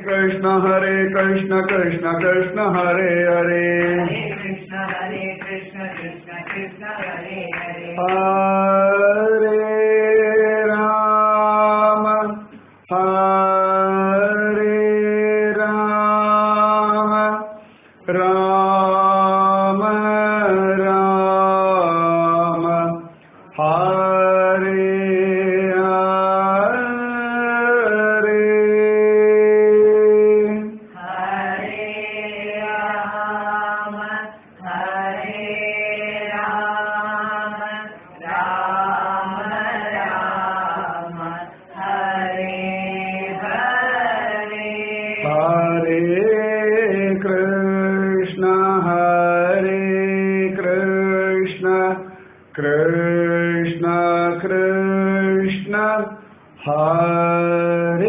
कृष्ण हरे कृष्ण कृष्ण कृष्ण हरे हरे हरे कृष्ण हरे कृष्ण कृष्ण कृष्ण हरे हरे हरे राम हरे राम राम राम हरे हरे हरे राम हरे राम राम राम हरे हरे हरे कृष्ण हरे कृष्ण कृष्ण कृष्ण हरे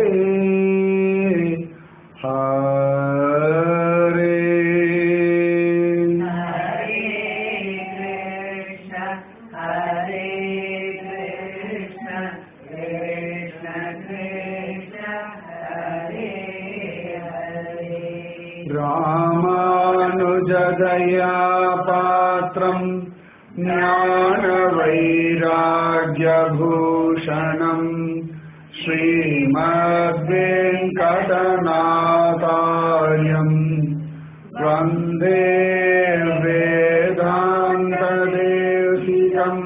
हरे हरे कृष्ण हरे कृष्ण कृष्ण कृष्ण हरे हरे रामानुजदया पात्रम् ज्ञानवैराग्यभूषणम् श्रीमद्वेङ्कटनाथार्यम् वन्दे वेदान्तदेशिकम्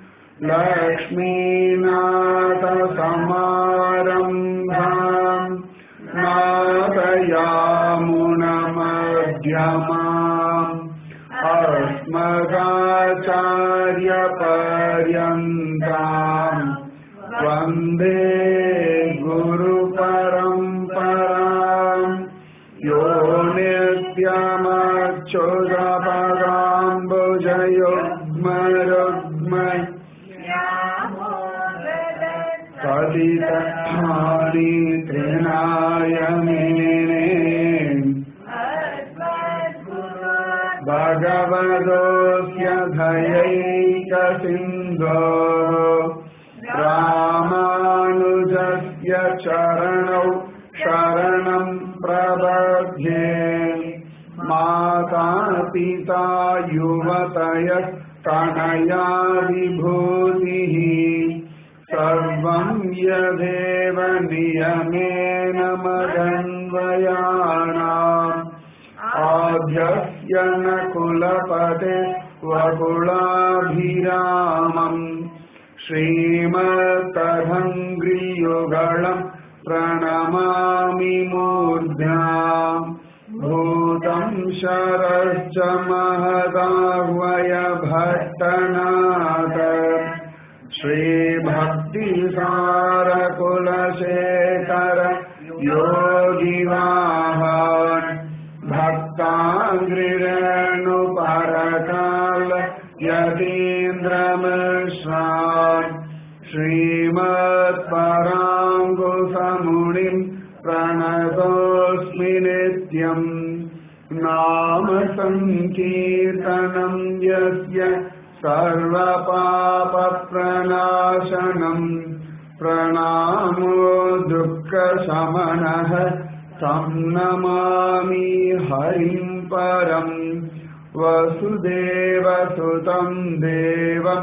लक्ष्मीनाथसमारम्भाम् नाथयामुनमध्यमाम् अस्मदाचार्यपर्यन्ताम् वन्दे गुरुपरम्पराम् यो नित्यमच्युतपदाम्बुजयुग्मरुग्म कथितस्थानि तृणाय मेने भगवतोऽस्य धयैकसिन्धो रामानुजस्य चरणौ शरणम् प्रबध्ये माता पिता युवतयः तनया विभूतिः सर्वम् यदेव नियमेन मदन्वयानाम् आद्यस्य न कुलपते वकुलाभिरामम् श्रीमत्तदङ्घ्रियुगळम् प्रणमामि मूर्ध्ना भूतम् शरश्च महदाह्वय भट्टनाथ श्रीभक्तिसारकुलशेखर योगिवाहान् भक्ताङ्घ्रिरेणुपरकाल यतीन्द्रमिश्रान् श्रीमत्पराङ्कुसमुनिम् प्रणतोऽस्मि नित्यम् नाम सङ्कीर्तनम् यस्य सर्वपापप्रणाशनम् प्रणामो दुःखशमनः तं नमामि हरिम् परम् वसुदेवसुतं देवं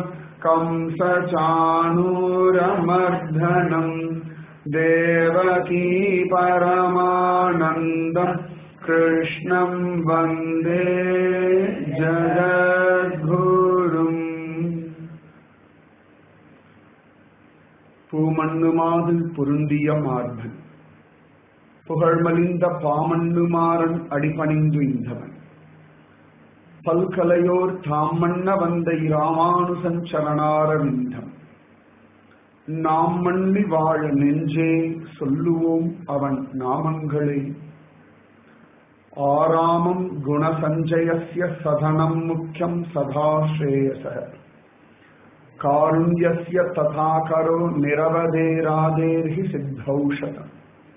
कंसचाणूरमर्धनम् देवकी परमानन्दम् कृष्णं वन्दे जगद्गुरुम् பூமண்ணுமாதில் பொருந்திய மார்பன் புகழ்மலிந்த பாமண்ணுமாறன் அடிபணிந்து இந்தவன் பல்கலையோர் தாமண்ண வந்த இராமானுசன் சரணாரவிந்தம் நாம் மண்ணி வாழ நெஞ்சே சொல்லுவோம் அவன் நாமங்களே ஆராமம் குணசஞ்சயஸ்ய சதனம் முக்கியம் சதா ஸ்ரேயச காருண்யஸ்ய ததா கரோ நிரவதேராதேர்ஹி சித்தௌஷதம்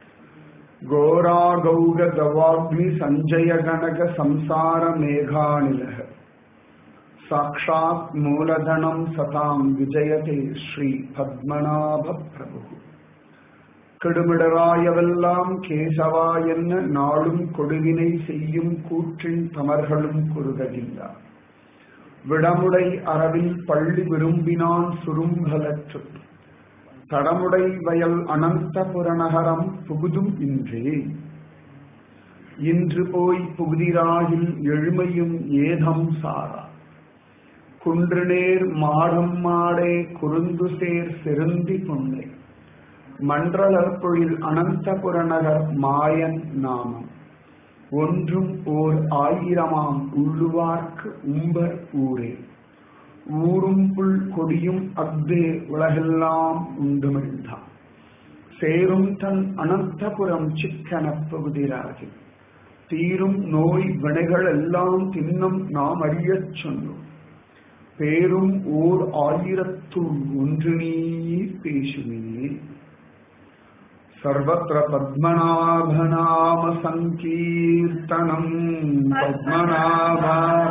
घोरागौग गवाग्नि सञ्जय गणक संसार मेघानिलः साक्षात् मूलधनं सतां विजयते श्री पद्मनाभ प्रभुः கெடுமிடராயவெல்லாம் கேசவா என்ன நாளும் கொடுவினை செய்யும் கூற்றின் தமர்களும் குறுககின்றார் விடமுடை அரவில் பள்ளி விரும்பினான் சுரும்பலற்று தடமுடை வயல் அனந்த புறநகரம் புகுதும் இன்றே இன்று போய் புகுதிராகில் எழுமையும் ஏதம் சாரா குன்றுநேர் மாடம் மாடே குறுந்து சேர் செருந்தி பொன்னை மன்றலற்பொழில் அனந்தபுரநகர் மாயன் நாமம் ஒன்றும் ஓர் ஆயிரமாம் உள்ளுவார்க்கு உம்பர் ஊரே ஊரும் புல் கொடியும் அக்தே உலகெல்லாம் உண்டுமிழ்ந்தான் சேரும் தன் அனந்தபுரம் சிக்கனப் பகுதிராகில் தீரும் நோய் வினைகள் எல்லாம் தின்னும் நாம் அறியச் சொன்னோம் பேரும் ஓர் ஆயிரத்துள் ஒன்று நீர் பேசுவினே सर्वत्र पद्मनाभनाम सङ्कीर्तनम् पद्मनाभ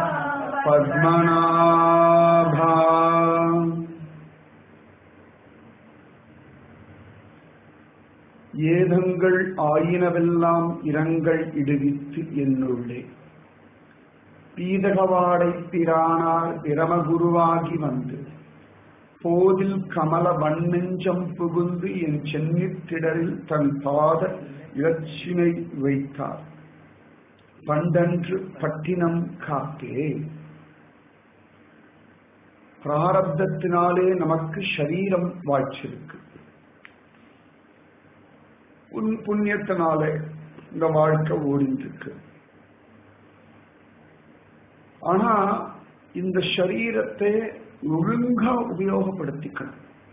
पद्मनाभा ஏதங்கள் ஆயினவெல்லாம் இரங்கள் இடுவித்து என்னுள்ளே பீதகவாடை பிரானார் பிரமகுருவாகி வந்து போதில் கமல வண்ணெஞ்சம் புகுந்து என் சென்னித்திடரில் தன் பாத இலச்சினை வைத்தார் பண்டன்று பட்டினம் காத்தே பிராரப்தத்தினாலே நமக்கு சரீரம் வாய்ச்சிருக்கு உன் புண்ணியத்தினாலே இந்த வாழ்க்கை ஓடிட்டு ஆனா இந்த சரீரத்தை ஒழுங்கா உபயோகப்படுத்திக்கணும்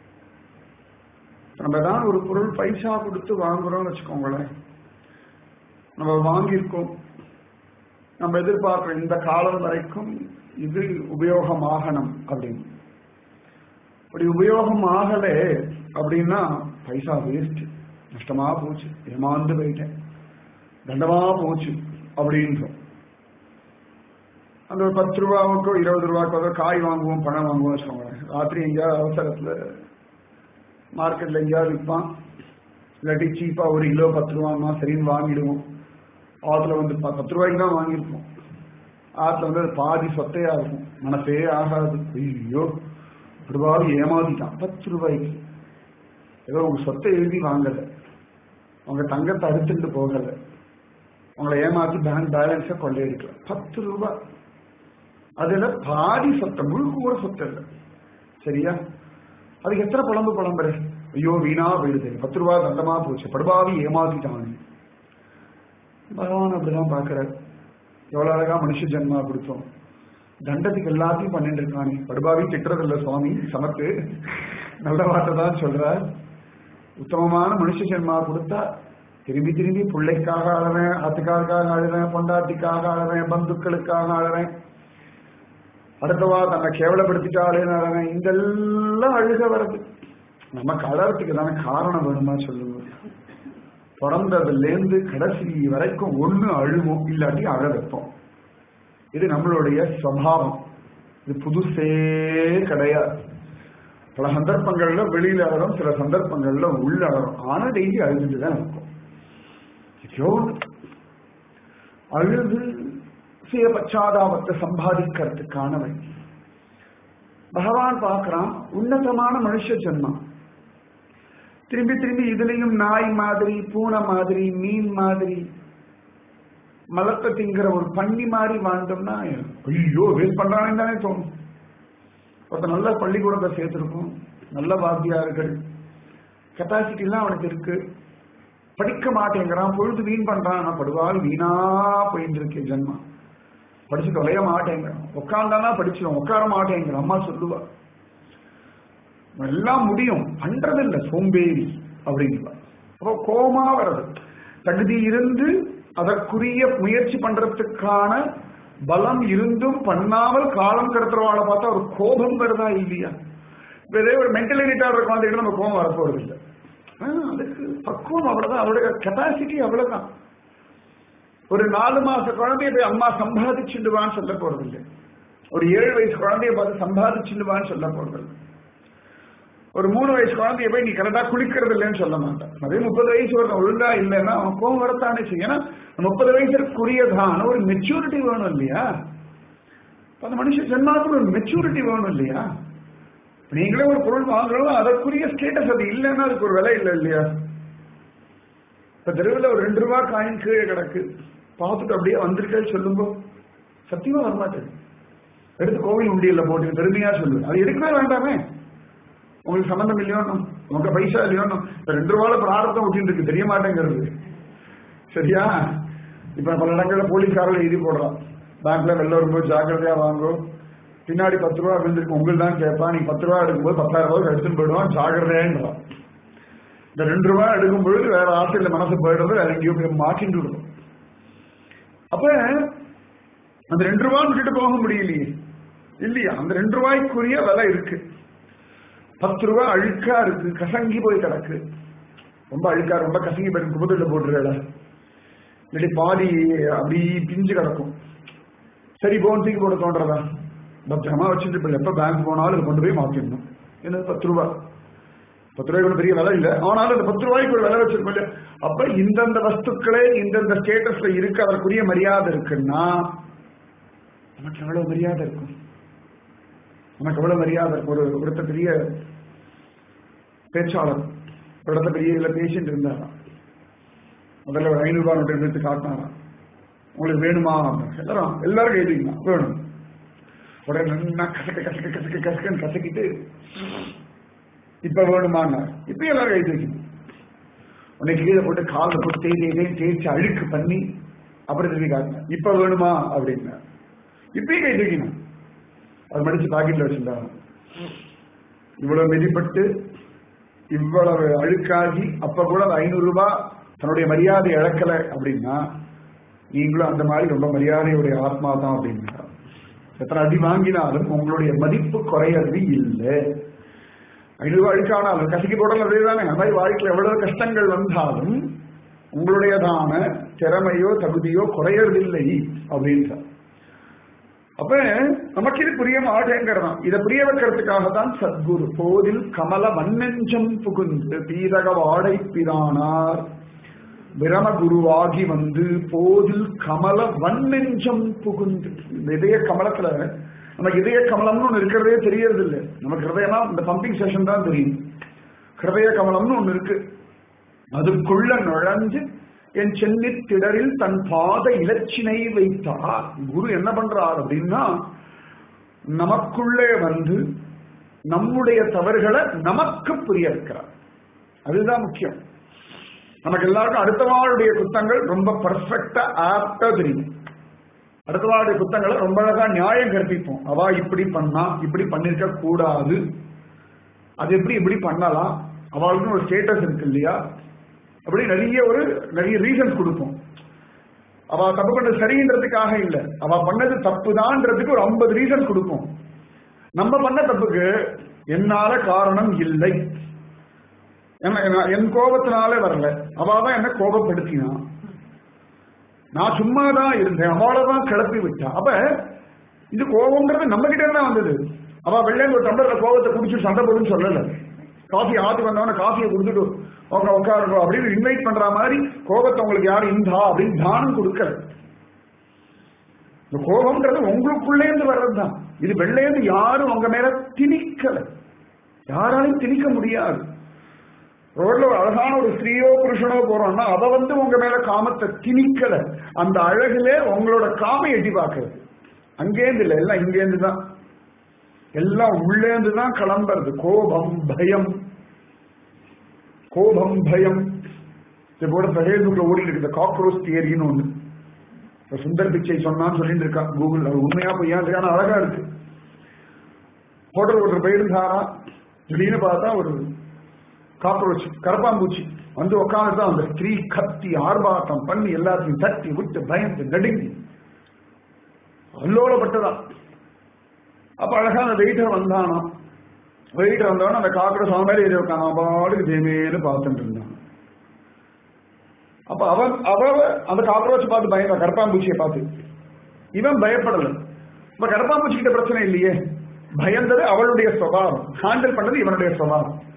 நம்ம தான் ஒரு பொருள் பைசா கொடுத்து வாங்குறோம்னு வச்சுக்கோங்களேன் நம்ம வாங்கியிருக்கோம் நம்ம எதிர்பார்க்கிறோம் இந்த காலம் வரைக்கும் இது உபயோகமாகணும் அப்படின்னு அப்படி உபயோகம் ஆகல அப்படின்னா பைசா வேஸ்ட் நஷ்டமா போச்சு ஏமாந்து போயிட்டேன் தண்டமா போச்சு அப்படின்றோம் அந்த ஒரு பத்து ரூபாவுக்கோ இருபது ரூபாய்க்கோ காய் வாங்குவோம் பணம் வாங்குவோம் வச்சுக்கோங்களேன் ராத்திரி எங்கேயாவது அவசரத்தில் மார்க்கெட்டில் எங்கேயாவது விற்பான் இல்லாட்டி சீப்பாக ஒரு கிலோ பத்து ரூபான்னா சரின்னு வாங்கிடுவோம் ஆற்றுல வந்து ப- பத்து ரூபாய்க்கு தான் வாங்கியிருப்போம் ஆற்றுல வந்து அது பாதி சொத்தையா இருக்கும் மனசே ஆகாது ஐயோ ரூபாய் ஏமாத்திட்டான் பத்து ரூபாய்க்கு ஏதோ உங்க சொத்தை எழுதி வாங்கல உங்க தங்கத்தை அறுத்துட்டு போகல உங்களை ஏமாத்தி பேங்க் பேலன்ஸை கொள்ளையடிக்கலாம் பத்து ரூபாய் அதுல பாதி சொத்தை முழுக்க கூட சொத்து இல்லை சரியா அதுக்கு எத்தனை புலம்பு புலம்புற ஐயோ வீணா போயிடுது பத்து ரூபாய் தண்டமா போச்சு படுபாவி ஏமாத்திட்டான் பகவான் அப்படிதான் பாக்குறாரு எவ்வளவு அழகா மனுஷ ஜென்மா கொடுத்தோம் தண்டத்துக்கு எல்லாத்தையும் பண்ணிட்டு இருக்கானே படுபாவி திட்டுறதில்ல சுவாமி சமத்து நல்ல வார்த்தை தான் சொல்றார் உத்தமமான மனுஷ ஜென்மா கொடுத்தா திரும்பி திரும்பி பிள்ளைக்காக அழறேன் ஆத்துக்காருக்காக அழுறேன் பொண்டாட்டிக்காக அழறேன் பந்துக்களுக்காக அழறேன் அடுத்தவா தன்னை கேவலப்படுத்திட்டாலேன்னு அழறேன் இதெல்லாம் அழுக வருது நமக்கு அழறதுக்கு தானே காரணம் வேணுமா சொல்லுங்க பிறந்ததுலேருந்து கடைசி வரைக்கும் ஒண்ணு அழுவோம் இல்லாட்டி அழ வைப்போம் இது நம்மளுடைய சுவாவம் இது புதுசே கிடையாது பல சந்தர்ப்பங்கள்ல வெளியில அழகும் சில சந்தர்ப்பங்கள்ல உள்ள அழகும் ஆனா டெய்லி அழுதுட்டு தான் இருக்கும் ஐயோ அழுது சுய பச்சாதாபத்தை சம்பாதிக்கிறதுக்கான வழி பகவான் பார்க்கறான் உன்னதமான மனுஷ ஜென்மம் திரும்பி திரும்பி இதுலயும் நாய் மாதிரி பூனை மாதிரி மீன் மாதிரி மலத்தை திங்கிற ஒரு பன்னி மாதிரி வாழ்ந்தோம்னா ஐயோ வேஸ்ட் பண்றானே தானே தோணும் ஒருத்தர் நல்ல பள்ளிக்கூடத்தை சேர்த்திருக்கும் நல்ல வாத்தியார்கள் கெப்பாசிட்டி எல்லாம் அவனுக்கு இருக்கு படிக்க மாட்டேங்கிறான் பொழுது வீண் பண்றான் நான் படுவாள் வீணா போயிட்டு இருக்கேன் ஜென்மா படிச்சு தொலைய மாட்டேங்கிறான் உட்காந்தானா படிச்சிடும் உட்கார மாட்டேங்கிறான் அம்மா சொல்லுவா எல்லாம் முடியும் பண்றது இல்ல சோம்பேறி அப்படின்பா அப்போ கோமா வர்றது தகுதி இருந்து அதற்குரிய முயற்சி பண்றதுக்கான பலம் இருந்தும் பண்ணாமல் காலம் கடத்துறவாளை பார்த்தா ஒரு கோபம் வருதா இல்லையா இப்ப இதே ஒரு மென்டலி ரிட்டார்ட் குழந்தைகிட்ட நம்ம கோபம் வரப்போறது இல்லை ஆஹ் அதுக்கு பக்குவம் அவ்வளவுதான் அவருடைய கெப்பாசிட்டி அவ்வளவுதான் ஒரு நாலு மாச குழந்தைய போய் அம்மா சம்பாதிச்சுடுவான்னு சொல்ல போறதில்லை ஒரு ஏழு வயசு குழந்தைய பார்த்து சம்பாதிச்சுடுவான்னு சொல்ல போறதில்லை ஒரு மூணு வயசு குழந்தைய போய் நீ கரெக்டா குளிக்கிறது இல்லைன்னு சொல்ல மாட்டேன் அதே முப்பது வயசு ஒருத்தன் ஒழுங்கா இல்லைன்னா அவன் கோவம் வரத்தானே செய்யும் ஏன்னா முப்பது வயசுக்குரியதான ஒரு மெச்சூரிட்டி வேணும் இல்லையா அந்த மனுஷன் ஜென்மாவுக்கு ஒரு மெச்சூரிட்டி வேணும் இல்லையா நீங்களே ஒரு பொருள் வாங்குறோம் அதற்குரிய ஸ்டேட்டஸ் அது இல்லைன்னா அதுக்கு ஒரு விலை இல்லை இல்லையா இப்ப தெருவில் ஒரு ரெண்டு ரூபாய் காயின் கீழே கிடக்கு பார்த்துட்டு அப்படியே வந்திருக்கேன்னு சொல்லும்போ சத்தியமா வரமாட்டேது எடுத்து கோவில் உண்டியல்ல போட்டு பெருமையா சொல்லுவேன் அது எடுக்கவே வேண்டாமே உங்களுக்கு சம்பந்தம் இல்லையோனும் உங்க பைசா இல்லையோனும் இப்ப ரெண்டு ரூபாயில பிராரத்தம் விட்டு இருக்கு தெரிய மாட்டேங்கிறது சரியா இப்ப பல இடங்கள்ல போலீஸ்காரில் எழுதி போடுறான் பேங்க்ல வெளில வரும்போது ஜாக்கிரதையா வாங்கும் பின்னாடி பத்து ரூபா விழுந்திருக்கு உங்களுக்கு தான் கேட்பான் நீ பத்து ரூபா எடுக்கும்போது பத்தாயிரம் ரூபாய் எடுத்துன்னு போயிடுவான் ஜாகிரதையான்றான் இந்த ரெண்டு ரூபாய் எடுக்கும் பொழுது வேற ஆசையில மனசு போயிடுறது வேற எங்கேயோ போய் மாட்டிட்டு இருக்கும் அப்ப அந்த ரெண்டு ரூபாய் விட்டுட்டு போக முடியலையே இல்லையா அந்த ரெண்டு ரூபாய்க்குரிய விலை இருக்கு பத்து ரூபாய் அழுக்கா இருக்கு கசங்கி போய் கிடக்கு ரொம்ப அழுக்கா ரொம்ப கசங்கி போய் குப்பத்துல போட்டுருக்கல இல்லாட்டி பாதி அப்படி பிஞ்சு கிடக்கும் சரி போன் தூக்கி போட தோன்றதா பத்திரமா வச்சுட்டு இப்ப எப்ப பேங்க் போனாலும் இதை கொண்டு போய் மாத்திடணும் என்ன பத்து ரூபாய் பத்து ரூபாய்க்கு பெரிய விலை இல்லை ஆனாலும் அந்த பத்து ரூபாய்க்கு ஒரு விலை வச்சிருக்கோம் இல்லையா அப்ப இந்தந்த வஸ்துக்களே இந்தந்த ஸ்டேட்டஸ்ல இருக்கு அதற்குரிய மரியாதை இருக்குன்னா நமக்கு எவ்வளவு மரியாதை இருக்கும் நமக்கு எவ்வளவு மரியாதை இருக்கும் ஒரு ஒருத்த பெரிய பேச்சாளர் ஒரு இடத்துல பெரிய இதுல பேசிட்டு இருந்தாராம் முதல்ல ஒரு ஐநூறு ரூபாய் நோட்டு எடுத்து காட்டினாராம் உங்களுக்கு வேணுமா எல்லாரும் எல்லாரும் எழுதிக்கலாம் வேணும் உடனே நல்லா கசக்க கசக்க கசக்க கசக்கன்னு கசக்கிட்டு இப்ப வேணுமான்னு இப்ப எல்லாரும் எழுதி வைக்கணும் உன்னை கீழே போட்டு காலில் போட்டு தேய்ச்சி தேய்ச்சி தேய்ச்சி அழுக்கு பண்ணி அப்புறம் திரும்பி காட்டினேன் இப்ப வேணுமா அப்படின்னு இப்பயும் கை தூக்கணும் அது மடிச்சு பாக்கெட்ல வச்சிருந்தாங்க இவ்வளவு மிதிப்பட்டு இவ்வளவு அழுக்காகி அப்ப கூட அந்த ஐநூறு ரூபாய் தன்னுடைய மரியாதை இழக்கல அப்படின்னா நீங்களும் அந்த மாதிரி ரொம்ப மரியாதையுடைய ஆத்மா தான் அப்படின்னா எத்தனை அடி வாங்கினாலும் உங்களுடைய மதிப்பு குறையறது இல்லை ஐநூறு ரூபாய் அழுக்கானாலும் கசக்கி போடல அப்படிதானே அந்த மாதிரி வாழ்க்கையில் எவ்வளவு கஷ்டங்கள் வந்தாலும் உங்களுடையதான திறமையோ தகுதியோ குறையறதில்லை அப்படின்றார் அப்ப நமக்கு இது புரிய மாட்டேங்கிறதான் இதை புரிய வைக்கிறதுக்காக தான் சத்குரு போதில் கமல மண்ணெஞ்சம் புகுந்து பீரக வாடை பிரானார் பிரம குருவாகி வந்து போதில் கமல வன்னெஞ்சம் புகுந்து இந்த இதய கமலத்துல நமக்கு இதய கமலம்னு ஒண்ணு இருக்கிறதே தெரியறது இல்லை நமக்கு ஹிருதயமா இந்த பம்பிங் செஷன் தான் தெரியும் ஹிருதய கமலம்னு ஒண்ணு இருக்கு அதுக்குள்ள நுழைஞ்சு என் சென்னி திடரில் தன் பாத இலச்சினை வைத்தார் குரு என்ன பண்றார் அப்படின்னா நமக்குள்ளே வந்து நம்முடைய தவறுகளை நமக்கு புரிய வைக்கிறார் அதுதான் முக்கியம் நமக்கு எல்லாருக்கும் அடுத்தவாளுடைய குத்தங்கள் ரொம்ப பர்ஃபெக்டா ஆப்டா தெரியும் அடுத்தவாளுடைய குத்தங்களை ரொம்ப அழகா நியாயம் கற்பிப்போம் அவ இப்படி பண்ணா இப்படி பண்ணிருக்க கூடாது அது எப்படி இப்படி பண்ணலாம் அவளுக்கு ஒரு ஸ்டேட்டஸ் இருக்கு இல்லையா அப்படி நிறைய ஒரு நிறைய ரீசன்ஸ் கொடுப்போம் அவ தப்பு பண்ணது சரின்றதுக்காக இல்ல அவ பண்ணது தப்புதான்றதுக்கு ஒரு ஐம்பது ரீசன் கொடுப்போம் நம்ம பண்ண தப்புக்கு என்னால காரணம் இல்லை என் கோபத்தினாலே வரல அவதான் என்ன கோபப்படுத்தினான் நான் சும்மா தான் இருந்தேன் அவளதான் கிளப்பி விட்டா அப்ப இது கோபம்ன்றது நம்ம கிட்ட தான் வந்தது அவ வெள்ளையன் ஒரு டம்ளர்ல கோபத்தை குடிச்சு சண்டை போடுன்னு சொல்லல காஃபி ஆத்து வந்தவன காஃபியை கொடுத்துட்டு உங்க உட்காருங்க அப்படின்னு இன்வைட் பண்ற மாதிரி கோபத்தை உங்களுக்கு யாரும் இந்தா அப்படின்னு தானம் கொடுக்கல இந்த கோபம்ன்றது உங்களுக்குள்ளேந்து வர்றதுதான் இது வெள்ளையந்து யாரும் உங்க மேல திணிக்கல யாராலையும் திணிக்க முடியாது ரோட்ல ஒரு அழகான ஒரு ஸ்திரீயோ புருஷனோ போறோம்னா அத வந்து உங்க மேல காமத்தை திணிக்கல அந்த அழகுல உங்களோட காம எட்டி பார்க்கறது அங்கேருந்து இல்ல எல்லாம் இங்கேருந்து தான் எல்லாம் உள்ளேந்து தான் கிளம்புறது கோபம் பயம் கோபம் பயம் இது போல ஃபேஸ்புக்ல ஓடி இருக்கு காக்ரோச் தியரின்னு ஒண்ணு இப்ப சுந்தர் பிச்சை சொன்னான்னு சொல்லிட்டு இருக்கா கூகுள் அது உண்மையா பொய்யா ஆனா அழகா இருக்கு ஹோட்டல் ஒருத்தர் போயிருந்தாரா திடீர்னு பார்த்தா ஒரு காக்ரோச் கரப்பாம்பூச்சி வந்து உட்காந்து அந்த ஸ்திரீ கத்தி ஆர்ப்பாட்டம் பண்ணி எல்லாத்தையும் தட்டி விட்டு பயந்து நடுங்கி அல்லோலப்பட்டதான் அப்ப அழகா அந்த வெயிட்டர் வந்தானா வெயிட்டர் வந்தவன அந்த காக்ரோச் அவன் மேலே ஏறி உட்காந்து அவன் பாட்டுக்கு தேமேன்னு பார்த்துட்டு இருந்தான் அப்ப அவன் அவ அந்த காக்ரோச் பார்த்து பயந்தான் கரப்பாம்பூச்சியை பார்த்து இவன் பயப்படல இப்ப கரப்பாம்பூச்சி கிட்ட பிரச்சனை இல்லையே பயந்தது அவளுடைய சுவாவம் ஹேண்டில் பண்ணது இவனுடைய சுவாவம்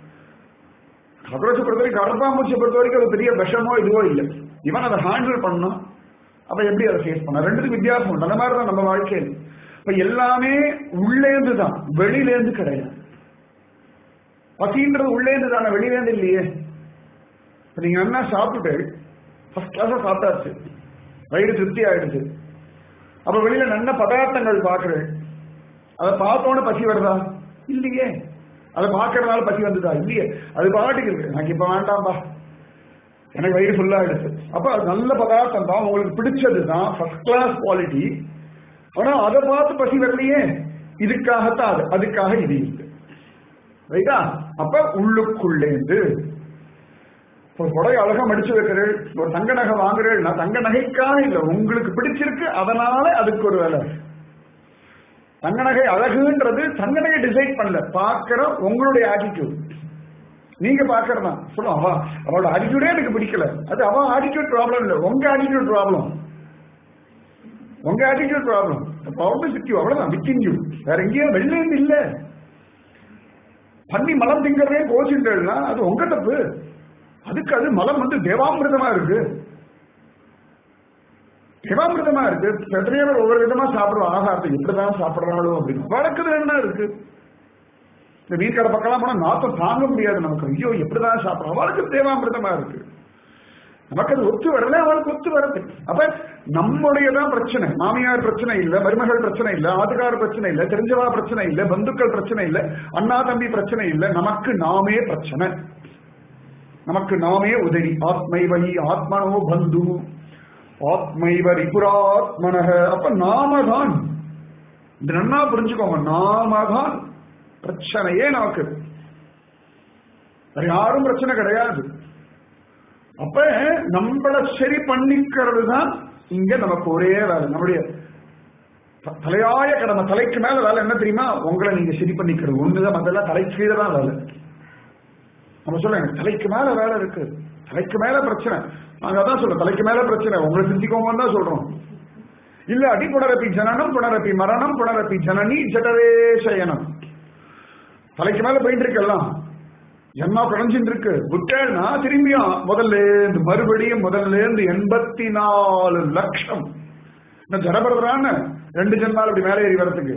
காக்ரோச்சை பொறுத்த வரைக்கும் கரப்பாம்பூச்சியை பொறுத்த வரைக்கும் அது பெரிய விஷமோ இதுவோ இல்லை இவன் அதை ஹேண்டில் பண்ணான் அப்ப எப்படி அதை ஃபேஸ் பண்ண ரெண்டுத்துக்கு வித்தியாசம் உண்டு அந்த மாதிரி தான் நம்ம வாழ்க்கையில் இப்ப எல்லாமே உள்ளேந்து தான் வெளியிலேந்து கிடையாது பசின்றது உள்ளேந்து தானே வெளியிலேந்து இல்லையே இப்ப நீங்க என்ன சாப்பிட்டுட்டு ஃபர்ஸ்ட் கிளாஸா சாப்பிட்டாச்சு வயிறு திருப்தி ஆயிடுச்சு அப்ப வெளியில நல்ல பதார்த்தங்கள் பாக்குறேன் அதை பார்த்தோன்னு பசி வருதா இல்லையே அதை பார்க்கறதுனால பசி வந்துதா இல்லையே அது பாட்டுக்கு இருக்கு எனக்கு இப்ப வேண்டாம்பா எனக்கு வயிறு ஃபுல்லா ஆயிடுச்சு அப்ப அது நல்ல பதார்த்தம் தான் உங்களுக்கு பிடிச்சது தான் ஃபர்ஸ்ட் கிளாஸ் குவாலிட்டி ஆனா அதை பார்த்து பசி வரலையே இதுக்காகத்தான் அது அதுக்காக இது இல்லை ரைட்டா அப்ப உள்ளுக்குள்ளேந்து ஒரு புடவை அழகா மடிச்சு வைக்கிறேன் ஒரு தங்க நகை வாங்குறேன் நான் தங்க நகைக்காக இல்ல உங்களுக்கு பிடிச்சிருக்கு அதனால அதுக்கு ஒரு வேலை தங்க நகை அழகுன்றது தங்க நகை டிசைட் பண்ணல பாக்குற உங்களுடைய ஆட்டிடியூட் நீங்க பாக்குறதா சொல்லும் அவ அவளோட ஆட்டிடியூடே எனக்கு பிடிக்கல அது அவ ஆட்டிடியூட் ப்ராப்ளம் இல்ல உங்க ஆட்டிடியூட் ப்ராப்ளம் உங்க attitude problem problem with you அவ்வளவுதான் வித்தின் யூ வேற எங்கேயும் வெளில இருந்து இல்ல பண்ணி மலம் திங்கிறதே கோச்சுட்டா அது உங்க தப்பு அதுக்கு அது மலம் வந்து தேவாமிர்தமா இருக்கு தேவாமிர்தமா இருக்கு எத்தனையோ பேர் ஒவ்வொரு விதமா சாப்பிடுவோம் ஆகாரத்தை எப்படிதான் சாப்பிடுறாளோ அப்படின்னு வழக்குது என்ன இருக்கு இந்த மீன் கடை பக்கம்லாம் போனா நாத்தம் தாங்க முடியாது நமக்கு ஐயோ எப்படிதான் சாப்பிடுறோம் அவளுக்கு தேவாமிர்தமா இருக்கு நமக்கு அது ஒத்து வரல அவளுக்கு ஒத்து வரது அப்ப நம்முடையதான் பிரச்சனை மாமியார் பிரச்சனை இல்ல மருமகள் பிரச்சனை இல்ல ஆதுகார பிரச்சனை இல்ல தெரிஞ்சவா பிரச்சனை இல்ல பந்துக்கள் பிரச்சனை இல்ல அண்ணா தம்பி பிரச்சனை இல்ல நமக்கு நாமே பிரச்சனை நமக்கு நாமே உதவி ஆத்மைவகி ஆத்மனோ பந்து ஆத்மைவ ரிபுராத்மனக அப்ப நாம தான் இது நன்னா புரிஞ்சுக்கோங்க நாம தான் பிரச்சனையே நமக்கு வேற யாரும் பிரச்சனை கிடையாது அப்ப நம்மள சரி பண்ணிக்கிறது தான் இங்க நமக்கு ஒரே வேலை நம்முடைய த- தலையாய கடமை தலைக்கு மேல வேலை என்ன தெரியுமா உங்களை நீங்க சரி பண்ணிக்கிறது ஒண்ணுதான் மத்தெல்லாம் தலைக்கு கீழே தான் வேலை நம்ம சொல்ல எனக்கு தலைக்கு மேல வேலை இருக்கு தலைக்கு மேல பிரச்சனை நாங்க அதான் சொல்றோம் தலைக்கு மேல பிரச்சனை உங்களை சிந்திக்கோங்கன்னு தான் சொல்றோம் இல்ல அடி புனரப்பி ஜனனம் புனரப்பி மரணம் புனரப்பி ஜனனி ஜடரே சயனம் தலைக்கு மேல போயிட்டு இருக்கெல்லாம் என்ன குறைஞ்சிட்டு இருக்கு விட்டேன்னா திரும்பியும் முதல்ல இருந்து மறுபடியும் முதல்ல இருந்து எண்பத்தி நாலு லட்சம் இந்த ஜடபரதரான ரெண்டு ஜென்மால் அப்படி மேலே ஏறி வரதுக்கு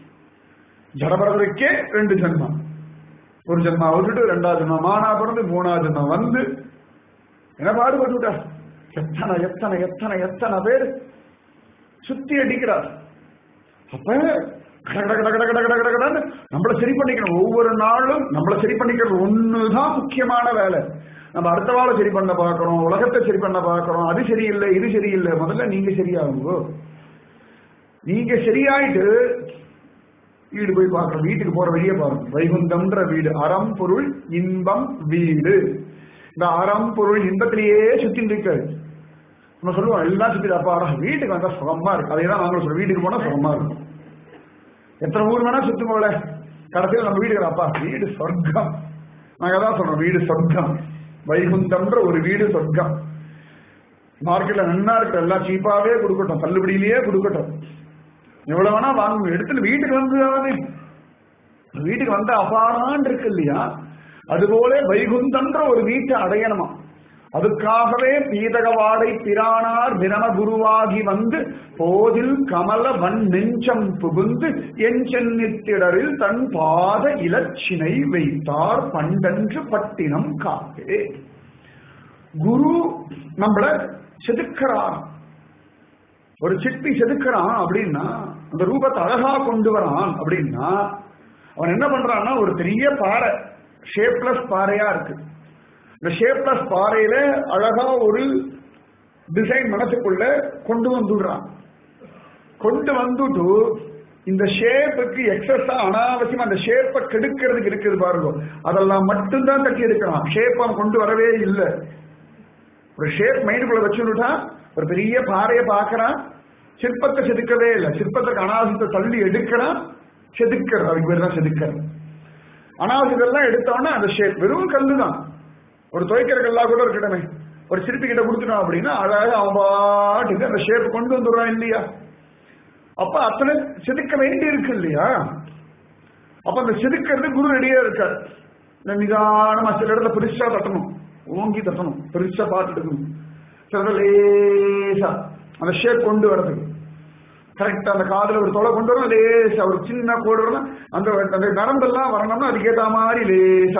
ஜடபரதருக்கே ரெண்டு ஜென்மம் ஒரு ஜென்மா விட்டுட்டு ரெண்டாவது ஜென்மா மானா பிறந்து மூணாவது ஜென்மா வந்து என்ன பாடுபட்டுட்டா எத்தனை எத்தனை எத்தனை எத்தனை பேர் சுத்தி அடிக்கிறார் அப்ப கட கட கட கட கட கட கட கடன்னு நம்மள சரி பண்ணிக்கணும் ஒவ்வொரு நாளும் நம்மள சரி பண்ணிக்கிறது ஒண்ணுதான் முக்கியமான வேலை நம்ம அடுத்த வாழை சரி பண்ண பார்க்கறோம் உலகத்தை சரி பண்ண பார்க்கறோம் அது சரியில்லை இது சரியில்லை முதல்ல நீங்க சரியாகுங்கோ நீங்க சரியாயிட்டு வீடு போய் பார்க்கணும் வீட்டுக்கு போற வழியே பாருங்க வைகுந்தம்ன்ற வீடு அறம் பொருள் இன்பம் வீடு இந்த அறம் பொருள் இன்பத்திலேயே சுத்தி இருக்காது நம்ம சொல்லுவோம் எல்லாம் சுத்தி அப்பா அட, வீட்டுக்கு வந்தா சுகமா இருக்கு அதே தான் நாங்களும் சொல்றோம் வீட்டுக்கு போனா சுகமா இருக்கும் எத்தனை ஊர் வேணா சுத்தும் போல கடைசியில் நம்ம வீட்டுக்கு அப்பா வீடு சொர்க்கம் நாங்க தான் சொல்றோம் வீடு சொர்க்கம் வைகுந்தம்ன்ற ஒரு வீடு சொர்க்கம் மார்க்கெட்ல நன்னா இருக்கு எல்லாம் சீப்பாவே கொடுக்கட்டும் தள்ளுபடியிலேயே கொடுக்கட்டும் எவ்வளவு வேணா வாங்க எடுத்துட்டு வீட்டுக்கு வந்து வீட்டுக்கு வந்த அபாரான் இருக்கு இல்லையா அதுபோல வைகுந்தன்ற ஒரு வீட்டை அடையணுமா அதுக்காகவே பீதகவாடை பிரானார் பிரம குருவாகி வந்து போதில் கமல வன் நெஞ்சம் புகுந்து என் சென்னித்திடரில் தன் பாத இலச்சினை வைத்தார் பண்டன்று பட்டினம் காப்பே குரு நம்மள செதுக்கிறார் ஒரு சிற்பி செதுக்கிறான் அப்படின்னா அந்த ரூபத்தை அழகா கொண்டு வரான் அப்படின்னா அவன் என்ன பண்றான்னா ஒரு பெரிய பாறை ஷேப்லெஸ் பாறையா இருக்கு இந்த ஷேப்லெஸ் பாறையில அழகா ஒரு டிசைன் மனசுக்குள்ள கொண்டு வந்துடுறான் கொண்டு வந்துட்டு இந்த ஷேப்புக்கு எக்ஸஸா அனாவசியமா அந்த ஷேப்பை கெடுக்கிறதுக்கு இருக்குது பாருங்க அதெல்லாம் மட்டும்தான் தட்டி எடுக்கிறான் ஷேப் அவன் கொண்டு வரவே இல்லை ஒரு ஷேப் மைண்டுக்குள்ள வச்சுட்டா ஒரு பெரிய பாறையை பார்க்கறான் சிற்பத்தை செதுக்கவே இல்லை சிற்பத்துக்கு அனாவசியத்தை தள்ளி எடுக்கிறான் செதுக்கிறது அதுக்கு பேர் தான் செதுக்கிறது அனாவசியத்தெல்லாம் எடுத்தோன்னா அந்த ஷேப் வெறும் கல்லு தான் ஒரு துவைக்கிற கல்லா கூட இருக்கட்டுமே ஒரு சிற்பி கிட்ட கொடுத்துட்டான் அப்படின்னா அழகாக அவன் பாட்டுக்கு அந்த ஷேப் கொண்டு வந்துடுறான் இல்லையா அப்ப அத்தனை செதுக்க வேண்டி இருக்கு இல்லையா அப்ப அந்த செதுக்கிறது குரு ரெடியா இருக்கார் இல்ல நிதானமா சில இடத்துல பெருசா தட்டணும் ஓங்கி தட்டணும் பெருசா பாட்டு எடுக்கணும் சில இடத்துல லேசா அந்த ஷேப் கொண்டு வர்றதுக்கு கரெக்டா அந்த காதுல ஒரு தொலை கொண்டு வரணும் லேசா ஒரு சின்ன கோடு வரணும் அந்த அந்த நரம்பெல்லாம் வரணும்னா அதுக்கேத்த மாதிரி லேசா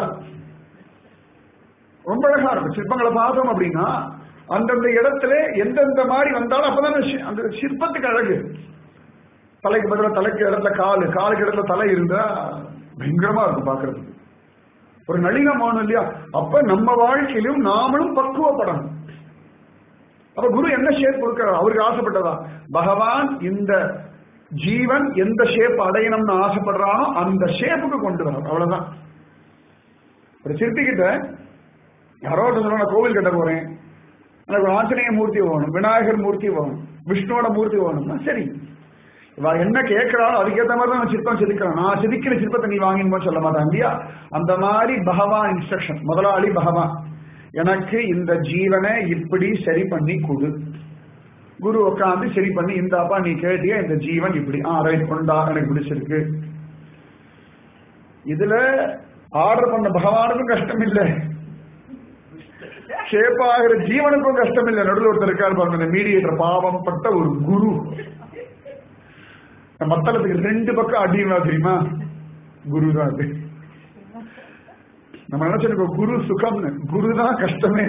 ரொம்ப அழகா இருக்கும் சிற்பங்களை பார்த்தோம் அப்படின்னா அந்தந்த இடத்துல எந்தெந்த மாதிரி வந்தாலும் அப்பதான் அந்த சி- அந்த சிற்பத்துக்கு அழகு தலைக்கு பதிலா தலைக்கு இடத்துல காலு காலுக்கு இடத்துல தலை இருந்தா பயங்கரமா இருக்கும் பாக்குறதுக்கு ஒரு நளினம் ஆகணும் இல்லையா அப்ப நம்ம வாழ்க்கையிலும் நாமளும் பக்குவப்படணும் அப்ப குரு என்ன ஷேப் கொடுக்கிறார் அவருக்கு ஆசைப்பட்டதா பகவான் இந்த ஜீவன் எந்த ஷேப் அடையணும்னு ஆசைப்படுறானோ அந்த ஷேப்புக்கு கொண்டு வர அவ்வளவுதான் ஒரு சிற்பிக்கிட்ட யாரோ ஒருத்தர் சொன்னா, நான் கோவில் கட்ட போறேன் எனக்கு ஒரு ஆஞ்சநேய மூர்த்தி வேணும் விநாயகர் மூர்த்தி வேணும் விஷ்ணுவோட மூர்த்தி வேணும்னா சரி இவ என்ன கேட்கிறாளோ அதுக்கேற்ற மாதிரி தான் நான் சிற்பம் செதுக்கிறேன் நான் செதுக்கிற சிற்பத்தை நீ வாங்கினு சொல்ல மாட்டேன் இல்லையா அந்த மாதிரி பகவான் இன்ஸ்ட்ரக்ஷன் முதலாளி பகவான் எனக்கு இந்த ஜீவனை இப்படி சரி பண்ணி கொடு குரு உட்காந்து சரி பண்ணி இந்த அப்பா நீ கேட்டிய இந்த ஜீவன் இப்படி ஆ ரைட் கொண்டா எனக்கு பிடிச்சிருக்கு இதுல ஆர்டர் பண்ண பகவானுக்கும் கஷ்டம் இல்லை ஷேப் ஆகிற ஜீவனுக்கும் கஷ்டம் இல்லை நடுவில் ஒருத்தர் இருக்காரு பாருங்க இந்த மீடியேட்டர் பாவம் பட்ட ஒரு குரு இந்த மத்தளத்துக்கு ரெண்டு பக்கம் அடிங்களா தெரியுமா குரு தான் அது நம்ம நினைச்சிருக்கோம் குரு சுகம்னு குரு தான் கஷ்டமே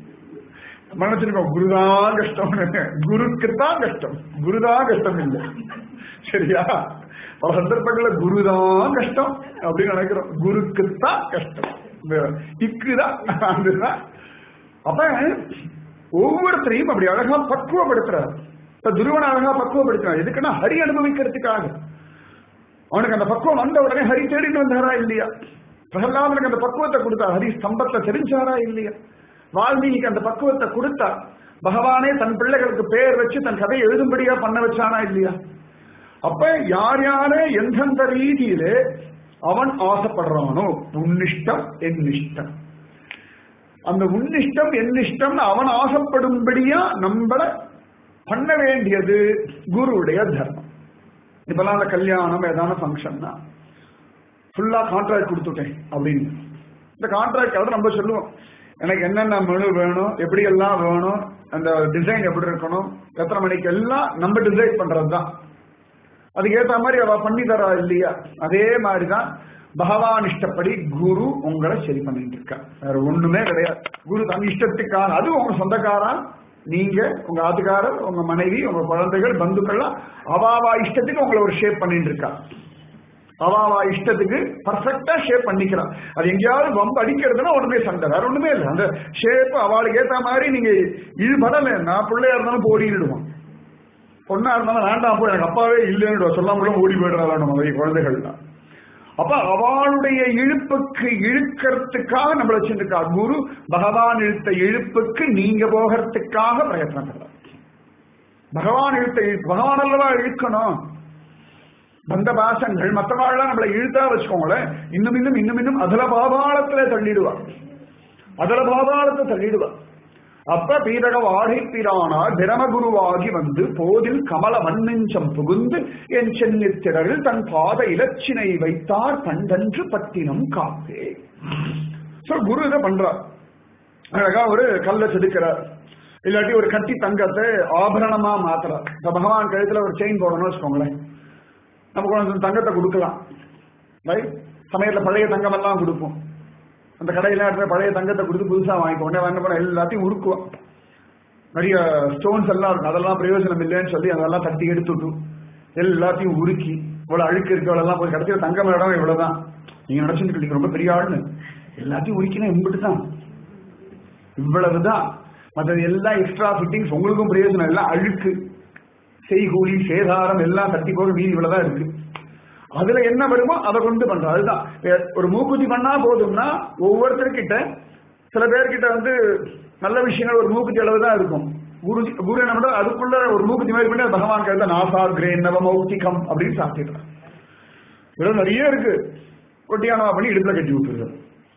நம்ம நினைச்சிருக்கோம் குருதான் கஷ்டம்னு குருக்குத்தான் கஷ்டம் குருதான் கஷ்டம் இல்லை சரியா பல சந்தர்ப்பங்கள்ல குருதான் கஷ்டம் அப்படின்னு நினைக்கிறோம் குருக்குத்தான் கஷ்டம் இக்குதான் அதுதான் அப்ப ஒவ்வொருத்தரையும் அப்படி அழகா பக்குவப்படுத்துறார் இப்ப துருவன அழகா பக்குவப்படுத்துறார் எதுக்குன்னா ஹரி அனுபவிக்கிறதுக்காக அவனுக்கு அந்த பக்குவம் வந்த உடனே ஹரி தேடிட்டு வந்தாரா இல்லையா பிரகலாதனுக்கு அந்த பக்குவத்தை கொடுத்தா ஹரி ஸ்தம்பத்தை தெரிஞ்சாரா இல்லையா வால்மீகிக்கு அந்த பக்குவத்தை கொடுத்தா பகவானே தன் பிள்ளைகளுக்கு பெயர் வச்சு தன் கதையை எழுதும்படியா பண்ண வச்சானா இல்லையா அப்ப யார் யாரு எந்தெந்த ரீதியிலே அவன் ஆசைப்படுறானோ உன்னிஷ்டம் என்னிஷ்டம் அந்த உன்னிஷ்டம் என்னிஷ்டம்னு அவன் ஆசைப்படும்படியா நம்மள பண்ண வேண்டியது குருவுடைய தர்மம் இப்பெல்லாம் அந்த கல்யாணம் ஏதான ஃபங்க்ஷன்னா ஃபுல்லா கான்ட்ராக்ட் கொடுத்துட்டேன் அப்படின்னு இந்த கான்ட்ராக்ட் அதை நம்ம சொல்லுவோம் எனக்கு என்னென்ன மெனு வேணும் எப்படி எல்லாம் வேணும் அந்த டிசைன் எப்படி இருக்கணும் எத்தனை மணிக்கு எல்லாம் நம்ம டிசைட் பண்றது தான் அதுக்கேற்ற மாதிரி அவ பண்ணி தரா இல்லையா அதே மாதிரிதான் பகவான் இஷ்டப்படி குரு உங்களை சரி பண்ணிட்டு இருக்கா வேற ஒண்ணுமே கிடையாது குரு தன் இஷ்டத்துக்கான அது உங்க சொந்தக்காரா நீங்க உங்க ஆத்துக்காரர் உங்க மனைவி உங்க குழந்தைகள் பந்துக்கள்லாம் அவாவா இஷ்டத்துக்கு உங்களை ஒரு ஷேப் பண்ணிட்டு இருக்கா அவாவா இஷ்டத்துக்கு பர்ஃபெக்டா ஷேப் பண்ணிக்கிறான் அது எங்கேயாவது பம்பு அடிக்கிறதுனா ஒண்ணுமே சண்டை வேற ஒண்ணுமே இல்லை அந்த ஷேப் அவளுக்கு ஏத்த மாதிரி நீங்க இழுபடல நான் பிள்ளையா இருந்தாலும் போடிடுவான் பொண்ணா இருந்தாலும் வேண்டாம் போய் எனக்கு அப்பாவே இல்லைன்னு சொல்லாம ஓடி போயிடுறாங்க நம்ம குழந்தைகள்லாம் அப்ப அவளுடைய இழுப்புக்கு இழுக்கிறதுக்காக நம்மள வச்சிருக்கா குரு பகவான் இழுத்த இழுப்புக்கு நீங்க போகிறதுக்காக பிரயத்னம் பண்றார் பகவான் இழுத்த இழுப்பு பகவான் அல்லவா இழுக்கணும் பந்த பாசங்கள் மற்றவாழ்லாம் நம்மளை இழுத்தா வச்சுக்கோங்களேன் இன்னும் இன்னும் இன்னும் இன்னும் அதல பாதாளத்துல தள்ளிடுவா அதல பாதாளத்தை தள்ளிடுவா அப்ப பீரக வாழை பிரானார் பிரமகுருவாகி வந்து போதில் கமல மண்ணெஞ்சம் புகுந்து என் சென்னித்திரரில் தன் பாத இலச்சினை வைத்தார் பண்டன்று பட்டினம் காப்பே சோ குரு இதை பண்றார் அழகா ஒரு கல்ல செதுக்கிறார் இல்லாட்டி ஒரு கட்டி தங்கத்தை ஆபரணமா மாத்துறார் இப்ப பகவான் கழுத்துல ஒரு செயின் போடணும்னு வச்சுக்கோங்களேன் நமக்கு கொஞ்சம் தங்கத்தை கொடுக்கலாம் ரைட் சமயத்துல பழைய தங்கம் எல்லாம் கொடுப்போம் அந்த கடையில இருக்கிற பழைய தங்கத்தை கொடுத்து புதுசா வாங்கிக்கோ உடனே வாங்க போன எல்லாத்தையும் உருக்குவோம் நிறைய ஸ்டோன்ஸ் எல்லாம் இருக்கும் அதெல்லாம் பிரயோஜனம் இல்லைன்னு சொல்லி அதெல்லாம் தட்டி எடுத்துட்டு எல்லாத்தையும் உருக்கி இவ்வளவு அழுக்கு இருக்கவளெல்லாம் போய் கடைசியில் தங்கம் இடம் இவ்வளவுதான் நீங்க நினைச்சுட்டு இருக்கீங்க ரொம்ப பெரிய ஆளுன்னு எல்லாத்தையும் உரிக்கினா இம்பிட்டு தான் இவ்வளவுதான் மற்றது எல்லாம் எக்ஸ்ட்ரா ஃபிட்டிங்ஸ் உங்களுக்கும் பிரயோஜனம் எல்லாம் அழுக்கு செய்கூலி சேதாரம் எல்லாம் தட்டி போக மீதி இவ்வளவுதான் இருக்கு அதுல என்ன வருமோ அதை கொண்டு பண்றோம் அதுதான் ஒரு மூக்குத்தி பண்ணா போதும்னா ஒவ்வொருத்தர்கிட்ட சில பேர்கிட்ட வந்து நல்ல விஷயங்கள் ஒரு மூக்குத்தி அளவு தான் இருக்கும் குரு குரு என்ன பண்றது அதுக்குள்ள ஒரு மூக்குத்தி மாதிரி பண்ணி பகவான் கருத நாசா கிரேன் நவமௌக்திகம் அப்படின்னு சாப்பிட்டுறான் இதெல்லாம் நிறைய இருக்கு கொட்டியானவா பண்ணி இடுப்புல கட்டி விட்டுருது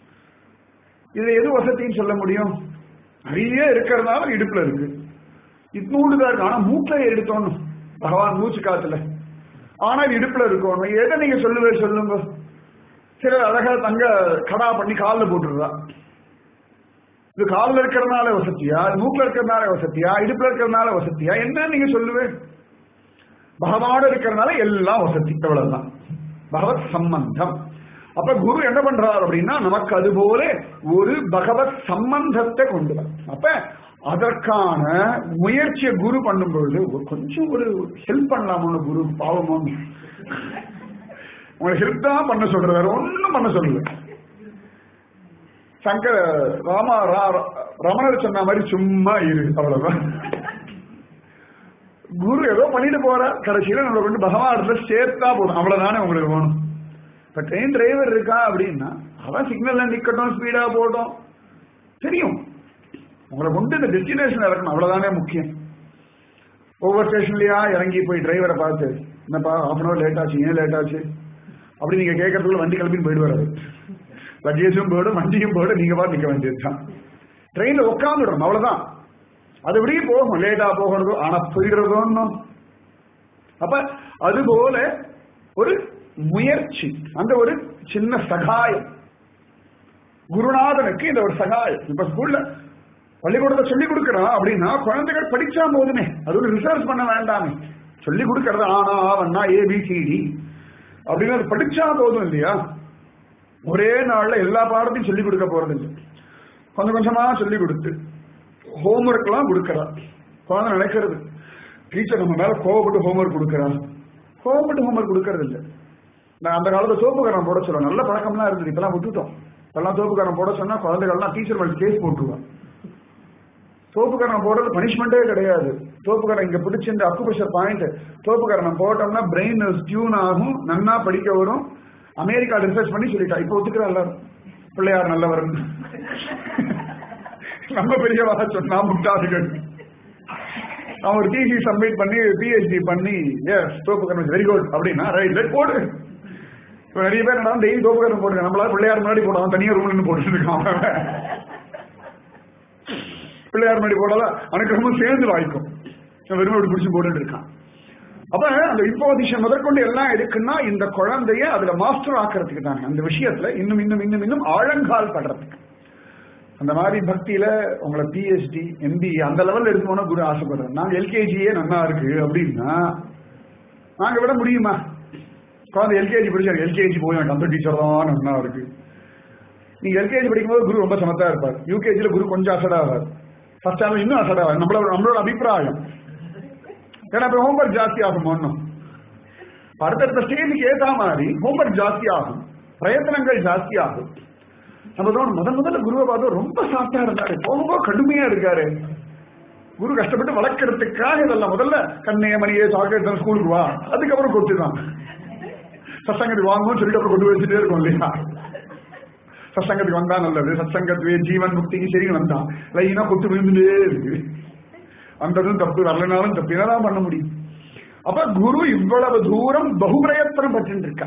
இதுல எது வசதின்னு சொல்ல முடியும் நிறைய இருக்கிறதுனால இடுப்புல இருக்கு இட்னூண்டு தான் இருக்கு ஆனா மூக்கில எடுத்தோன்னு பகவான் மூச்சு காத்துல ஆனால் இடுப்புல இருக்கணும் எதை நீங்க சொல்லுவே சொல்லுங்க சிலர் அழகா தங்க கடா பண்ணி காலில் போட்டுடுறா இது காலில் இருக்கிறதுனால வசதியா மூக்கில் இருக்கிறதுனால வசதியா இடுப்புல இருக்கிறதுனால வசதியா என்ன நீங்க சொல்லுவேன் பகவானோட இருக்கிறதுனால எல்லாம் வசதி அவ்வளவுதான் பகவத் சம்பந்தம் அப்ப குரு என்ன பண்றார் அப்படின்னா நமக்கு அது போல ஒரு பகவத் சம்பந்தத்தை கொண்டு வர அப்ப அதற்கான முயற்சியை குரு பண்ணும் பொழுது ஒரு கொஞ்சம் ஒரு ஹெல்ப் பண்ணலாமோ குரு பாவமோ உங்களை ஹெல்ப் தான் பண்ண சொல்றது வேற ஒண்ணும் பண்ண சொல்லல சங்கர ராமா ரா- ரமணர் சொன்ன மாதிரி சும்மா இரு அவ்வளவுதான் குரு ஏதோ பண்ணிட்டு போற கடைசியில நம்மளை கொண்டு பகவான் இடத்துல சேர்த்தா போதும் அவ்வளவுதானே உங்களுக்கு வேணும் இப்ப ட்ரெயின் டிரைவர் இருக்கா அப்படின்னா அவன் சிக்னல்ல நிக்கட்டும் ஸ்பீடா போட்டோம் தெரியும் உங்களை கொண்டு இந்த டெஸ்டினேஷன் இறக்கணும் அவ்வளவுதானே முக்கியம் ஒவ்வொரு ஸ்டேஷன்லயா இறங்கி போய் டிரைவரை பார்த்து என்னப்பா ஹாஃப் அன் அவர் லேட் ஆச்சு ஏன் லேட் ஆச்சு அப்படி நீங்க கேட்கறதுக்குள்ள வண்டி கிளம்பின்னு போயிடுவாரு லக்கேஜும் போயிடும் வண்டியும் போயிடும் நீங்க பாட்டு நிக்க வேண்டியதுதான் ட்ரெயின்ல உட்காந்துடணும் அவ்வளவுதான் அது இப்படியே போகும் லேட்டா போகிறதோ ஆனா போயிடுறதோ அப்ப அது போல ஒரு முயற்சி அந்த ஒரு சின்ன சகாயம் குருநாதனுக்கு இந்த ஒரு சகாயம் இப்ப ஸ்கூல்ல பள்ளிக்கூடத்தை சொல்லி கொடுக்கறோம் அப்படின்னா குழந்தைகள் படிச்சா போதுமே அது ஒரு ரிசர்ச் பண்ண வேண்டாமே சொல்லி கொடுக்கறது ஆனா ஆவன்னா ஏபிசிடி அப்படின்னு அது படிச்சா போதும் இல்லையா ஒரே நாள்ல எல்லா பாடத்தையும் சொல்லி கொடுக்க போறது இல்லை கொஞ்சம் கொஞ்சமா சொல்லி கொடுத்து ஹோம்ஒர்க் எல்லாம் கொடுக்கறா குழந்தை நினைக்கிறது டீச்சர் நம்ம மேல கோவப்பட்டு ஹோம்ஒர்க் கொடுக்கறா கோவப்பட்டு ஹோம்ஒர்க் கொடுக்கறது இல்ல நான் அந்த காலத்துல சோப்புக்காரன் போட சொல்லுவேன் நல்ல பழக்கம்லாம் இருந்தது இப்பெல்லாம் விட்டுட்டோம் இப்பெல்லாம் சோப்புக்காரன் போட சொன்னா குழந்தைகள்லாம் டீச்சர் மேல கேஸ் போட்டுருவான் தோப்புக்கரணம் போடுறது பனிஷ்மெண்டே கிடையாது தோப்புக்கரணம் இங்க பிடிச்ச இந்த அக்குபஷர் பாயிண்ட் தோப்புக்கரணம் போட்டோம்னா பிரெயின் டியூன் ஆகும் நன்னா படிக்க வரும் அமெரிக்கா ரிசர்ச் பண்ணி சொல்லிட்டா இப்ப ஒத்துக்கிறா எல்லாரும் பிள்ளையார் நல்லவர் நம்ம பெரியவா சொன்னா முட்டாதுகள் அவன் ஒரு டிசி சப்மிட் பண்ணி பிஹெச்டி பண்ணி எஸ் தோப்புக்கரணம் வெரி குட் அப்படின்னா ரைட் ரைட் போடு இப்ப நிறைய பேர் என்ன டெய்லி தோப்புக்கரணம் போடுங்க நம்மளால பிள்ளையார் முன்னாடி போடுவான் தனியார் ரூம்ல நின்று போட்டுட்டு இருக்கான் அவன். பிள்ளையார் முன்னாடி போடல அனுக்கிரகமும் சேர்ந்து வாய்க்கும் வெறுமை இப்படி பிடிச்சு போட்டுட்டு இருக்கான் அப்ப அந்த இம்போசிஷன் முதற்கொண்டு எல்லாம் எதுக்குன்னா இந்த குழந்தைய அதுல மாஸ்டர் ஆக்கிறதுக்கு தானே அந்த விஷயத்துல இன்னும் இன்னும் இன்னும் இன்னும் ஆழங்கால் படுறதுக்கு அந்த மாதிரி பக்தியில உங்களை பிஹெச்டி எம்பி அந்த லெவல்ல இருக்கணும்னு குரு ஆசைப்படுறேன் நாங்க எல்கேஜியே நல்லா இருக்கு அப்படின்னா நாங்க விட முடியுமா குழந்தை எல்கேஜி படிச்சாரு எல்கேஜி போய் வேண்டாம் அந்த டீச்சர் தான் நல்லா இருக்கு நீங்க எல்கேஜி படிக்கும்போது குரு ரொம்ப சமத்தா இருப்பார் யூகேஜில குரு கொஞ்சம் அசடா ஆவார் ஃபர்ஸ்ட் ஸ்டாண்டர்ட் இன்னும் அசடா ஆவார் நம்மளோட நம்மளோட அபிப்பிராயம் ஏன்னா இப்ப ஹோம்ஒர்க் ஜாஸ்தி ஆகும் ஒன்றும் அடுத்தடுத்த ஸ்டேஜுக்கு ஏத்த மாதிரி ஹோம்ஒர்க் ஜாஸ்தி ஆகும் பிரயத்தனங்கள் ஜாஸ்தி ஆகும் நம்ம தான் முதல் முதல்ல குருவை பார்த்தா ரொம்ப சாப்பிட்டா இருந்தாரு போக போக கடுமையா இருக்காரு குரு கஷ்டப்பட்டு வளர்க்கறதுக்காக இதெல்லாம் முதல்ல கண்ணே மணியே சாக்லேட் தான் ஸ்கூலுக்கு வா அதுக்கப்புறம் கொத்துதான் சத்சங்கத்துக்கு வாங்கணும்னு சொல்லிட்டு அப்புறம் கொண்டு வச்சுட்டே இருக்கும் இல்லையா சத்சங்கத்துக்கு வந்தா நல்லது சத்சங்கத்துவே ஜீவன் முக்திக்கு சரின்னு வந்தான் லைனா கொத்து விழுந்துட்டே இருக்கு வந்ததும் தப்பு வரலனாலும் தப்பு என்னதான் பண்ண முடியும் அப்ப குரு இவ்வளவு தூரம் பகுபிரயத்தனம் பட்டு இருக்கா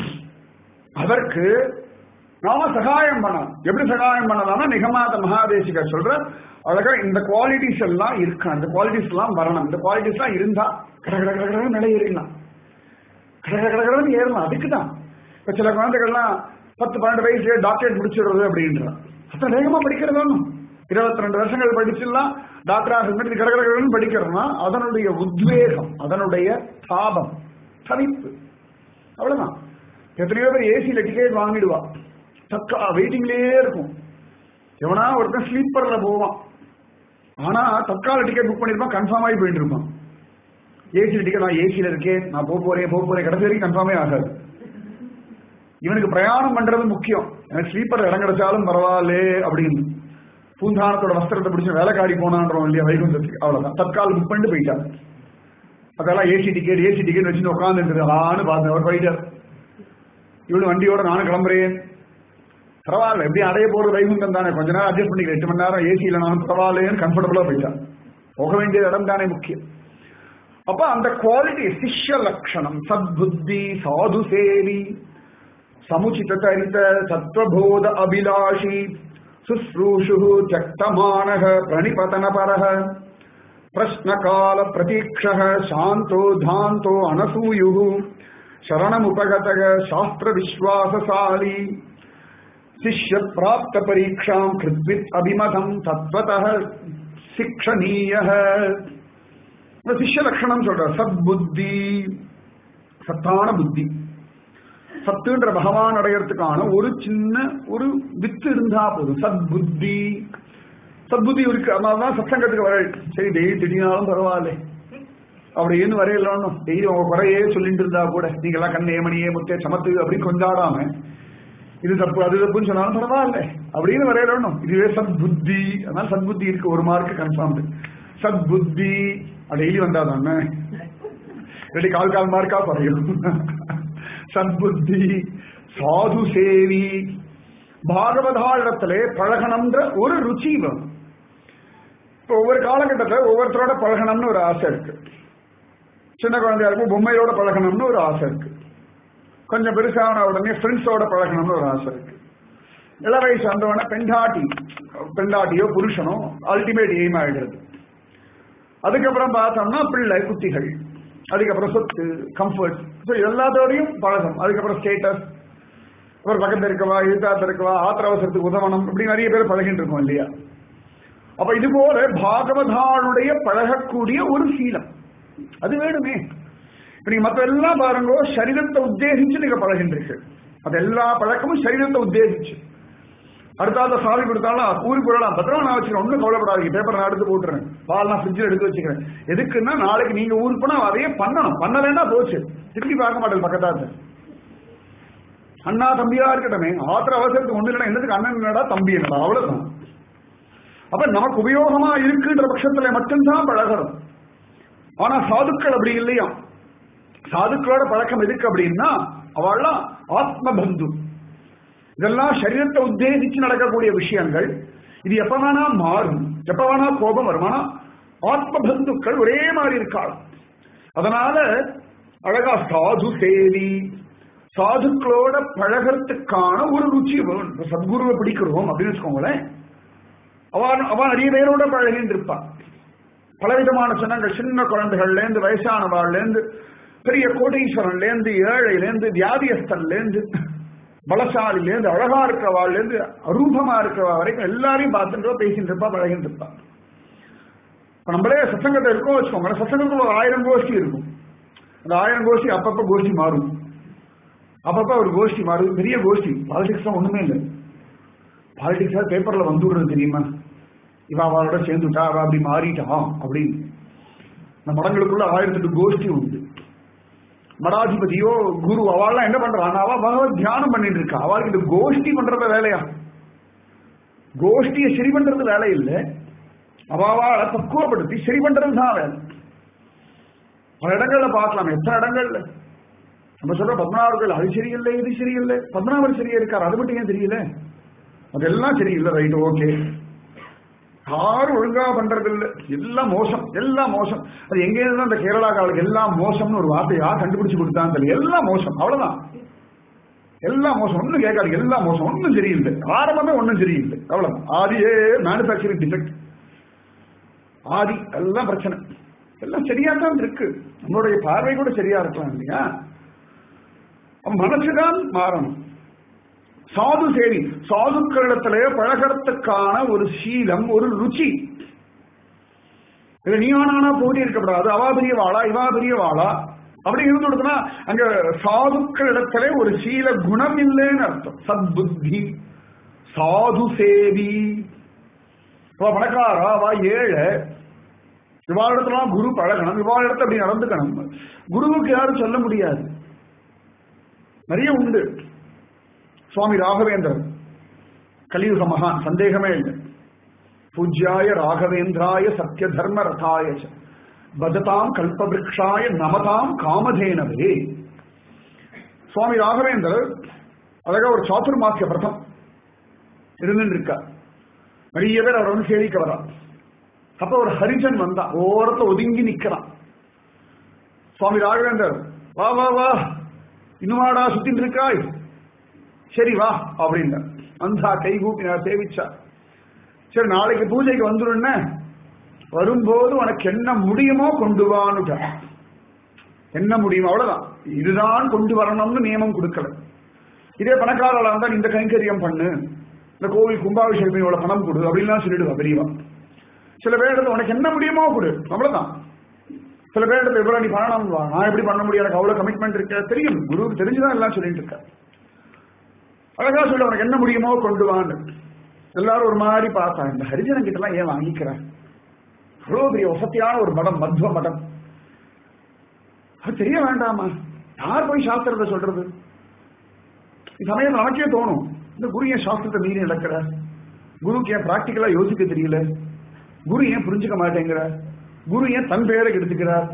அதற்கு நாம சகாயம் பண்ணலாம் எப்படி சகாயம் பண்ணலாம்னா நிகமாத மகாதேசிகர் சொல்ற அழகா இந்த குவாலிட்டிஸ் எல்லாம் இருக்கு அந்த குவாலிட்டிஸ் எல்லாம் வரணும் இந்த குவாலிட்டிஸ் எல்லாம் இருந்தா கட கட கட கடன்னு நிலை ஏறிடலாம் கட கட கட கடன்னு ஏறலாம் அதுக்கு தான் இப்ப சில குழந்தைகள்லாம் பத்து பன்னெண்டு வயசுல டாக்டரேட் முடிச்சிடுறது அப்படின்றான் அத்தனை வேகமா படிக்கிறது ஒண்ணும் இருபத்தி ரெண்டு வருஷங்கள் படிச்சிடலாம் டாக்டராக இருந்துட்டு கட கட கடன்னு படிக்கிறதுனா அதனுடைய உத்வேகம் அதனுடைய தாபம் தவிப்பு அவ்வளவுதான் எத்தனையோ பேர் ஏசியில டிக்கெட் வாங்கிடுவா தக்கா வெயிட்டிங்லயே இருக்கும் எவனா ஒருத்தன் ஸ்லீப்பர்ல போவான் ஆனா தக்கால டிக்கெட் புக் பண்ணிருப்பான் கன்ஃபார்ம் ஆகி போயிட்டு இருப்பான் ஏசியில டிக்கெட் நான் ஏசியில இருக்கேன் நான் போக போறேன் போக போறேன் கடைசி வரைக்கும் கன்ஃபார்மே ஆகாது இவனுக்கு பிரயாணம் பண்றது முக்கியம் எனக்கு ஸ்லீப்பர் இடம் கிடைச்சாலும் பரவாயில்லே அப்படின்னு பூந்தானத்தோட வஸ்திரத்தை பிடிச்சு வேலைக்காடி போனான்றோம் இல்லையா வைகுந்தத்துக்கு அவ்வளவுதான் தற்கால் புக் பண்ணிட்டு போயிட்டான் அதெல்லாம் ஏசி டிக்கெட் ஏசி டிக்கெட் வச்சுட்டு உட்காந்துட்டு ஆன்னு பார்த்தேன் அவர் போயிட்டார் இவனு வண்டியோட நானும் கிளம்புறேன் பரவாயில்ல எப்படி அடைய போறது வைகுண்டம் தானே கொஞ்ச நேரம் அட்ஜஸ்ட் பண்ணிக்கிறேன் எட்டு மணி நேரம் ஏசியில நானும் பரவாயில்லைன்னு கம்ஃபர்டபுளா போயிட்டான் போக வேண்டிய இடம் தானே முக்கியம் அப்ப அந்த குவாலிட்டி சிஷ்ய லட்சணம் சத்புத்தி சாது சேவி சமுச்சித சரித சத்வபோத அபிலாஷி சுஸ்ரூஷு தியக்தமானக பிரணிபதனபரக பிரஷ்னகால பிரதீக்ஷ சாந்தோ தாந்தோ அனசூயு சரணம் உபகதக சாஸ்திர விஸ்வாசசாலி சிஷ்ய பிராப்த பரீட்சாம் கிருத்வித் அபிமதம் தத்வத சிக்ஷணீய சிஷ்ய லட்சணம் சொல்ற சத்புத்தி சத்தான புத்தி சத்துன்ற பகவான் அடையறதுக்கான ஒரு சின்ன ஒரு வித்து இருந்தா போதும் சத்புத்தி சத்புத்தி இருக்கு அதனாலதான் சத்சங்கத்துக்கு வர சரி டெய்லி திடீர்னாலும் பரவாயில்ல அப்படின்னு வரையலாம் டெய்லி உங்க குறையே சொல்லிட்டு இருந்தா கூட நீங்க எல்லாம் கண்ணே மணியே முத்தே சமத்து அப்படின்னு கொண்டாடாம இது தப்பு அது தப்புன்னு சொன்னாலும் பரவாயில்ல அப்படின்னு வரையலாம் இதுவே சத்புத்தி அதனால சத்புத்தி இருக்கு ஒரு மார்க் கன்ஃபார்ம் சத்புத்தி டெய்லி வந்தா தானே ரெடி கால் கால் மார்க்கா குறையும் சத்புத்தி சாது சேவி பாகவதாரிடத்திலே பழகணும்ன்ற ஒரு ருச்சி வேணும் இப்போ ஒவ்வொரு காலகட்டத்தில் ஒவ்வொருத்தரோட பழகணும்னு ஒரு ஆசை இருக்கு சின்ன குழந்தையா இருக்கும் பொம்மையோட பழகணும்னு ஒரு ஆசை இருக்கு கொஞ்சம் பெருசான உடனே ஃப்ரெண்ட்ஸோட பழகணும்னு ஒரு ஆசை இருக்கு இள வயசு வந்தவொடனே பெண்டாட்டி பெண்டாட்டியோ புருஷனோ அல்டிமேட் எய்ம் ஆயிடுறது அதுக்கப்புறம் பார்த்தோம்னா பிள்ளை குட்டிகள் அதுக்கப்புறம் சொத்து கம்ஃபர்ட் ஸோ எல்லாத்தோடையும் பழகம் அதுக்கப்புறம் ஸ்டேட்டஸ் அப்புறம் பக்கத்தில் இருக்கவா எதிர்த்தாத்த இருக்கவா ஆத்திர அவசரத்துக்கு உதவணும் இப்படி நிறைய பேர் பழகிட்டு இருக்கோம் இல்லையா அப்ப இது போல பாகவதாளுடைய பழகக்கூடிய ஒரு சீலம் அது வேணுமே இப்ப நீங்க மத்த எல்லாம் பாருங்க சரீரத்தை உத்தேசிச்சு நீங்க பழகின்றீர்கள் அது எல்லா பழக்கமும் சரீரத்தை உத்தேசிச்சு அடுத்தாத சாவி கொடுத்தாலும் ஊருக்கு போடலாம் பத்திரமா நான் வச்சுக்கிறேன் ஒன்றும் கவலைப்படாதீங்க பேப்பர் நான் எடுத்து போட்டுறேன் பால் நான் ஃப்ரிட்ஜில் எடுத்து வச்சுக்கிறேன் எதுக்குன்னா நாளைக்கு நீங்க ஊருக்கு போனா அதையே பண்ணணும் பண்ணலைன்னா போச்சு திருப்பி பார்க்க மாட்டேன் பக்கத்தாத்து அண்ணா தம்பியா இருக்கட்டுமே ஆத்திர அவசரத்துக்கு ஒண்ணு இல்லைன்னா என்னதுக்கு அண்ணன் என்னடா தம்பி என்னடா அவ்வளவுதான் அப்ப நமக்கு உபயோகமா இருக்குன்ற பட்சத்துல மட்டும்தான் பழகணும் ஆனா சாதுக்கள் அப்படி இல்லையா சாதுக்களோட பழக்கம் எதுக்கு அப்படின்னா அவள்லாம் ஆத்ம பந்து இதெல்லாம் சரீரத்தை உத்தேசிச்சு நடக்கக்கூடிய விஷயங்கள் இது எப்ப வேணா மாறும் எப்ப வேணா கோபம் வரும் ஆனா ஆத்ம பந்துக்கள் ஒரே மாதிரி இருக்காள் அதனால அழகா சாது சேவி சாதுக்களோட பழகிறதுக்கான ஒரு ருச்சி வேணும் இப்ப சத்குருவை பிடிக்கிறோம் அப்படின்னு வச்சுக்கோங்களேன் அவன் அவன் நிறைய பேரோட பழகின்னு இருப்பான் பலவிதமான சின்னங்கள் சின்ன குழந்தைகள்ல இருந்து வயசானவாள்ல இருந்து பெரிய கோடீஸ்வரன்ல இருந்து ஏழையில இருந்து வியாதியஸ்தன்ல இருந்து பலசாலில இருந்து அழகா இருக்கிறவாள்ல இருந்து அரூபமா இருக்கிறவா வரைக்கும் எல்லாரையும் பார்த்துட்டு பேசிட்டு இருப்பா பழகிட்டு இருப்பா இப்ப நம்மளே சத்சங்கத்தை இருக்கோம் வச்சுக்கோங்க சத்சங்கத்துல ஒரு ஆயிரம் கோஷ்டி இருக்கும் அந்த ஆயிரம் கோஷ்டி அப்பப்ப கோஷ்டி மாறும் அப்பப்ப ஒரு கோஷ்டி மாறும் பெரிய கோஷ்டி பாலிடிக்ஸ் தான் ஒண்ணுமே இல்லை பாலிடிக்ஸா பேப்பர்ல வந்துடுறது தெரியுமா இவ அவளோட சேர்ந்துட்டா அவ அப்படி மாறிட்டான் அப்படின்னு இந்த மடங்களுக்குள்ள ஆயிரத்தி எட்டு கோஷ்டி உண்டு மடாதிபதியோ குரு அவள்லாம் என்ன பண்றான் அவ பகவத் தியானம் பண்ணிட்டு இருக்கா அவளுக்கு இந்த கோஷ்டி பண்றத வேலையா கோஷ்டியை சரி பண்றது வேலை இல்லை அவாவாளை பக்குவப்படுத்தி சரி பண்றது தான் வேலை பல இடங்கள்ல பார்க்கலாம் எத்தனை இடங்கள்ல நம்ம சொல்ற பத்மநாபர்கள் அது சரியில்லை இது சரியில்லை பத்மநாபர் சரியா இருக்கார் அது மட்டும் ஏன் தெரியல அதெல்லாம் சரியில்லை ரைட் ஓகே யாரும் ஒழுங்கா பண்றது இல்ல எல்லாம் மோசம் எல்லாம் மோசம் அது எங்க இருந்து அந்த கேரளா காலுக்கு எல்லாம் மோசம்னு ஒரு வார்த்தை யார் கண்டுபிடிச்சு கொடுத்தான்னு தெரியல எல்லாம் மோசம் அவ்வளவுதான் எல்லாம் மோசம் ஒண்ணும் கேட்காது எல்லாம் மோசம் ஒண்ணும் சரியில்லை ஆரம்பமே ஒண்ணும் சரியில்லை அவ்வளவுதான் ஆதியே மேனுபேக்சரிங் டிஃபெக்ட் ஆதி எல்லாம் பிரச்சனை எல்லாம் சரியா தான் இருக்கு நம்மளுடைய பார்வை கூட சரியா இருக்கலாம் இல்லையா மனசுதான் மாறணும் சாது சேரி சாதுக்களிடத்திலே பழகிறதுக்கான ஒரு சீலம் ஒரு ருச்சி இது நீவானா போட்டி இருக்கக்கூடாது அவா பெரிய வாழா இவா பெரிய வாழா அப்படி இருந்து கொடுத்தனா அங்க சாதுக்கள் இடத்துல ஒரு சீல குணம் இல்லைன்னு அர்த்தம் சத்புத்தி சாது சேவி அவ பணக்காரா அவ ஏழை இவாளிடத்துலாம் குரு பழகணும் இவாளிடத்தை அப்படி நடந்துக்கணும் குருவுக்கு யாரும் சொல்ல முடியாது நிறைய உண்டு சுவாமி ராகவேந்திரன் கலியுக மகான் சந்தேகமே இல்லை பூஜ்யாய ராகவேந்திராய சத்ய தர்ம ரதாய ச. பஜதாம் கல்பவிருக்ஷாய நமதாம் காமதேனவே சுவாமி ராகவேந்தர் அழகா ஒரு சாத்துர்மாசிய விரதம் இருந்துட்டு இருக்கார் நிறைய பேர் அவர் வந்து சேவிக்க வரா அப்ப ஒரு ஹரிஜன் வந்தா ஓரத்துல ஒதுங்கி நிக்கிறான் சுவாமி ராகவேந்தர் வா வா வா இன்னுமாடா சுத்திட்டு இருக்காய் சரி வா அப்படின்னா வந்தா கை கூப்பினா சேவிச்சா சரி நாளைக்கு பூஜைக்கு வந்துடுன்னு வரும்போது உனக்கு என்ன முடியுமோ கொண்டு வான்னு என்ன முடியும் அவ்வளவுதான் இதுதான் கொண்டு வரணும்னு நியமம் கொடுக்கல இதே பணக்காரர்களா இருந்தா இந்த கைங்கரியம் பண்ணு இந்த கோவில் கும்பாபிஷேகம் இவ்வளவு பணம் கொடு அப்படின்லாம் சொல்லிடுவா பெரியவா சில பேர் உனக்கு என்ன முடியுமோ கொடு அவ்வளவுதான் சில பேர் இவ்வளவு நீ பண்ணணும் வா. நான் எப்படி பண்ண முடியும் எனக்கு அவ்வளவு கமிட்மெண்ட் இருக்கு தெரியும் குருவுக்கு தெரிஞ்சுதான் எல்லாம் சொல்லிட்டு இருக்க அழகா சொல்ல உனக்கு என்ன முடியுமோ கொண்டு வான்னு எல்லாரும் ஒரு மாதிரி பார்த்தா இந்த ஹரிஜனன் கிட்ட எல்லாம் ஏன் வாங்கிக்கிறேன் அவ்வளவு பெரிய வசதியான ஒரு மடம் மத்வ மடம் அது தெரிய வேண்டாமா யார் போய் சாஸ்திரத்தை சொல்றது இந்த சமயம் நமக்கே தோணும் இந்த குரு ஏன் சாஸ்திரத்தை மீறி நடக்கிற குருக்கு ஏன் பிராக்டிக்கலா யோசிக்க தெரியல குரு ஏன் புரிஞ்சுக்க மாட்டேங்கிற குரு ஏன் தன் பெயரை கெடுத்துக்கிறார்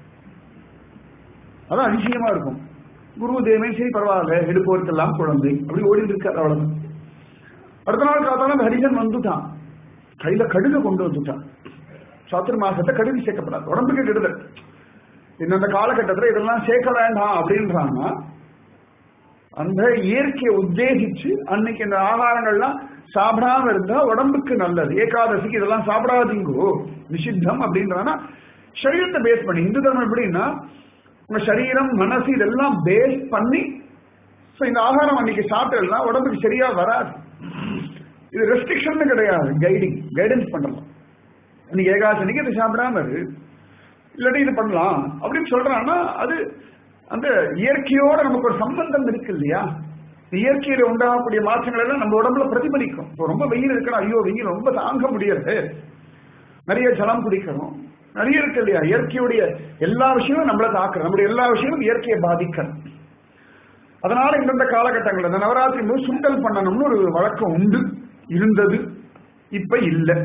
அதான் அதிசயமா இருக்கும் குரு தேவமே சரி பரவாயில்ல எடுப்போருக்கெல்லாம் குழந்தை அப்படி ஓடிட்டு இருக்காரு அவ்வளவு அடுத்த நாள் காத்தாலும் அந்த ஹரிஜன் வந்துட்டான் கையில கடுகு கொண்டு வந்துட்டான் சாத்திர மாசத்தை கடுகு சேர்க்கப்படாது உடம்புக்கு கெடுதல் இந்த காலகட்டத்துல இதெல்லாம் சேர்க்க வேண்டாம் அப்படின்றாங்க அந்த இயற்கையை உத்தேசிச்சு அன்னைக்கு இந்த ஆகாரங்கள்லாம் சாப்பிடாம இருந்தா உடம்புக்கு நல்லது ஏகாதசிக்கு இதெல்லாம் சாப்பிடாதீங்கோ நிஷித்தம் அப்படின்றானா சரீரத்தை பேஸ் பண்ணி இந்து தர்மம் எப்படின்னா உங்க சரீரம் மனசு இதெல்லாம் பேஸ் பண்ணி so இந்த ஆகாரம் அன்னைக்கு சாப்பிட்டா உடம்புக்கு சரியா வராது இது ரெஸ்ட்ரிக்ஷன் கிடையாது கைடிங் கைடன்ஸ் பண்ணலாம் இன்னைக்கு ஏகாதசிக்கு இது சாப்பிடாம இரு இல்லாட்டி இது பண்ணலாம் அப்படின்னு சொல்றான்னா அது அந்த இயற்கையோட நமக்கு ஒரு சம்பந்தம் இருக்கு இல்லையா இயற்கையில உண்டாகக்கூடிய மாற்றங்கள் எல்லாம் நம்ம உடம்புல பிரதிபலிக்கும் இப்போ ரொம்ப வெயில் இருக்கணும் ஐயோ வெயில் ரொம்ப தாங்க முடியாது நிறைய ஜலம் குடிக்கணும் நிறைய இருக்கு இல்லையா இயற்கையுடைய எல்லா விஷயமும் நம்மள தாக்குறது நம்முடைய எல்லா விஷயமும் இயற்கையை பாதிக்கணும் அதனால இந்தந்த காலகட்டங்கள்ல இந்த நவராத்திரி போது சுண்டல் பண்ணணும்னு ஒரு வழக்கம் உண்டு இருந்தது இப்ப இல்லை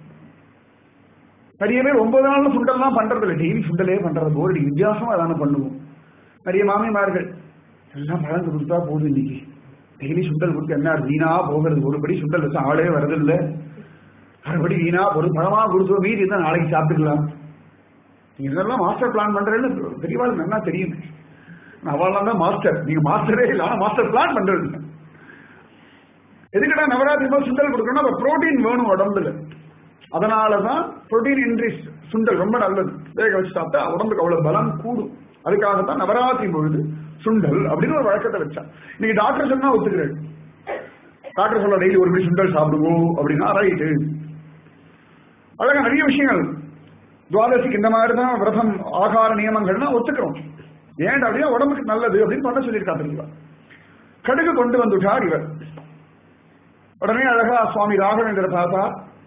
நிறைய பேர் ஒன்பது நாள்ல சுண்டல்லாம் பண்றது இல்லை டெய்லி சுண்டலே பண்றது ஒரு வித்தியாசமா அதான பண்ணுவோம் நிறைய மாமிமார்கள் எல்லாம் பழந்து கொடுத்தா போதும் இன்னைக்கு டெய்லி சுண்டல் கொடுத்து என்ன வீணா போகிறது ஒருபடி சுண்டல் வச்சு ஆளே வரதில்ல அரைபடி வீணா ஒரு பழமா கொடுத்தோம் மீதி இருந்தா நாளைக்கு சாப்பிட்டுக்கலாம் நீங்க இதெல்லாம் மாஸ்டர் பிளான் பண்றேன்னு பெரியவாள் நல்லா தெரியும் அவள்லாம் தான் மாஸ்டர் நீங்க மாஸ்டரே இல்லை ஆனா மாஸ்டர் பிளான் பண்றது எதுக்கடா நவராத்திரி போது சுண்டல் கொடுக்கணும் அப்ப புரோட்டீன் வேணும் உடம்புல அதனாலதான் புரோட்டீன் இன்றி சுண்டல் ரொம்ப நல்லது வேக வச்சு சாப்பிட்டா உடம்புக்கு அவ்வளவு பலம் கூடும் அதுக்காகத்தான் நவராத்திரி பொழுது சுண்டல் அப்படின்னு ஒரு வழக்கத்தை வச்சா இன்னைக்கு டாக்டர் சொன்னா ஒத்துக்கிறேன் டாக்டர் சொல்ல டெய்லி ஒரு மணி சுண்டல் சாப்பிடுவோம் அப்படின்னா ரைட்டு அழகா நிறைய விஷயங்கள் துவாதசிக்கு இந்த மாதிரி தான் விரதம் ஆகார நியமங்கள்னா ஒத்துக்கிறோம் ஏன் அப்படின்னா உடம்புக்கு நல்லது அப்படின்னு பண்ண சொல்லியிருக்கா தெரியல கடுகு கொண்டு வந்துட்டார் இவர் உடனே அழகா சுவாமி ராகவேந்திர தாத்தா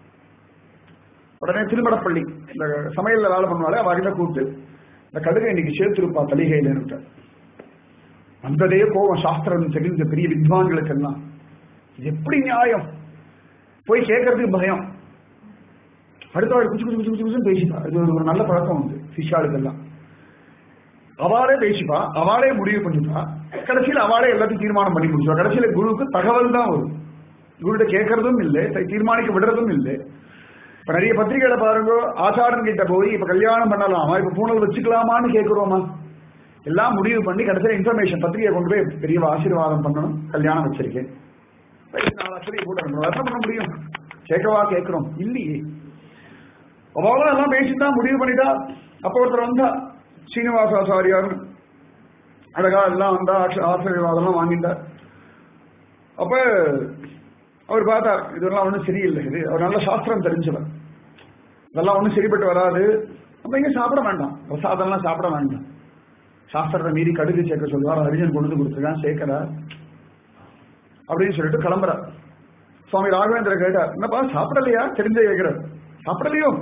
உடனே திருமடப்பள்ளி இந்த சமையல்ல வேலை பண்ணுவாலே அவர்கிட்ட கூப்பிட்டு இந்த கடுகை இன்னைக்கு சேர்த்திருப்பா தலிகையில வந்ததே போவோம் சாஸ்திரம் தெரிஞ்ச பெரிய வித்வான்களுக்கு எல்லாம் இது எப்படி நியாயம் போய் கேட்கறதுக்கு பயம் அடுத்த வாழை குச்சு குச்சு குச்சு குச்சு குச்சு பேசிப்பா இது ஒரு நல்ல பழக்கம் உண்டு சிஷாளுக்கெல்லாம் அவளே பேசிப்பா அவளே முடிவு பண்ணிப்பா கடைசியில் அவளே எல்லாத்தையும் தீர்மானம் பண்ணி முடிச்சுவா கடைசியில குருவுக்கு தகவல் தான் வரும் குருகிட்ட கேட்கறதும் இல்லை தீர்மானிக்க விடுறதும் இல்லை இப்ப நிறைய பத்திரிகைகளை பாருங்க ஆச்சாரன் கிட்ட போய் இப்ப கல்யாணம் பண்ணலாமா இப்ப பூனல் வச்சுக்கலாமான்னு கேட்கிறோமா எல்லாம் முடிவு பண்ணி கடைசியில் இன்ஃபர்மேஷன் பத்திரிகை கொண்டு போய் பெரிய ஆசீர்வாதம் பண்ணணும் கல்யாணம் வச்சிருக்கேன் நாலு ஆசிரியை கூட என்ன பண்ண முடியும் கேட்கவா கேட்கிறோம் இல்லையே அவளும் எல்லாம் பேசிட்டு தான் முடிவு பண்ணிட்டா அப்ப ஒருத்தர் வந்தா சீனிவாசாச்சாரியார் அழகா எல்லாம் வந்தா ஆசீர்வாதம் வாங்கிட்டார் அப்ப அவர் பார்த்தார் இதெல்லாம் ஒன்றும் சரியில்லை இது அவர் நல்ல சாஸ்திரம் தெரிஞ்சவர் இதெல்லாம் ஒன்றும் சரிப்பட்டு வராது நம்ம இங்கே சாப்பிட வேண்டாம் பிரசாதம்லாம் சாப்பிட வேண்டாம் சாஸ்திரத்தை மீறி கடுகு சேர்க்க சொல்லுவார் ஹரிஜன் கொண்டு வந்து கொடுத்துருக்கான் சேர்க்கிறார் அப்படின்னு சொல்லிட்டு கிளம்புறார் சுவாமி ராகவேந்திர கேட்டார் என்னப்பா சாப்பிடலையா தெரிஞ்ச கேட்கிறார் சாப்பிடலையோ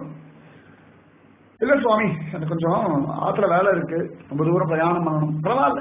இல்ல சுவாமி எனக்கு கொஞ்சம் ஆத்துல வேலை இருக்கு ரொம்ப தூரம் பிரயாணம் பண்ணணும் பரவாயில்ல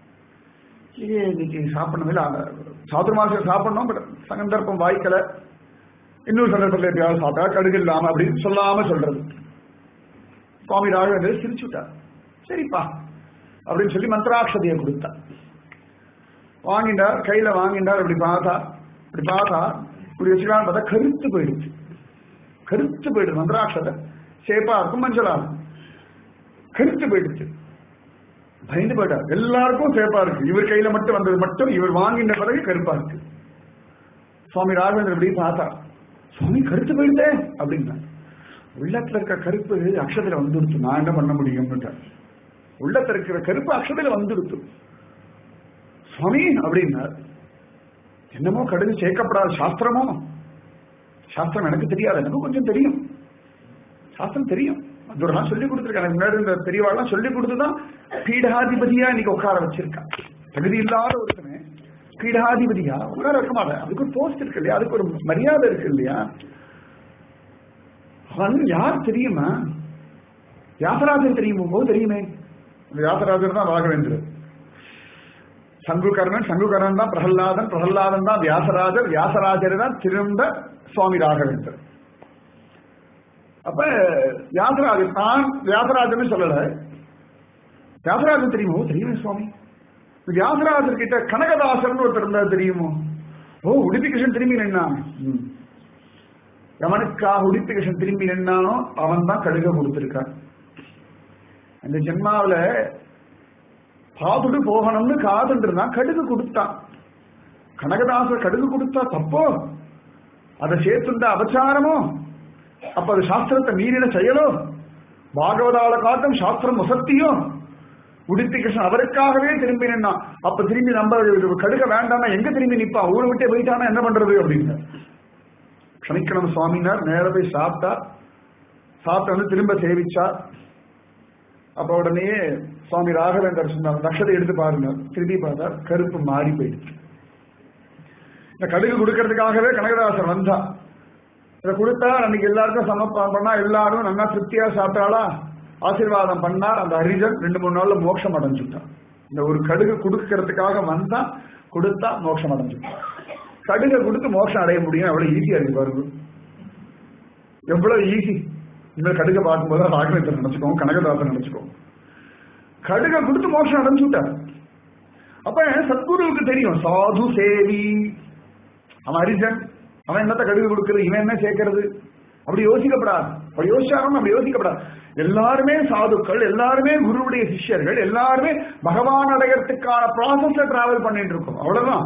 இது இன்னைக்கு சாப்பிடணும் இல்ல சாதுர மாசம் சாப்பிடணும் பட் சந்தர்ப்பம் வாய்க்கல இன்னொரு சந்தர்ப்பத்தில் எப்பயாவது சாப்பிட்டா கடுகு இல்லாம அப்படின்னு சொல்லாம சொல்றது சுவாமி ராகவேந்தர் சிரிச்சு விட்டார் சரிப்பா அப்படின்னு சொல்லி மந்திராட்சதியை கொடுத்தார் வாங்கிட்டார் கையில வாங்கிட்டார் அப்படி பார்த்தா இப்படி பார்த்தா இப்படி வச்சுக்கலாம் பார்த்தா கருத்து போயிடுச்சு கருத்து போயிடுது மந்திராட்சதை சேப்பா இருக்கும் மஞ்சளா இருக்கும் கருத்து போயிடுச்சு பயந்து போயிட்டார் எல்லாருக்கும் சேப்பா இருக்கு இவர் கையில மட்டும் வந்தது மட்டும் இவர் வாங்கின பிறகு கருப்பா இருக்கு சுவாமி ராகவேந்திரன் இப்படி பார்த்தா சுவாமி கருத்து போயிட்டே அப்படின்னா உள்ளத்துல இருக்க கருப்பு அக்ஷத்துல வந்துடுச்சு நான் என்ன பண்ண முடியும்னுட்டார் உள்ளத்துல இருக்கிற கருப்பு அக்ஷதையில வந்துடுத்து சுவாமி அப்படின்னார் என்னமோ கடுகு சேர்க்கப்படாத சாஸ்திரமோ சாஸ்திரம் எனக்கு தெரியாது எனக்கு கொஞ்சம் தெரியும் சாஸ்திரம் தெரியும் அதுலாம் சொல்லி கொடுத்துருக்காங்க முன்னாடி இந்த பெரியவாள்லாம் சொல்லி கொடுத்துதான் பீடாதிபதியா இன்னைக்கு உட்கார வச்சிருக்கா தகுதி இல்லாத ஒருத்தனை பீடாதிபதியா உட்கார வைக்க மாட்டேன் அதுக்கு ஒரு போஸ்ட் இருக்கு இல்லையா அதுக்கு ஒரு மரியாதை இருக்கு இல்லையா அவன் யார் தெரியுமா வியாசராஜர் தெரியுமோ போது தெரியுமே இந்த வியாசராஜர் தான் ராகவேந்திரர் சங்குகர்ணன் சங்குகர்ணன் தான் பிரகல்லாதன் பிரகல்லாதன் தான் வியாசராஜர் வியாசராஜர் தான் திரும்ப சுவாமி ராகவேந்தர் அப்ப வியாசராஜர் தான் வியாசராஜன் சொல்லல வியாசராஜன் தெரியுமோ தெரியுமே சுவாமி வியாசராஜர் கிட்ட கனகதாசன் ஒருத்தர் இருந்தார் தெரியுமோ ஓ உடுப்பி கிருஷ்ணன் திரும்பி நின்னான் ம். எவனுக்காக உடுப்பி கிருஷ்ணன் திரும்பி நின்னானோ அவன் தான் கடுக கொடுத்திருக்கான் அந்த ஜென்மாவில பாதுடு போகணும்னு காதுன்னு இருந்தான் கடுகு கொடுத்தான் கனகதாசர் கடுகு கொடுத்தா தப்போ அதை சேர்த்துண்ட அபச்சாரமோ அப்ப அது சாஸ்திரத்தை மீறின செயலோ பாகவதால காட்டும் சாஸ்திரம் வசத்தியோ உடுப்பி கிருஷ்ணன் அவருக்காகவே திரும்பி நின்னான் அப்ப திரும்பி நம்ம கடுக வேண்டாம்னா எங்க திரும்பி நிப்பான் ஊரை விட்டே போயிட்டானா என்ன பண்றது அப்படின்னு க்ஷமிக்கணும் சுவாமினார் நேர போய் சாப்பிட்டா சாப்பிட்டு வந்து திரும்ப சேவிச்சார் அப்ப உடனே சுவாமி ராகவேந்தர் சொன்னார் நக்ஷதை எடுத்து பாருங்க திரும்பி பார்த்தா கருப்பு மாறி போயிடுச்சு இந்த கடுகு கொடுக்கறதுக்காகவே கனகதாசன் வந்தா இதை கொடுத்தா அன்னைக்கு எல்லாருக்கும் சமர்ப்பணம் பண்ணா எல்லாரும் நல்லா திருப்தியா சாப்பிட்டாளா ஆசீர்வாதம் பண்ணார் அந்த ஹரிஜன் ரெண்டு மூணு நாள்ல மோட்சம் அடைஞ்சுட்டான் இந்த ஒரு கடுகு கொடுக்கறதுக்காக வந்தா கொடுத்தா மோட்சம் அடைஞ்சுட்டான் கடுகை கொடுத்து மோட்சம் அடைய முடியும் எவ்வளவு ஈஸியா இருக்கு பாருங்க எவ்வளவு ஈஸி இந்த கடுகை பார்க்கும்போது ராகவேந்தர் நினைச்சுக்கோங்க கனகதாசன் நினைச்சுக்கோங்க கடுகை கொடுத்து மோட்சம் அடைஞ்சு விட்டார் அப்ப சத்குருவுக்கு தெரியும் சாது சேவி அவன் ஹரிஜன் அவன் என்னத்த கடுகு கொடுக்கறது இவன் என்ன சேர்க்கறது அப்படி யோசிக்கப்படாது அப்படி யோசிச்சாலும் அப்படி யோசிக்கப்படாது எல்லாருமே சாதுக்கள் எல்லாருமே குருவுடைய சிஷ்யர்கள் எல்லாருமே பகவான் அடையறதுக்கான ப்ராசஸ்ல டிராவல் பண்ணிட்டு இருக்கோம் அவ்வளவுதான்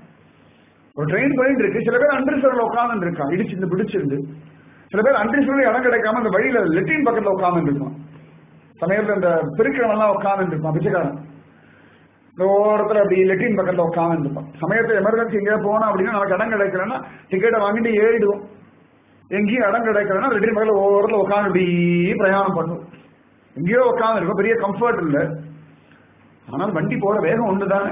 ஒரு ட்ரெயின் போயிட்டு இருக்கு சில பேர் அண்டர்ஸ்வரில் உட்கார்ந்து இருக்கான் இடிச்சிருந்து பிடிச்சிருந்து சில பேர் அண்டர்ஸ்வரில் இடம் கிடைக்காம அந்த வழியில லெட்டின் பக்கத்துல உட்கார்ந்து இருப்பான் சமயத்துல இந்த பெருக்கிழமெல்லாம் உட்கார்ந்து இருப்பான் பிச்சைக்காரன் இந்த ஓரத்துல அப்படி லெட்டின் பக்கத்துல உட்கார்ந்து இருப்பான் சமயத்துல எமர்ஜென்சி எங்கேயா போனோம் அப்படின்னா நமக்கு இடம் கிடைக்கலன்னா டிக்கெட்டை வாங்கிட்டு ஏறிடுவோம் எங்கேயும் இடம் கிடைக்கலன்னா லெட்டின் பக்கத்துல ஓரத்துல உட்காந்து இப்படி பிரயாணம் பண்ணும் எங்கேயோ உட்காந்து இருக்கும் பெரிய கம்ஃபர்ட் இல்லை ஆனால் வண்டி போற வேகம் ஒன்று தானே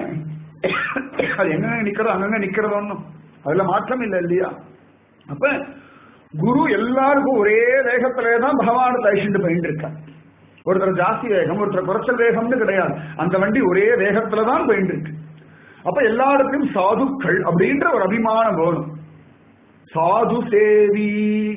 அது எங்கெங்க நிக்கிறதோ அங்கங்க நிக்கிறது ஒண்ணும் அதுல மாற்றம் இல்லை இல்லையா அப்ப குரு எல்லாருக்கும் ஒரே வேகத்திலே தான் பகவான் தரிசிட்டு போயிட்டு இருக்கார் ஒருத்தர் ஜாஸ்தி வேகம் ஒருத்தர் குறைச்சல் வேகம்னு கிடையாது அந்த வண்டி ஒரே வேகத்துல தான் போயிட்டு இருக்கு அப்ப எல்லாருக்கும் சாதுக்கள் அப்படின்ற ஒரு அபிமானம் வேணும் சாது சேவி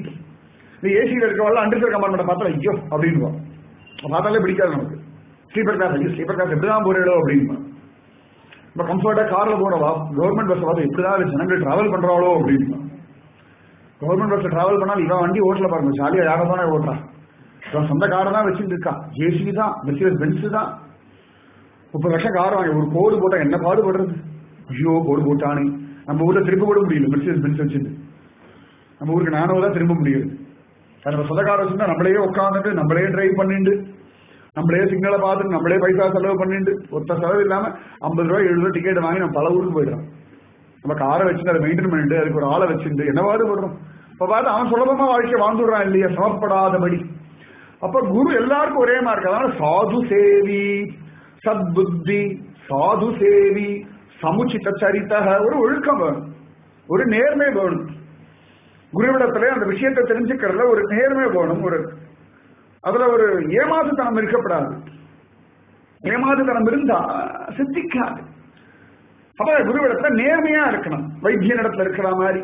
இந்த ஏசியில இருக்கவங்க அண்டர்சர் கம்பார்ட்மெண்ட் பார்த்தா ஐயோ அப்படின்னு பார்த்தாலே பிடிக்காது நமக்கு ஸ்லீப்பர் கிளாஸ் ஐயோ ஸ்லீப்பர் கிளாஸ் எப்படிதான் போறீங்களோ அப்படின்னு இப்ப கம்ஃபர்ட்டா கார்ல போனவா கவர்மெண்ட் பஸ் பார்த்து எப்படிதான் ஜனங்கள் டிராவல் பண்றாளோ அப்படின்னு கவர்மெண்ட் பஸ்ல டிராவல் பண்ணாலும் இவன் வண்டி ஓட்டல பாருங்க ஜாலியா யார தானே ஓட்டுறான் இவன் சொந்த காரை தான் வச்சுட்டு இருக்கான் ஜேசிபி தான் மெர்சிடஸ் பென்ஸ் தான் முப்பது லட்சம் கார் வாங்கி ஒரு கோடு போட்டா என்ன பாடுபடுறது ஐயோ கோடு போட்டானே நம்ம ஊர்ல திரும்ப கூட முடியல மெர்சிடஸ் பென்ஸ் வச்சுட்டு நம்ம ஊருக்கு நானோ தான் திரும்ப முடியுது நம்ம சொந்த கார் வச்சிருந்தா நம்மளே உட்காந்துட்டு நம்மளே டிரைவ் பண்ணிட்டு நம்மளே சிக்னலை பார்த்துட்டு நம்மளே பைசா செலவு பண்ணிட்டு ஒருத்த செலவு இல்லாம ஐம்பது ரூபாய் எழுபது ரூபாய் டிக்கெட் வாங்கி நம்ம பல ஊருக்கு போயிடுறோம் நம்ம காரை வச்சுட்டு அதை மெயின்டைன் பண்ணிட்டு அதுக்கு ஒரு ஆளை வச்சுட்டு என்ன பாடுபடுறோம் இப்ப பார்த்து அவன் சுலபமா வாழ்க்கை வாழ்ந்துடுறான் இல்லையா சமப்படாதபடி அப்ப குரு எல்லாருக்கும் ஒரே மாதிரி இருக்கு அதனால சாது சேவி சத்புத்தி சாது சேவி சமுச்சித சரித்தக ஒரு ஒழுக்கம் வேணும் ஒரு நேர்மை வேணும் குருவிடத்துல அந்த விஷயத்தை தெரிஞ்சுக்கிறதுல ஒரு நேர்மை வேணும் ஒரு அதுல ஒரு ஏமாற்றுத்தனம் இருக்கப்படாது ஏமாற்றுத்தனம் இருந்தா சித்திக்காது அப்ப குருவிடத்துல நேர்மையா இருக்கணும் வைத்தியன் இடத்துல இருக்கிற மாதிரி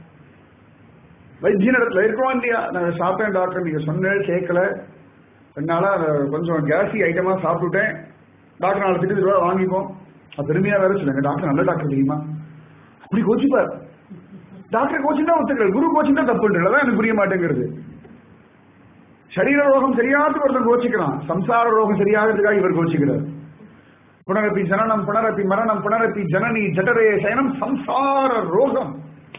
வைத்தியன் இடத்துல இருக்கோம் இல்லையா நான் சாப்பிட்டேன் டாக்டர் நீங்க சொன்னேன் கேட்கல என்னால கொஞ்சம் கேசி ஐட்டமா சாப்பிட்டுட்டேன் டாக்டர் நாலு திட்டு ரூபா வாங்கிப்போம் அது பெருமையா வேற சொல்லுங்க டாக்டர் நல்ல டாக்டர் தெரியுமா அப்படி கோச்சிப்பார் டாக்டர் கோச்சிங் தான் ஒத்துக்கள் குரு கோச்சிங் தான் தப்புன்றதான் எனக்கு புரிய மாட்டேங்கிறது சரீர ரோகம் சரியாதுக்கு ஒருத்தர் கோச்சிக்கிறான் சம்சார ரோகம் சரியாகிறதுக்காக இவர் கோச்சிக்கிறார் புனரப்பி ஜனனம் புனரப்பி மரணம் புனரப்பி ஜனனி ஜடரே சயனம் சம்சார ரோகம்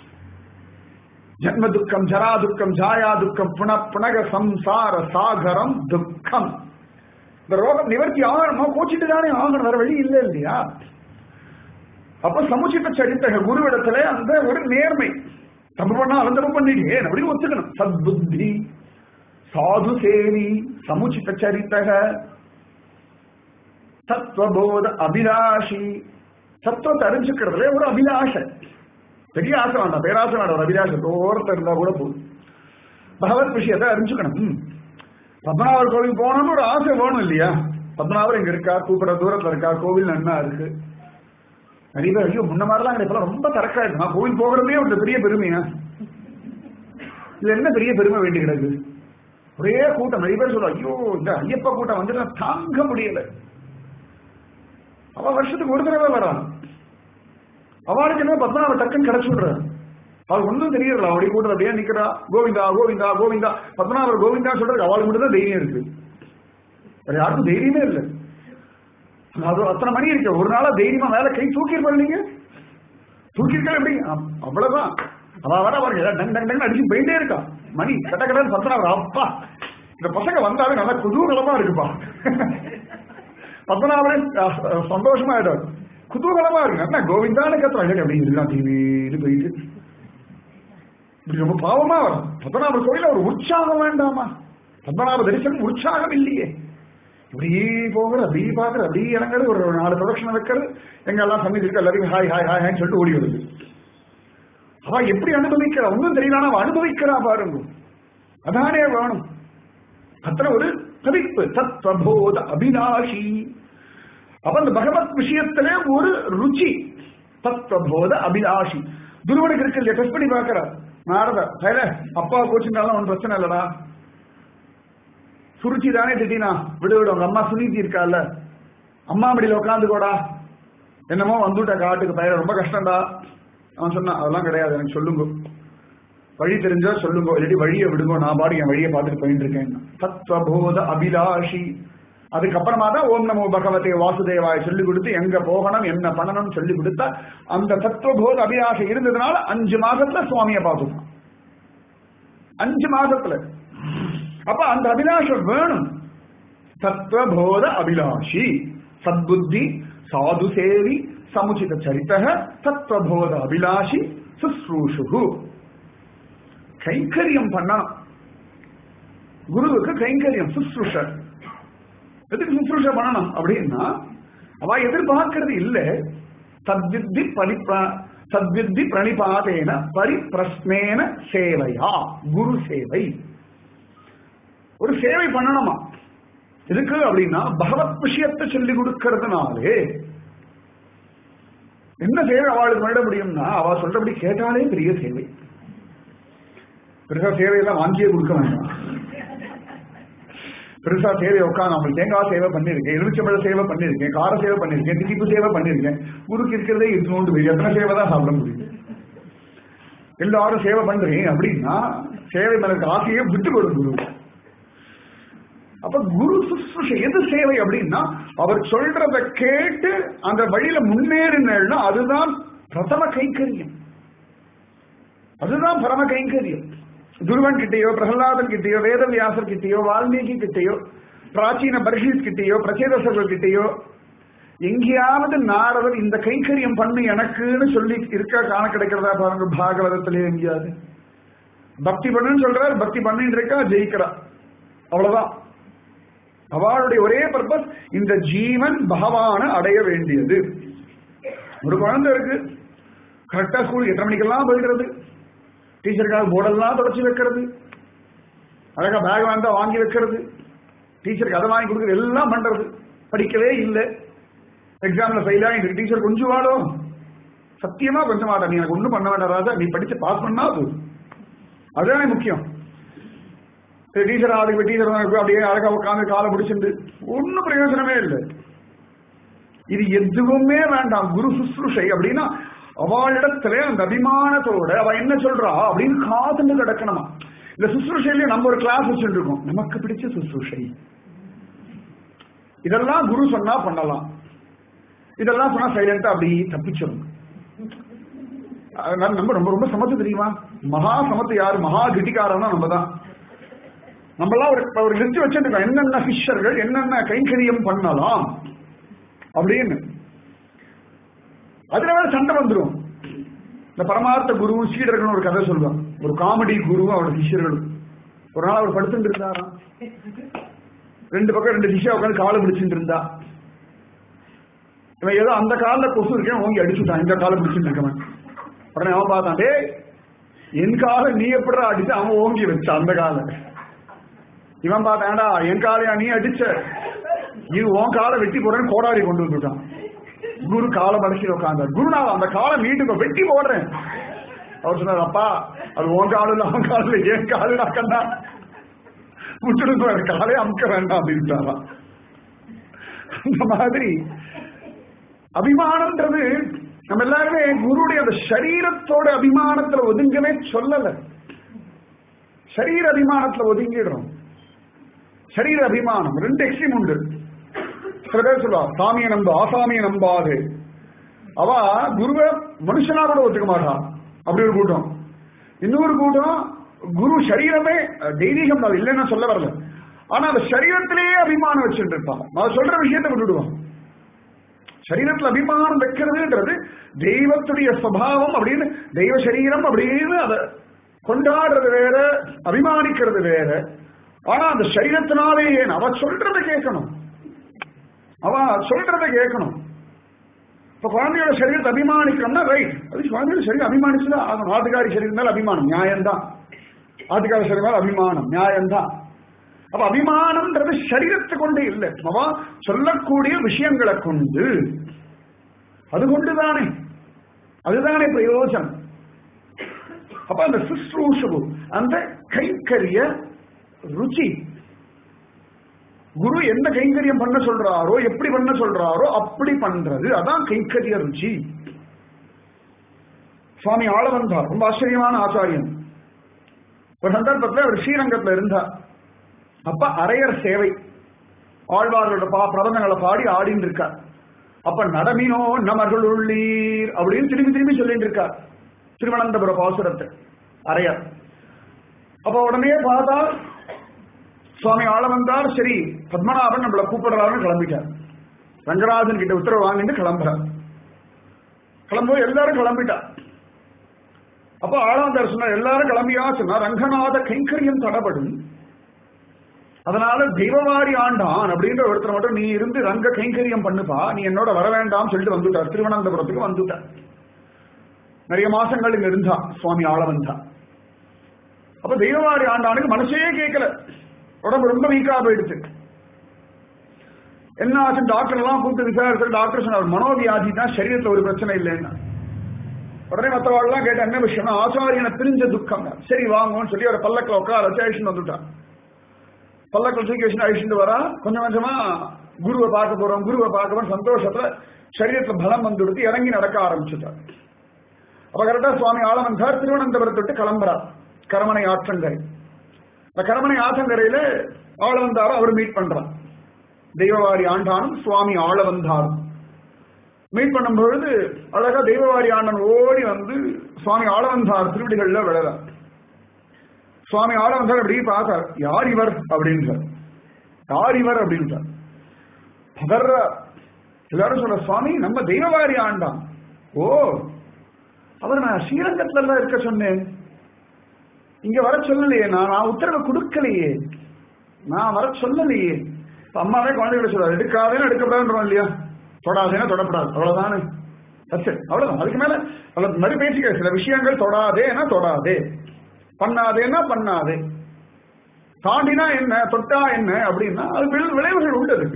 ஜன்ம துக்கம் ஜரா துக்கம் ஜாயா துக்கம் புன புனக சம்சார சாகரம் துக்கம் இந்த ரோகம் நிவர்த்தி ஆகணுமா கோச்சிட்டு தானே ஆகணும் வேற வழி இல்லை இல்லையா அப்ப சமுச்சித சரித்தக குருவிடத்துல அந்த ஒரு நேர்மை தப்பு பண்ணா அவன் தப்பு பண்ணிட்டே அப்படின்னு ஒத்துக்கணும் சத்புத்தி சாது சேவி சமுச்சித சரித்தக தத்துவபோத அபிலாஷி தத்துவத்தை அறிஞ்சுக்கிறதுல ஒரு அபிலாஷை பெரிய ஆசை வேண்டாம் பேராசை வேண்டாம் ஒரு அபிலாஷை ஓரத்தை இருந்தா கூட போதும் பகவத் விஷயத்தை அறிஞ்சுக்கணும் ம். பத்மநாபர் கோவில் போகணும்னு ஒரு ஆசை வேணும் இல்லையா பத்மநாபர் இங்க இருக்கா கூப்பிட தூரத்துல இருக்கா கோவில் நன்னா இருக்கு நிறைய பேர் ஐயோ முன்ன மாதிரிலாம் கிடையாது இப்பெல்லாம் ரொம்ப தரக்கா இருக்கு நான் கோவில் போகிறதே ஒரு பெரிய பெருமையா இதுல என்ன பெரிய பெருமை வேண்டி கிடக்கு ஒரே கூட்டம் நிறைய பேர் சொல்லுவா ஐயோ இந்த ஐயப்ப கூட்டம் வந்து நான் தாங்க முடியல அவ வருஷத்துக்கு ஒரு தடவை வரா அவளுக்கு என்ன பத்மநாப டக்குன்னு கிடைச்சு விடுறாரு அவள் ஒன்றும் தெரியல அவளுடைய கூட்டம் அப்படியே நிக்கிறா கோவிந்தா கோவிந்தா கோவிந்தா பத்மநாபர் கோவிந்தா சொல்றது அவளுக்கு மட்டும் தான் தைரியம் இருக்கு வேற யாருக்கும் தைரியமே இல்லை அது அத்தனை மணி இருக்கு ஒரு நாளா தைரியமா மேல கை தூக்கிருப்பா நீங்க தூக்கிருக்கா எப்படி அ- அவ்வளவுதான் அவ வர பாருங்க ஏதாவது டங் டங் டங் அடிச்சு போயிட்டே இருக்கா மணி கட்ட கட்டன்னு பத்மநாபர் அப்பா இந்த பசங்க வந்தாலே நல்லா குதூகலமா இருக்குப்பா பத்மநாபரே அஹ், அஹ், சந்தோஷமா ஆயிடும் குதூகலமா இருக்கு என்ன கோவிந்தான கத்துறாங்க அப்படி இருக்கான் டிவி இது போயிட்டு இப்படி ரொம்ப பாவமா வரும் பத்மநாபர் கோயில ஒரு உற்சாகம் வேண்டாமா பத்மநாப தரிசனம் உற்சாகம் இல்லையே இப்படி போகிற அப்படி பாக்குற அப்படி இறங்குறது ஒரு நாலு ப்ரொடக்ஷன் வைக்கிறது எங்க எல்லாம் சமைச்சு இருக்க எல்லாரையும் ஹாய் ஹாய் ஹாய் ஹாய்னு சொல்லிட்டு ஓடி வருது அவ எப்படி அனுபவிக்கிறா ஒன்றும் தெரியல அவ அனுபவிக்கிறா பாருங்க அதானே வேணும் அத்தனை ஒரு தவிப்பு தத்வபோத அபிலாஷி அப்ப அந்த பகவத் விஷயத்திலே ஒரு ருச்சி தத்வபோத அபிலாஷி துருவனுக்கு இருக்கு இல்லையா டெஸ்ட் பண்ணி பார்க்கிறார் நாரத பயில அப்பா கோச்சுனாலும் ஒன்றும் பிரச்சனை இல்லடா சுருச்சி தானே திட்டினா விடு விடு உங்க அம்மா சுனிதி இருக்கால அம்மா மடியில உட்காந்துக்கோடா என்னமோ வந்துட்ட காட்டுக்கு பயிர ரொம்ப கஷ்டம்டா அவன் சொன்னான் அதெல்லாம் கிடையாது எனக்கு சொல்லுங்க வழி தெரிஞ்சா சொல்லுங்க இல்லாட்டி வழியை விடுங்க நான் பாடி என் வழியை பார்த்துட்டு போயிட்டு இருக்கேன் தத்வபோத அபிலாஷி அதுக்கப்புறமா தான் ஓம் நமோ பகவதே வாசுதேவாய் சொல்லி கொடுத்து எங்க போகணும் என்ன பண்ணணும் சொல்லி கொடுத்தா அந்த தத்துவபோத அபிலாஷை இருந்ததுனால அஞ்சு மாசத்துல சுவாமியை பார்த்துக்கலாம் அஞ்சு மாசத்துல அப்ப அந்த அபிலாஷம் வேணும் தத்துவபோத அபிலாஷி சத்புத்தி சாது சேவி சமுச்சித சரித்தக தத்துவபோத அபிலாஷி சுஸ்ரூஷு கைங்கரியம் பண்ணணும் குருவுக்கு கைங்கரியம் சுஸ்ருஷ எதுக்கு சுஸ்ருஷ பண்ணணும் அப்படின்னா அவ எதிர்பார்க்கறது இல்ல தத்வித்தி பரிப்ப தத்வித்தி பிரணிபாதேன பரிப்பிரஸ்னேன சேவையா குரு சேவை ஒரு சேவை பண்ணணுமா எதுக்கு அப்படின்னா பகவத் விஷயத்தை சொல்லி கொடுக்கறதுனாலே என்ன சேவை அவளுக்கு பண்ணிட முடியும்னா அவ சொல்றபடி கேட்டாலே பெரிய சேவை பெருசா சேவையெல்லாம் வாங்கியே கொடுக்க வேண்டாம் பெருசா சேவை உட்காந்து நம்ம தேங்காய் சேவை பண்ணிருக்கேன் எலுமிச்சம்பழ சேவை பண்ணிருக்கேன் கார சேவை பண்ணிருக்கேன் திணிப்பு சேவை பண்ணிருக்கேன் குருக்கு இருக்கிறதே இருநூண்டு பேர் எத்தனை சேவை தான் சாப்பிட முடியும் எல்லாரும் சேவை பண்றீங்க அப்படின்னா சேவை மேல இருக்க ஆசையை விட்டு கொடு குரு அப்ப குரு சுசுஷை எது சேவை அப்படின்னா அவர் சொல்றத கேட்டு அந்த வழியில முன்னேறினா அதுதான் பிரதம கைங்கரியம் அதுதான் பரம கைங்கரியம் துருவன் கிட்டேயோ பிரகலாதன் கிட்டேயோ வேதவியாசர் கிட்டேயோ வால்மீகி கிட்டேயோ பிராச்சீன பர்ஹீஸ் கிட்டேயோ பிரச்சேதசர்கள் கிட்டேயோ எங்கேயாவது நாரதர் இந்த கைங்கரியம் பண்ணு எனக்குன்னு சொல்லி இருக்க காண கிடைக்கிறதா பாருங்க பாகவதத்திலே எங்கேயாவது பக்தி பண்ணுன்னு சொல்றாரு பக்தி பண்ணிட்டு இருக்கா ஜெயிக்கிறா அவ்வளவுதான் அவளுடைய ஒரே பர்பஸ் இந்த ஜீவன் பகவான அடைய வேண்டியது ஒரு குழந்தை இருக்கு கரெக்டா ஸ்கூல் எத்தனை மணிக்கெல்லாம் போயிடுறது டீச்சருக்காக போர்டெல்லாம் தொடச்சி வைக்கிறது அழகா பேக் வந்தா வாங்கி வைக்கிறது டீச்சருக்கு அதை வாங்கி கொடுக்குறது எல்லாம் பண்றது படிக்கவே இல்லை எக்ஸாம்ல ஃபெயில் ஆகி டீச்சர் கொஞ்சம் வாடும் சத்தியமா கொஞ்சம் மாட்டா நீ எனக்கு ஒண்ணும் பண்ண வேண்டாம் ராஜா நீ படிச்சு பாஸ் பண்ணா போதும் அதுதானே முக்கியம் டீச்சர் அதுக்கு டீச்சர் அப்படியே அழகா உட்காந்து காலை பிடிச்சிருந்து ஒன்னும் பிரயோஜனமே இல்லை இது எதுவுமே வேண்டாம் குரு சுசுருஷை அப்படின்னா அவளிடத்துல அந்த அபிமானத்தோட அவ என்ன சொல்றா அப்படின்னு காத்துட்டு கிடக்கணுமா இந்த சுசுருஷையில நம்ம ஒரு கிளாஸ் வச்சுட்டு இருக்கோம் நமக்கு பிடிச்ச சுசுருஷை இதெல்லாம் குரு சொன்னா பண்ணலாம் இதெல்லாம் சொன்னா சைலண்டா அப்படி தப்பிச்சிடும் அதனால நம்ம ரொம்ப ரொம்ப சமத்து தெரியுமா மகா சமத்து யாரு மகா கிட்டிக்காரன்னா நம்ம தான் நம்மளாம் ஒரு ஒரு லிஸ்ட் வச்சிருக்கோம் என்னென்ன ஃபிஷர்கள் என்னென்ன கைங்கரியம் பண்ணலாம் அப்படின்னு அதுல வேற சண்டை வந்துடும் இந்த பரமார்த்த குரு சீடர்கள் ஒரு கதை சொல்லுவான் ஒரு காமெடி குரு அவரோட சிஷ்யர்களும் ஒரு நாள் அவர் படுத்துட்டு இருந்தாராம் ரெண்டு பக்கம் ரெண்டு சிஷ்யா உட்காந்து காலை பிடிச்சிட்டு இருந்தா இவன் ஏதோ அந்த காலில் கொசு இருக்கேன் ஓங்கி அடிச்சுட்டான் இந்த காலை பிடிச்சிட்டு இருக்கவன் உடனே அவன் பார்த்தான் டேய் என் காலை நீ எப்படா அடிச்சு அவன் ஓங்கி வச்சான் அந்த காலை இவன் பார்த்தான்டா என் காலையா நீ அடிச்ச இது உன் காலை வெட்டி போறேன்னு கோடாரி கொண்டு வந்துட்டான் குரு காலை மடக்கி உட்காந்தார் குரு நான் அந்த காலை மீட்டுக்கு வெட்டி போடுறேன் அவர் சொன்னார் அப்பா அது உன் காலு இல்ல அவன் காலு இல்ல என் காலுடா கண்ணா விட்டுடுங்க காலே அமுக்க வேண்டாம் அப்படின்ட்டாரா அந்த மாதிரி அபிமானம்ன்றது நம்ம எல்லாருமே குருடைய அந்த சரீரத்தோட அபிமானத்துல ஒதுங்கவே சொல்லல சரீர அபிமானத்துல ஒதுங்கிடுறோம் சரீர அபிமானம் ரெண்டு எக்ஸ்ட்ரீம் உண்டு சில பேர் சொல்லுவா சாமியை நம்ப ஆசாமியை நம்பாது அவ குருவை மனுஷனா கூட ஒத்துக்க மாட்டா அப்படி ஒரு கூட்டம் இன்னொரு கூட்டம் குரு சரீரமே அஹ், தெய்வீகம் தான் இல்லைன்னு சொல்ல வரல ஆனா அந்த சரீரத்திலேயே அபிமானம் வச்சுட்டு இருப்பான் நான் சொல்ற விஷயத்தை விட்டுடுவான் சரீரத்துல அபிமானம் வைக்கிறதுன்றது தெய்வத்துடைய சுவாவம் அப்படின்னு தெய்வ சரீரம் அப்படின்னு அதை கொண்டாடுறது வேற அபிமானிக்கிறது வேற ஆனா அந்த சரீரத்தினாலே ஏன் அவ சொல்றத கேட்கணும் அவ சொல்றத கேட்கணும் இப்ப குழந்தையோட சரீரத்தை அபிமானிக்கிறோம்னா ரைட் அது குழந்தையோட சரீரம் அபிமானிச்சுதான் ஆகணும் ஆட்டுக்காரி சரீரம் மேல அபிமானம் நியாயம்தான் ஆட்டுக்காரி சரீரம் மேல அபிமானம் நியாயம்தான் அப்ப அபிமானம்ன்றது சரீரத்தை கொண்டு இல்லை அவ சொல்லக்கூடிய விஷயங்களை கொண்டு அது கொண்டுதானே அதுதானே பிரயோஜனம் அப்ப அந்த சுஸ்ரூஷவு அந்த கைக்கரிய ருச்சி குரு என்ன கைங்கரியம் பண்ண சொல்றாரோ எப்படி பண்ண சொல்றாரோ அப்படி பண்றது அதான் கைங்கரிய ருச்சி சுவாமி ஆளவந்தார் ரொம்ப ஆச்சரியமான ஆச்சாரியன் ஒரு சந்தர்ப்பத்தில் அவர் ஸ்ரீரங்கத்துல இருந்தார் அப்ப அரையர் சேவை ஆழ்வார்களோட பா பிரபந்தங்களை பாடி ஆடின்னு இருக்கார் அப்ப நடமினோ நமர்கள் உள்ளீர் அப்படின்னு திரும்பி திரும்பி சொல்லிட்டு இருக்கார் திருவனந்தபுர பாசுரத்தை அரையர் அப்ப உடனே பார்த்தா சுவாமி ஆள வந்தார் சரி பத்மநாபன் நம்மள கூப்பிடுறாருன்னு கிளம்பிட்டார் ரங்கராஜன் கிட்ட உத்தரவு வாங்கிட்டு கிளம்புறார் கிளம்பும்போது எல்லாரும் கிளம்பிட்டா அப்ப ஆளவந்தார் சொன்னார் எல்லாரும் கிளம்பியாச்சுன்னா ரங்கநாத கைங்கரியம் தடபடும் அதனால தெய்வவாரி ஆண்டான் அப்படின்ற ஒருத்தர் மட்டும் நீ இருந்து ரங்க கைங்கரியம் பண்ணுப்பா நீ என்னோட வர வேண்டாம் சொல்லிட்டு வந்துட்டார் திருவனந்தபுரத்துக்கு வந்துட்டார் நிறைய மாசங்கள் இங்க இருந்தா சுவாமி ஆளவந்தா அப்ப தெய்வவாரி ஆண்டானுக்கு மனசே கேட்கல உடம்பு ரொம்ப வீக்கா போயிடுச்சு என்ன ஆச்சு டாக்டர் எல்லாம் கூப்பிட்டு விசாரிச்சு டாக்டர் சொன்னார் மனோவியாதி தான் சரீரத்துல ஒரு பிரச்சனை இல்லைன்னா உடனே மற்றவாள்லாம் கேட்ட என்ன விஷயம்னா ஆச்சாரியனை பிரிஞ்ச துக்கம் சரி வாங்குவோம்னு சொல்லி ஒரு பல்லக்கில் உட்கார வச்சு அழிச்சுட்டு வந்துட்டான் பல்லக்கில் தூக்கி வச்சுட்டு அழிச்சுட்டு வரா கொஞ்சம் கொஞ்சமா குருவை பார்க்க போறோம் குருவை பார்க்க போறோம் சந்தோஷத்துல சரீரத்துல பலம் வந்துடுத்து இறங்கி நடக்க ஆரம்பிச்சுட்டார் அப்ப கரெக்டா சுவாமி ஆலமந்தார் திருவனந்தபுரத்தை விட்டு கிளம்புறார் கரமனை ஆற்றங்கரை இந்த கரமனை ஆற்றங்கரையில ஆளவந்தாரும் அவர் மீட் பண்றார் தெய்வவாரி ஆண்டானும் சுவாமி ஆளவந்தாரும் மீட் பண்ணும் பொழுது அழகா தெய்வவாரி ஆண்டன் ஓடி வந்து சுவாமி ஆளவந்தார் திருவடிகள்ல விழறார் சுவாமி ஆளவந்தார் அப்படி பார்த்தார் யார் இவர் அப்படின்றார் யார் இவர் அப்படின்றார் பதற எல்லாரும் சொல்ற சுவாமி நம்ம தெய்வவாரி ஆண்டான் ஓ அவர் நான் ஸ்ரீரங்கத்துல எல்லாம் இருக்க சொன்னேன் இங்க வர சொல்லலையே நான் நான் உத்தரவை கொடுக்கலையே நான் வர சொல்லலையே இப்ப அம்மாவே குழந்தைகளை சொல்றாரு எடுக்காதேன்னு எடுக்கப்படாதுன்றோம் இல்லையா தொடாதேன்னா தொடப்படாது அவ்வளவுதானே That's it. அவ்வளவுதான் அதுக்கு மேல அவ்வளவு மாதிரி பேசிக்க சில விஷயங்கள் தொடாதேன்னா தொடாதே பண்ணாதேன்னா பண்ணாதே தாண்டினா என்ன தொட்டா என்ன அப்படின்னா அது வில்- விளைவுகள் உண்டு அதுக்கு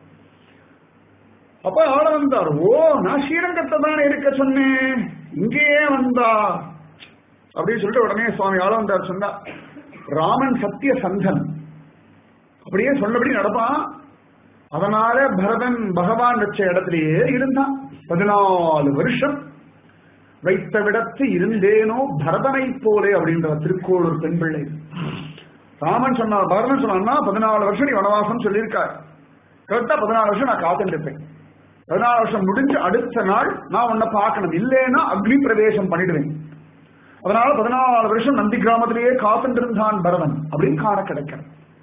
அப்ப ஆள வந்தார் ஓ நான் ஸ்ரீரங்கத்தை தானே இருக்க சொன்னேன் இங்கேயே வந்தா அப்படின்னு சொல்லிட்டு உடனே சுவாமி ஆள வந்தார் சொன்னா ராமன் சத்திய சந்தன் அப்படியே சொன்னபடி நடப்பான் அதனால பரதன் பகவான் வச்ச இடத்திலேயே இருந்தான் பதினாலு வருஷம் வைத்த விடத்து இருந்தேனோ பரதனை போலே அப்படின்ற திருக்கோளூர் பெண் பிள்ளை ராமன் சொன்னார் பரதன் சொன்னான்னா பதினாலு வருஷம் நீ வனவாசம் சொல்லியிருக்கார் கரெக்டா பதினாலு வருஷம் நான் காத்துட்டு இருப்பேன் பதினாலு வருஷம் முடிஞ்சு அடுத்த நாள் நான் உன்னை பார்க்கணும் இல்லைன்னா அக்னி பிரவேசம் பண்ணிடுவேன் அதனால பதினாலு வருஷம் நந்தி கிராமத்திலேயே காத்துட்டு இருந்தான் பரதன் அப்படின்னு காண கிடைக்கிறது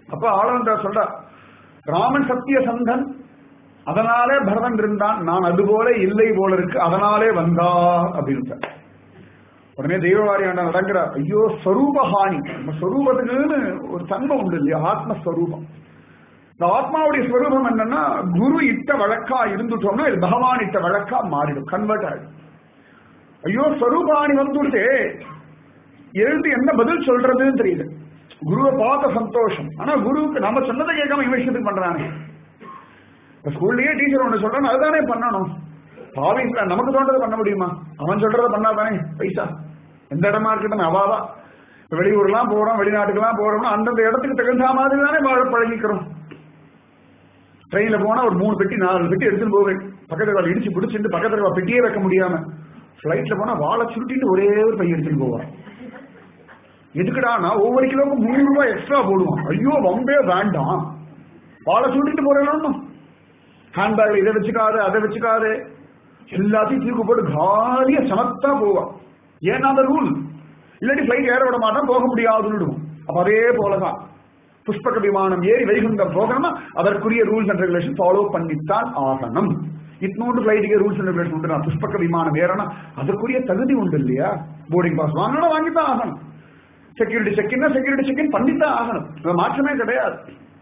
அப்ப ஆளவந்தா சொல்ற ராமன் சத்திய சந்தன் அதனாலே பரதன் இருந்தான் நான் அதுபோல இல்லை போல இருக்கு அதனாலே வந்தா அப்படின்னு உடனே தெய்வவாரியாண்ட நடக்கிறார் ஐயோ ஸ்வரூபஹானி நம்ம ஸ்வரூபத்துக்குன்னு ஒரு தன்மை உண்டு இல்லையா ஆத்மஸ்வரூபம் இந்த ஆத்மாவுடைய ஸ்வரூபம் என்னன்னா குரு இட்ட வழக்கா இருந்துட்டோம்னா இது பகவான் இட்ட வழக்கா மாறிடும் கன்வெர்ட் ஆயிடும் ஐயோ ஸ்வரூபாணி வந்துடுதே எழுந்து என்ன பதில் சொல்றதுன்னு தெரியல குருவை பார்த்த சந்தோஷம் ஆனா குருவுக்கு நம்ம சொன்னதை கேட்காம இவன் விஷயத்துக்கு பண்றானே இப்ப ஸ்கூல்லயே டீச்சர் ஒண்ணு சொல்றான் அதுதானே பண்ணணும் பாவிங்களா நமக்கு தோன்றதை பண்ண முடியுமா அவன் சொல்றதை பண்ணாதானே பைசா எந்த இடமா இருக்கட்டும் அவாவா இப்ப வெளியூர்லாம் போறோம் வெளிநாட்டுக்கெல்லாம் போறோம்னா அந்தந்த இடத்துக்கு தகுந்த மாதிரி தானே வாழ பழகிக்கிறோம் ட்ரெயின்ல போனா ஒரு மூணு பெட்டி நாலு பெட்டி எடுத்துட்டு போவேன் பக்கத்துல இருக்க இடிச்சு பிடிச்சிட்டு பக்கத்துல இருக்க பெட்டியே வைக்க முடியாம ஃபிளைட்ல போனா வாழை சுருட்டிட்டு ஒரே ஒரு பையன் எடுத்துட்டு போவான் எதுக்குடானா ஒவ்வொரு கிலோவுக்கு மூணு ரூபாய் எக்ஸ்ட்ரா போடுவான் ஐயோ வம்பே வேண்டாம் வாழை சுருட்டிட்டு போறேன் ஹேண்ட்பேக்ல இதை வச்சுக்காது அதை வச்சுக்காது எல்லாத்தையும் தூக்கு போட்டு காலியா சமத்தா போவான் ஏன்னா அந்த ரூல் இல்லாட்டி ஃபிளைட் ஏற விட மாட்டான் போக முடியாதுன்னு அப்ப அதே போலதான் புஷ்பக விமானம் ஏறி வைகுண்டம் போகணும்னா அதற்குரிய ரூல்ஸ் அண்ட் ரெகுலேஷன் ஃபாலோ பண்ணித்தான் ஆகணும் இட்னோண்டு ஃபிளைட்டுக்கு ரூல்ஸ் அண்ட் ரெகுலேஷன் உண்டு நான் புஷ்பக விமானம் ஏறனா அதற்குரிய தகுதி உண்டு இல்லையா போர்டிங் பாஸ் வாங்கணும் வாங்கித்தான் ஆகணும் செக்யூரிட்டி செக்இன்னா செக்யூரிட்டி செக்இன் பண்ணித்தான் ஆகணும் அது மாற்றமே கிடையாது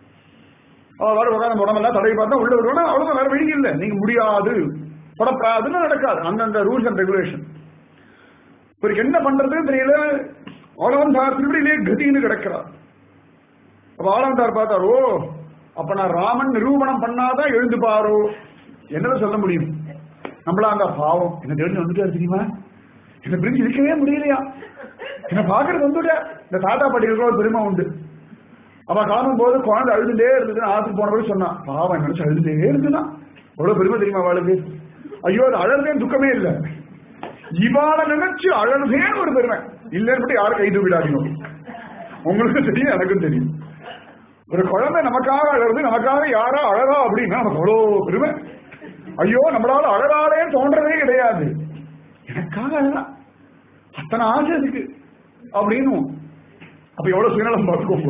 அவ வர உட்காந்து உடம்பெல்லாம் தடவி பார்த்தா உள்ள வருவானா அவ்வளவுதான் வேற வழி இல்லை நீங்க முடியாது படப்படாதுன்னு நடக்காது அந்தந்த ரூல்ஸ் அண்ட் ரெகுலேஷன் இவருக்கு என்ன பண்றதுன்னு தெரியல ஆளவந்தார் திருவிடியிலே கதின்னு கிடக்கிறார் அப்ப ஆளவந்தார் பார்த்தாரோ அப்ப நான் ராமன் நிரூபணம் பண்ணாதான் எழுந்து பாரோ என்னதான் சொல்ல முடியும் நம்மளா அந்த பாவம் என்ன தெரிஞ்சு வந்துட்டாரு தெரியுமா என்ன பிரிஞ்சு இருக்கவே முடியலையா என்ன பாக்குறது வந்துட்ட இந்த தாத்தா பாட்டிகளுக்கு ஒரு பெருமை உண்டு அவ காணும் போது குழந்தை அழுதுட்டே இருந்ததுன்னு ஆத்துக்கு போன போது சொன்னான் பாவம் நினைச்சு அழுதுட்டே இருந்துதான் எவ்வளவு பெருமை தெரியுமா அவளுக்கு ஐயோ அது அழறதே துக்கமே இல்லை இவாள நினைச்சு அழறதேன்னு ஒரு பெருமை இல்லைன்னு மட்டும் யாரும் கை தூக்கிடாதீங்க உங்களுக்கு தெரியும் எனக்கும் தெரியும் ஒரு குழந்தை நமக்காக அழறது நமக்காக யாரா அழகா அப்படின்னா நமக்கு அவ்வளோ பெருமை ஐயோ நம்மளால அழகாலே தோன்றதே கிடையாது எனக்காக அழகா அத்தனை ஆசை இருக்கு அப்படின்னு அப்ப எவ்வளவு சுயநலம் பார்த்துக்கோங்க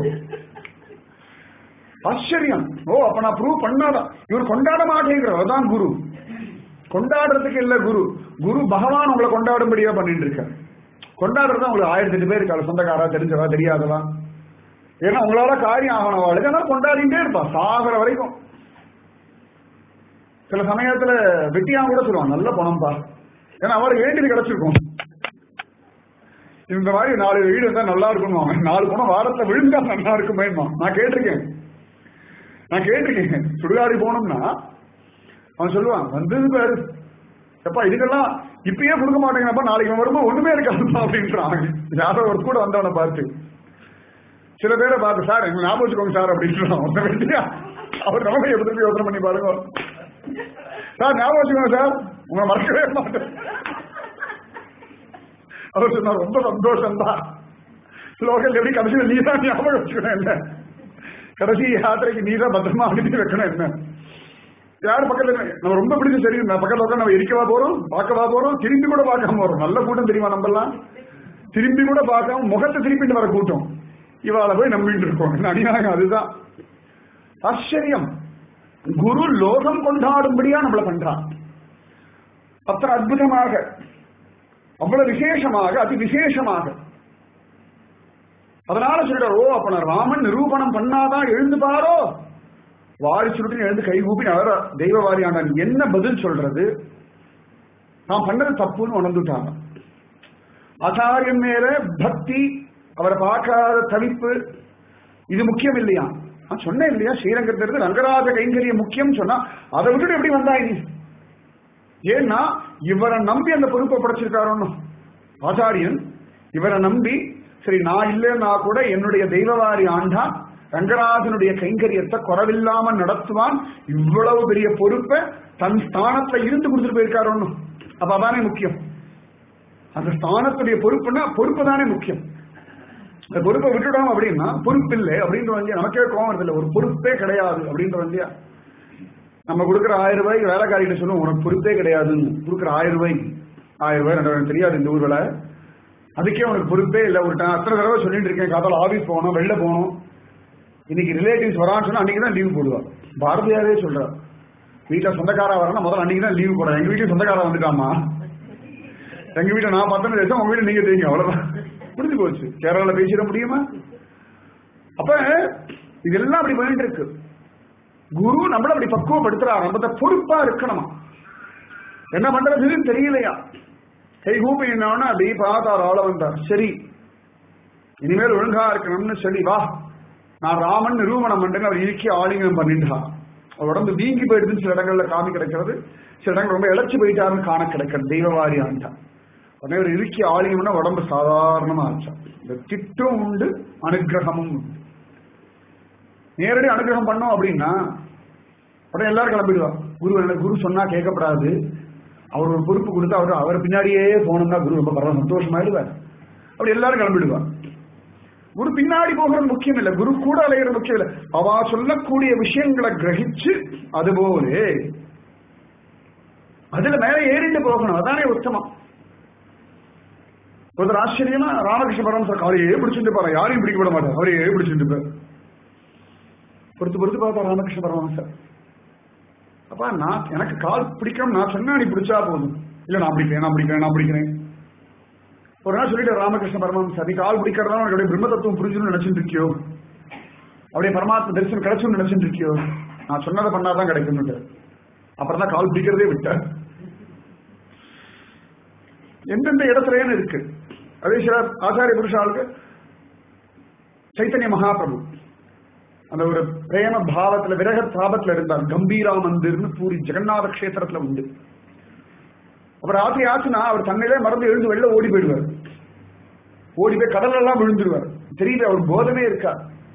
ஆச்சரியம் ஓ அப்ப நான் ப்ரூவ் பண்ணாதான் இவர் கொண்டாட மாட்டேங்கிறார் அதான் குரு கொண்டாடுறதுக்கு இல்ல குரு குரு பகவான் உங்களை கொண்டாடும்படியா பண்ணிட்டு இருக்காரு கொண்டாடுறது உங்களுக்கு ஆயிரத்தி எட்டு பேர் இருக்காரு சொந்தக்காரா தெரிஞ்சவா தெரியாதவா ஏன்னா உங்களால காரியம் ஆகணும் அவளுக்கு அதனால கொண்டாடிட்டே இருப்பா சாகிற வரைக்கும் சில சமயத்துல வெட்டியா கூட சொல்லுவான் நல்ல பணம்பா ஏன்னா அவருக்கு வேண்டியது கிடைச்சிருக்கும் இந்த மாதிரி நாலு வீடு இருந்தா நல்லா இருக்கணும் நாலு பணம் வாரத்துல விழுந்தா நல்லா இருக்குமே நான் கேட்டிருக்கேன் நான் கேட்டிருக்கேன் சுடுகாடி போனோம்னா அவன் சொல்லுவான் வந்தது பாரு எப்பா இதுக்கெல்லாம் இப்பயே கொடுக்க மாட்டேங்கிறப்ப நாளைக்கு அவன் வரும்போது ஒண்ணுமே இருக்காதுப்பா அப்படின்றான் யாரோ ஒரு கூட வந்தவனை பார்த்து சில பேரை பார்த்து சார் எங்க ஞாபகம் வச்சுக்கோங்க சார் அப்படின்றான் ஒன்ன வேண்டியா அவர் நமக்கு எப்படி யோசனை பண்ணி பாருங்க சார் ஞாபகம் வச்சுக்கோங்க சார் உங்களை மறக்கவே மாட்டேன் அவர் சொன்னார் ரொம்ப சந்தோஷம் தான் லோக்கல் எப்படி கடைசியில் நீ தான் ஞாபகம் வச்சுக்கணும் என்ன கடைசி யாத்திரைக்கு நீ தான் பத்திரமா அனுப்பி வைக்கணும் என்ன யார் பக்கத்துல நம்ம ரொம்ப பிடிச்ச தெரியும் நான் பக்கத்துல உட்காந்து நம்ம இருக்கவா போறோம் பார்க்கவா போறோம் திரும்பி கூட பார்க்காம போறோம் நல்ல கூட்டம் தெரியுமா நம்ம எல்லாம் திரும்பி கூட பார்க்காம முகத்தை திருப்பிட்டு வர கூட்டம் இவாள போய் நம்பிட்டு இருக்கோம் அடியாங்க அதுதான் ஆச்சரியம் குரு லோகம் கொண்டாடும்படியா நம்மள பண்றான் அத்தனை அற்புதமாக அவ்வளவு விசேஷமாக அதி விசேஷமாக அதனால சொல்ற ஓ அப்ப நான் ராமன் நிரூபணம் பண்ணாதான் எழுந்து பாரோ வாரி சுருட்டின்னு எழுந்து கை கூப்பி அவர் தெய்வ வாரியாண்டான் என்ன பதில் சொல்றது நான் பண்ணது தப்புன்னு உணர்ந்துட்டாங்க ஆச்சாரியன் மேல பக்தி அவரை பார்க்காத தவிப்பு இது முக்கியம் இல்லையா நான் சொன்னேன் இல்லையா ஸ்ரீரங்கத்திலிருந்து ரங்கராஜ கைங்கரியம் முக்கியம் சொன்னா அதை விட்டுட்டு எப்படி வந்தாய் நீ ஏன்னா இவரை நம்பி அந்த பொறுப்பை படைச்சிருக்காரோன்னு ஆச்சாரியன் இவரை நம்பி சரி நான் இல்லைன்னா கூட என்னுடைய தெய்வவாரி ஆண்டா ரங்கராஜனுடைய கைங்கரியத்தை குறவில்லாம நடத்துவான் இவ்வளவு பெரிய பொறுப்பை தன் ஸ்தானத்துல இருந்து கொடுத்துட்டு போயிருக்காரோன்னு அப்ப அதானே முக்கியம் அந்த ஸ்தானத்துடைய பொறுப்புனா பொறுப்பு தானே முக்கியம் அந்த பொறுப்பை விட்டுட்டோம் அப்படின்னா பொறுப்பு இல்லை அப்படின்ற வந்து நமக்கே கோவம் வருது இல்லை ஒரு பொறுப்பே கிடையாது அப்படின்ற வந்து நம்ம கொடுக்குற ஆயிரம் ரூபாய்க்கு வேலைக்காரிகிட்ட சொல்லுவோம் உனக்கு பொறுப்பே கிடையாதுன்னு கொடுக்குற ஆயிரம் ரூபாய்க்கு ஆயிரம் ரூபாய் ரெண்டாயிரம் தெரியாது இந்த ஊர்ல அதுக்கே உனக்கு பொறுப்பே இல்லை ஒரு ட- அத்தனை தடவை சொல்லிட்டு இருக்கேன் காத்தால ஆபீஸ் போகணும் வெளில போகணும் இன்னைக்கு ரிலேட்டிவ்ஸ் வரான்னு சொன்னா அன்னைக்கு தான் லீவ் போடுவா பாரதியாரே சொல்றார் வீட்டுல சொந்தக்காரா வரணும் முதல்ல அன்னைக்கு தான் லீவ் போடுறேன் எங்க வீட்டுல சொந்தக்காரா வந்துட்டாமா எங்க வீட்டுல நான் பத்தனை தேசம் உங்க வீட்டுல நீங்க தெரியுங்க அவ்வளவுதான் முடிஞ்சு போச்சு கேரளால பேசிட முடியுமா அப்ப இதெல்லாம் அப்படி பண்ணிட்டு இருக்கு குரு நம்மள அப்படி பக்குவப்படுத்துறாரு நம்ம பொறுப்பா இருக்கணுமா என்ன பண்றதுன்னு தெரியலையா கை கூப்பி என்னன்னா அப்படி பார்த்தார் ஆள வந்தார் சரி இனிமேல் ஒழுங்கா இருக்கணும்னு சொல்லி வா நான் ராமன் நிரூபணம் பண்றேன்னு அவர் இறுக்கி ஆலிங்கம் பண்ணிட்டா அவர் உடம்பு வீங்கி போயிடுதுன்னு சில இடங்கள்ல காமி கிடைக்கிறது சில இடங்கள் ரொம்ப இழைச்சு போயிட்டாருன்னு காண கிடைக்கிறது தெய்வவாரி ஆண்டா உடனே ஒரு இறுக்கி ஆலிங்கம்னா உடம்பு சாதாரணமா ஆச்சா இந்த திட்டம் உண்டு அனுகிரகமும் உண்டு நேரடி அனுகிரகம் பண்ணோம் அப்படின்னா உடனே எல்லாரும் கிளம்பிடுவா குரு என்ன குரு சொன்னா கேட்கப்படாது அவர் ஒரு பொறுப்பு கொடுத்து அவர் அவர் பின்னாடியே போனோம்னா குரு ரொம்ப பரவாயில்ல சந்தோஷமாயிடுவார் அப்படி எல்லாரும் கிளம்பிடுவா குரு பின்னாடி போகிறது முக்கியம் இல்லை குரு கூட அலைகிறது முக்கியம் இல்லை அவ சொல்லக்கூடிய விஷயங்களை கிரகிச்சு அதுபோல அதுல மேல ஏறிட்டு போகணும் அதானே உத்தமம் ஒருத்தர் ஆச்சரியமா ராமகிருஷ்ண பரமசர் அவரையே பிடிச்சிட்டு போற யாரையும் பிடிக்க விட மாட்டார் அவரையே பிடிச்சிட்டு போய் பொறுத்து பொறுத்து பார்த்தா ராமகிருஷ்ண பரமஹம்சர் அப்பா நான் எனக்கு கால் பிடிக்கணும் நான் சொன்னா நீ பிடிச்சா போதும் இல்ல நான் பிடிக்கிறேன் நான் பிடிக்கிறேன் நான் பிடிக்கிறேன் ஒரு நாள் சொல்லிட்டு ராமகிருஷ்ண பரமஹம்சர் நீ கால் பிடிக்கிறதா உனக்கு பிரம்ம தத்துவம் புரிஞ்சுன்னு நினைச்சிட்டு இருக்கியோ அப்படியே பரமாத்ம தரிசனம் கிடைச்சுன்னு நினைச்சிட்டு இருக்கியோ நான் சொன்னதை பண்ணாதான் கிடைக்கும்னு அப்புறம் தான் கால் பிடிக்கிறதே விட்டேன் எந்தெந்த இடத்துலன்னு இருக்கு அதே சில ஆச்சாரிய புருஷாளுக்கு சைத்தன்ய மகாபிரபு அந்த ஒரு பிரேம பாவத்துல விரக தாபத்துல இருந்தார் கம்பீரா மந்திர்னு பூரி ஜெகநாத கஷேத்திரத்துல உண்டு அப்புறம் ராத்திரி ஆச்சுன்னா அவர் தன்னிலே மறந்து எழுந்து வெளில ஓடி போயிடுவார் ஓடி போய் கடல் எல்லாம் விழுந்துருவார் தெரியல அவர் போதமே இருக்கா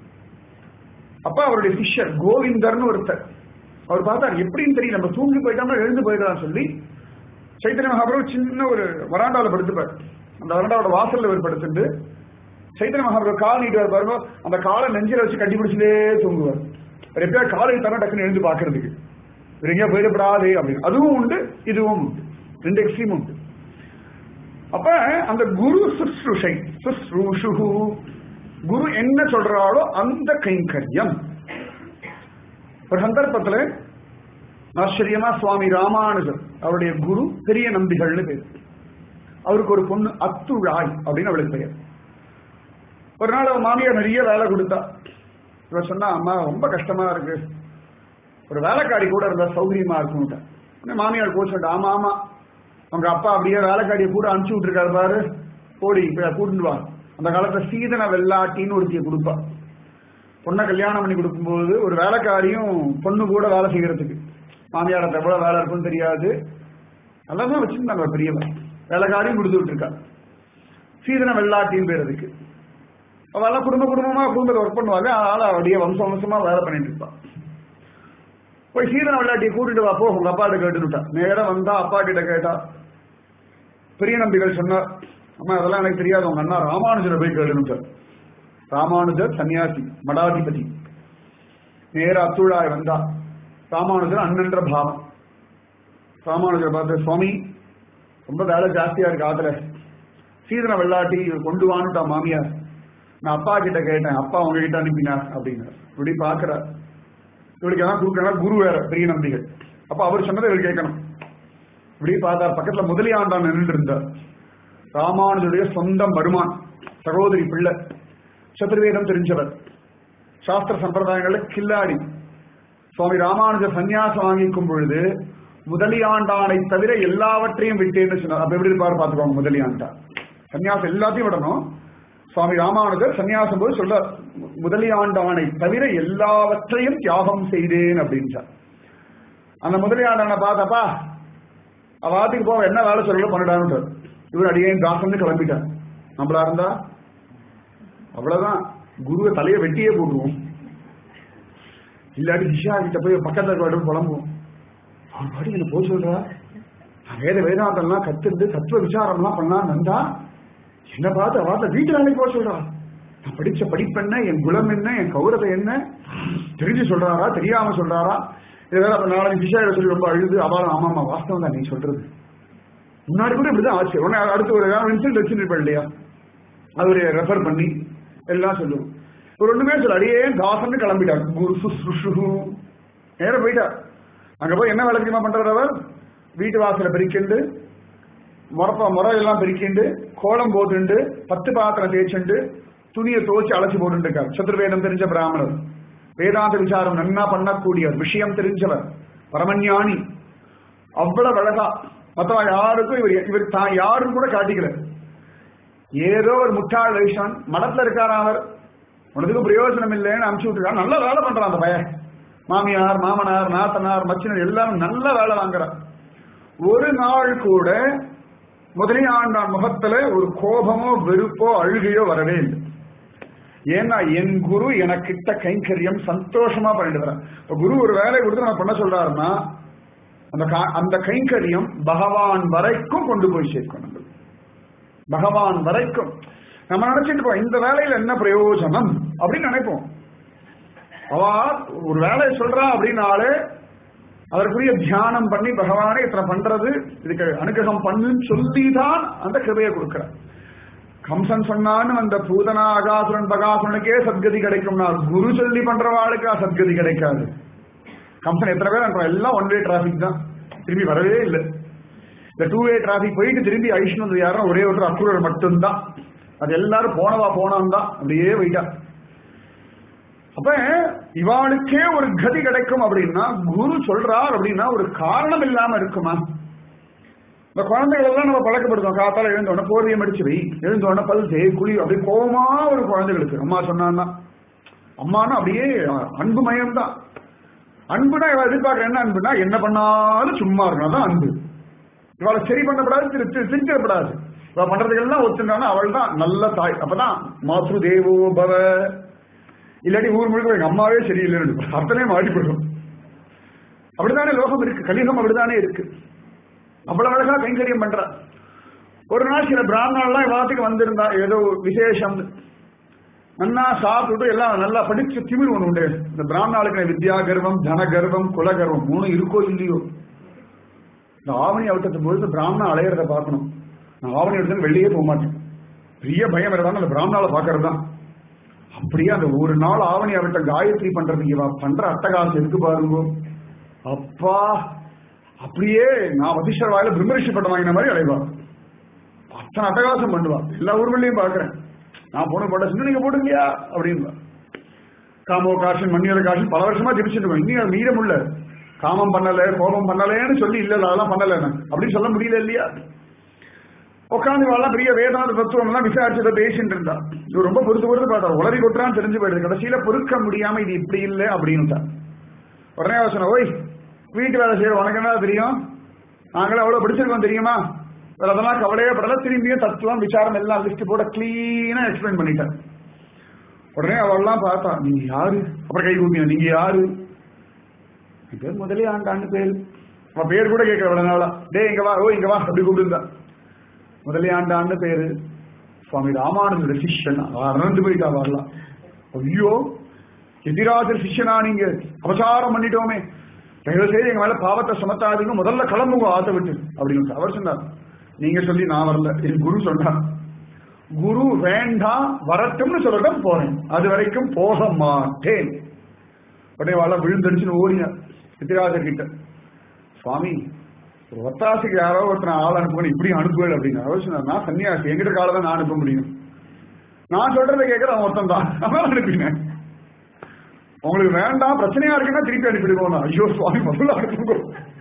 அப்ப அவருடைய சிஷ்யர் கோவிந்தர்னு ஒருத்தர் அவர் பார்த்தார் எப்படின்னு தெரியல நம்ம தூங்கி போயிட்டோம்னா எழுந்து போயிடலாம் சொல்லி சைத்தன்ய மகாபிரபு சின்ன ஒரு வராண்டாவில படுத்துப்பார் அந்த வராண்டாவோட வாசல்ல ஒரு படுத்துட்டு சைத்தன்ய மகாபிரபு கால் நீட்டுவார் பாருங்க அந்த காலை நெஞ்சில வச்சு கட்டி பிடிச்சிலே தூங்குவார் அவர் எப்படியா காலை தர டக்குன்னு எழுந்து பாக்குறதுக்கு இவர் எங்கேயா போயிடப்படாது அப்படின்னு அதுவும் உண்டு இதுவும் உண்டு ரெண்டு எக்ஸ்ட்ரீம் உண்டு அப்ப அந்த குரு சுஸ்ருஷை சுஸ்ரூஷு குரு என்ன சொல்றாளோ அந்த கைங்கரியம் ஒரு சந்தர்ப்பத்துல ஆச்சரியமா சுவாமி ராமானுஜர் அவருடைய குரு பெரிய நம்பிகள்னு பேர் அவருக்கு ஒரு பொண்ணு அத்துழாய் அப்படின்னு அவளுக்கு பெயர் ஒரு நாள் அவன் மாமியார் நிறைய வேலை கொடுத்தா இவ சொன்னா அம்மா ரொம்ப கஷ்டமா இருக்கு ஒரு வேலைக்காரி கூட இருந்தா சௌகரியமா இருக்கும் மாமியார் கோச்சு ஆமா ஆமா உங்க அப்பா அப்படியே வேலைக்காரியை கூட அனுப்பிச்சு விட்டுருக்காரு பாரு போடி இப்ப கூட்டிட்டு வா அந்த காலத்துல சீதன வெள்ளாட்டின்னு ஒருத்திய கொடுப்பா பொண்ணை கல்யாணம் பண்ணி கொடுக்கும்போது ஒரு வேலைக்காரியும் பொண்ணு கூட வேலை செய்யறதுக்கு மாமியாரத்தை எவ்வளவு வேலை இருக்கும்னு தெரியாது எல்லாமே வச்சிருந்தாங்க ஒரு பெரியவன் வேலைக்காரியும் கொடுத்து விட்டுருக்கா சீதன வெள்ளாட்டின்னு பேர் அதுக்கு அவெல்லாம் குடும்ப குடும்பமா குடும்பத்தை ஒர்க் பண்ணுவாங்க அதனால அப்படியே வம்ச வம்சமா வேலை பண்ணிட்டு இருப்பான் போய் சீதன வெள்ளாட்டியை கூட்டிட்டு வா போ உங்க அப்பாட்ட கேட்டுட்டா நேரம் வந்தா அப்பா கிட்ட கேட்டா பெரிய நம்பிகள் சொன்னார் அம்மா அதெல்லாம் எனக்கு தெரியாது உங்க அண்ணா ராமானுஜரை போய் கேட்டுட்டார் ராமானுஜர் சன்னியாசி மடாதிபதி நேர அத்துழாய் வந்தா ராமானுஜர் அண்ணன்ற பாவம் ராமானுஜர் பார்த்து சுவாமி ரொம்ப வேலை ஜாஸ்தியா இருக்கு ஆத்துல சீதன வெள்ளாட்டி இவர் கொண்டு வான்னுட்டா மாமியார் நான் அப்பா கிட்ட கேட்டேன் அப்பா உங்ககிட்ட அனுப்பினார் அப்படின்னார் இப்படி பாக்குறார் இவளுக்கு எல்லாம் கொடுக்கணும் குரு வேற பெரிய நம்பிகள் அப்ப அவர் சொன்னதை இவர் கேட்கணும் இப்படி பார்த்தார் பக்கத்துல முதலியாண்டான் நின்று இருந்தார் ராமானுஜருடைய சொந்த மருமான் சகோதரி பிள்ளை சதுர்வேதம் தெரிஞ்சவர் சாஸ்திர சம்பிரதாயங்கள்ல கில்லாடி சுவாமி ராமானுஜர் சன்னியாசம் வாங்கிக்கும் பொழுது முதலியாண்டானை தவிர எல்லாவற்றையும் விட்டேன்னு சொன்னார் அப்ப எப்படி இருப்பாரு பாத்துக்கோங்க முதலியாண்டான் சன்னியாசம் எல்லாத்தையும் விடணும் சுவாமி ராமானுஜர் சன்னியாசம் போது சொல்ல முதலியாண்டானை தவிர எல்லாவற்றையும் தியாகம் செய்தேன் அப்படின்றார் அந்த முதலியாண்டானை பார்த்தப்பா அவாத்துக்கு போக என்ன வேலை சொல்லல பண்ணிடான்னு இவர் அடியேன் தாசன் கிளம்பிட்டார் நம்மளா இருந்தா அவ்வளவுதான் குருவை தலையை வெட்டியே போடுவோம் இல்லாட்டி திஷா கிட்ட போய் பக்கத்துல இருக்க புலம்புவோம் அவர் பாடி என்ன போக சொல்றா நான் வேத வேதாந்தம்லாம் கத்துண்டு தத்துவ விசாரம்லாம் பண்ணலாம் நந்தா என்ன பார்த்து அவர்ல வீட்டு வேலைக்கு போக சொல்றா நான் படிச்ச படிப்பென்ன என் குலம் என்ன என் கௌரவம் என்ன தெரிஞ்சு சொல்றாரா தெரியாம சொல்றாரா இது வேற அப்ப நாளைக்கு விஷயம் சொல்லி ரொம்ப அழுது அவாரம் ஆமா ஆமா வாஸ்தவம் தான் நீ சொல்றது முன்னாடி கூட இப்படிதான் ஆச்சு உடனே அடுத்து ஒரு இன்சிடென்ட் வச்சுருப்பேன் இல்லையா அது ஒரு ரெஃபர் பண்ணி எல்லாம் சொல்லுவோம் ஒரு ஒண்ணுமே சொல்ல அடியே தாசன்னு கிளம்பிட்டார் குரு சுஷ்ருஷு நேர போயிட்டார் அங்க போய் என்ன வேலை தெரியுமா பண்றாரு அவர் வீட்டு வாசலை பெருக்கிண்டு முறப்ப முறையெல்லாம் பெருக்கிண்டு கோலம் போட்டுண்டு பத்து பாத்திரம் தேய்ச்சுண்டு துணியை துவச்சு அழைச்சி போட்டு இருக்கார் சதுர்வேதம் தெரிஞ்ச பிராமணர் வேதாந்த விசாரம் நன்னா பண்ணக்கூடியவர் விஷயம் தெரிஞ்சவர் பரமஞானி அவ்வளவு அழகா மத்தவங்க யாருக்கும் இவர் இவர் தான் யாரும் கூட காட்டிக்கல ஏதோ ஒரு முட்டாள் வைஷான் மடத்துல இருக்காரா அவர் உனக்கு பிரயோஜனம் இல்லைன்னு அனுப்பிச்சு விட்டுருக்காரு நல்ல வேலை பண்றான் அந்த பையன் மாமியார் மாமனார் நாத்தனார் மச்சினர் எல்லாரும் நல்ல வேலை வாங்குறான் ஒரு நாள் கூட முதலியாண்டான் முகத்துல ஒரு கோபமோ வெறுப்போ அழுகையோ வரவே இல்லை ஏன்னா என் குரு எனக்கிட்ட கைங்கரியம் சந்தோஷமா பண்ணிட்டு வரேன் இப்ப குரு ஒரு வேலை கொடுத்து நான் பண்ண சொல்றாருன்னா அந்த கா- அந்த கைங்கரியம் பகவான் வரைக்கும் கொண்டு போய் சேர்க்கணும் நம்ம. பகவான் வரைக்கும் நம்ம நினைச்சிட்டு இருப்போம் இந்த வேலையில என்ன பிரயோஜனம் அப்படின்னு நினைப்போம் அவ ஒரு வேலையை சொல்றா அப்படின்னாலே அதற்குரிய தியானம் பண்ணி பகவானே இத்தனை பண்றது இதுக்கு அனுகிரகம் பண்ணுன்னு சொல்லிதான் அந்த கிருபையை கொடுக்கிறார் கம்சன் சொன்னான்னு அந்த பூதனா அகாசுரன் பகாசுரனுக்கே சத்கதி கிடைக்கும்னா குரு சொல்லி பண்றவாளுக்கு சத்கதி கிடைக்காது கம்சன் எத்தனை பேர் அனுப்புறான் எல்லாம் ஒன் வே டிராபிக் தான் திரும்பி வரவே இல்லை இந்த டூ வே டிராபிக் போயிட்டு திரும்பி ஐஷ்ணு வந்து யாரும் ஒரே ஒரு அக்குரர் மட்டும்தான் அது எல்லாரும் போனவா போனவன் தான் அப்படியே போயிட்டா அப்ப இவாளுக்கே ஒரு கதி கிடைக்கும் அப்படின்னா குரு சொல்றார் அப்படின்னா ஒரு காரணம் இல்லாம இருக்குமா இந்த குழந்தைகள் எல்லாம் நம்ம பழக்கப்படுத்தோம் காத்தால எழுந்த உடனே போர்வையை அடிச்சு வை எழுந்த உடனே பல் தேய் குழி அப்படி கோவமா ஒரு குழந்தைகளுக்கு அம்மா சொன்னான்னா அம்மானா அப்படியே அன்பு மயம் தான் அன்புனா இவ எதிர்பார்க்கிற என்ன அன்புனா என்ன பண்ணாலும் சும்மா இருக்கணும் அதான் அன்பு இவளை சரி பண்ணப்படாது திரு திரு- திருத்திடப்படாது இவ பண்றதுக்கெல்லாம் ஒத்துண்டானா அவள் தான் நல்ல தாய் அப்பதான் மாத்ரு தேவோ பவ இல்லாட்டி ஊர் முழுக்க எங்க அம்மாவே சரியில்லைன்னு அத்தனை மாட்டி போயிடும் அப்படித்தானே லோகம் இருக்கு கலிகம் அப்படித்தானே இருக்கு அவ்வளவு அழகா கைங்கரியம் பண்றா ஒரு நாள் சில பிராமணர்லாம் இவாத்துக்கு வந்திருந்தா ஏதோ ஒரு விசேஷம் நன்னா சாப்பிட்டுட்டு எல்லாம் நல்லா படிச்சு திமிர் ஒண்ணு உண்டு இந்த பிராமணாளுக்கு வித்யா கர்வம் தன கர்வம் குல கர்வம் மூணு இருக்கோ இல்லையோ இந்த ஆவணி அவுட்டத்து போது இந்த பிராமணன் அலையிறத பார்க்கணும் நான் ஆவணி எடுத்து வெளியே போக மாட்டேன் பெரிய பயம் இருந்தாலும் அந்த பிராமணால பாக்குறது தான் அப்படியே அந்த ஒரு நாள் ஆவணி அவர்கிட்ட காயத்ரி பண்றதுக்கு இவ பண்ற அட்டகாசம் இருக்கு பாருங்க அப்பா அப்படியே நான் வசிஷ்டர் வாயில பிரம்மரிஷி பட்டம் வாங்கின மாதிரி அடைவா அத்தனை அட்டகாசம் பண்ணுவா எல்லா ஊர்களையும் பாக்குறேன் நான் போன போட்ட சின்ன நீங்க போடுங்கயா அப்படின்பா காமோ காஷன் மண்ணியல காஷன் பல வருஷமா ஜெபிச்சுட்டு இருக்கோம் இன்னும் அது மீற முடியல காமம் பண்ணல கோபம் பண்ணலேன்னு சொல்லி இல்ல இல்ல, அதெல்லாம் பண்ணல நான் அப்படின்னு சொல்ல முடியல இல்லையா உட்காந்து வாழலாம் பெரிய வேதாந்த தத்துவம் எல்லாம் விசாரிச்சதை பேசிட்டு இருந்தா இது ரொம்ப பொறுத்து பொறுத்து பார்த்தா உளறி கொட்டுறான்னு தெரிஞ்சு போயிடுது கடைசியில பொறுக்க முடியாம இது இப்படி இல்லை அப்படின்னுட்டா உடனே அவ சொன்ன ஓய் வீட்டு வேலை செய்யற உனக்கு என்ன தெரியும் நாங்களே அவ்வளவு படிச்சிருக்கோம் தெரியுமா வேற அதெல்லாம் கவலையே படல திரும்பியும் தத்துவம் விசாரம் எல்லாம் லிஸ்ட் போட கிளீனா எக்ஸ்பிளைன் பண்ணிட்டேன் உடனே அவள்லாம் பார்த்தா நீங்க யாரு அப்புறம் கை கூப்பிங்க நீங்க யாரு என் பேர் முதலே ஆண்டான்னு பேரு அவன் பேர் கூட கேட்கல இவ்வளவு நாளா டே இங்க வா ஓ இங்க வா அப்படி கூப்பிடுந்தா முதலே ஆண்டான்னு பேரு சுவாமி ராமானந்தோட சிஷ்யன் அறந்து போயிட்டா வரலாம் ஐயோ எதிராஜர் சிஷ்யனா நீங்க அபசாரம் பண்ணிட்டோமே தயவு செய்து எங்க மேல பாவத்தை சுமத்தாதீங்க முதல்ல கிளம்புங்க ஆத்த விட்டு அப்படின்னு அவர் சொன்னார் நீங்க சொல்லி நான் வரல என் குரு சொன்னார் குரு வேண்டாம் வரட்டும்னு சொல்லட்டும் போறேன் அது வரைக்கும் போக மாட்டேன் உடனே வாழ விழுந்தடிச்சுன்னு ஓடினார் எதிராஜர் கிட்ட சுவாமி ஒரு ஒத்தாசிக்கு யாரோ ஒருத்தனை ஆள் அனுப்பணும் இப்படி அனுப்புவேன் அப்படின்னு அவர் சொன்னார் நான் சன்னியாசி எங்கிட்ட காலை தான் நான் அனுப்ப முடியும் நான் சொல்றதை கேட்கற அவன் ஒருத்தன் தான் அதான் அனுப்பினேன் உங்களுக்கு வேண்டாம் பிரச்சனையா இருக்குன்னா திருப்பி அனுப்பிடுவோம் நான். ஐயோ சுவாமி முதல்ல அனுப்புங்க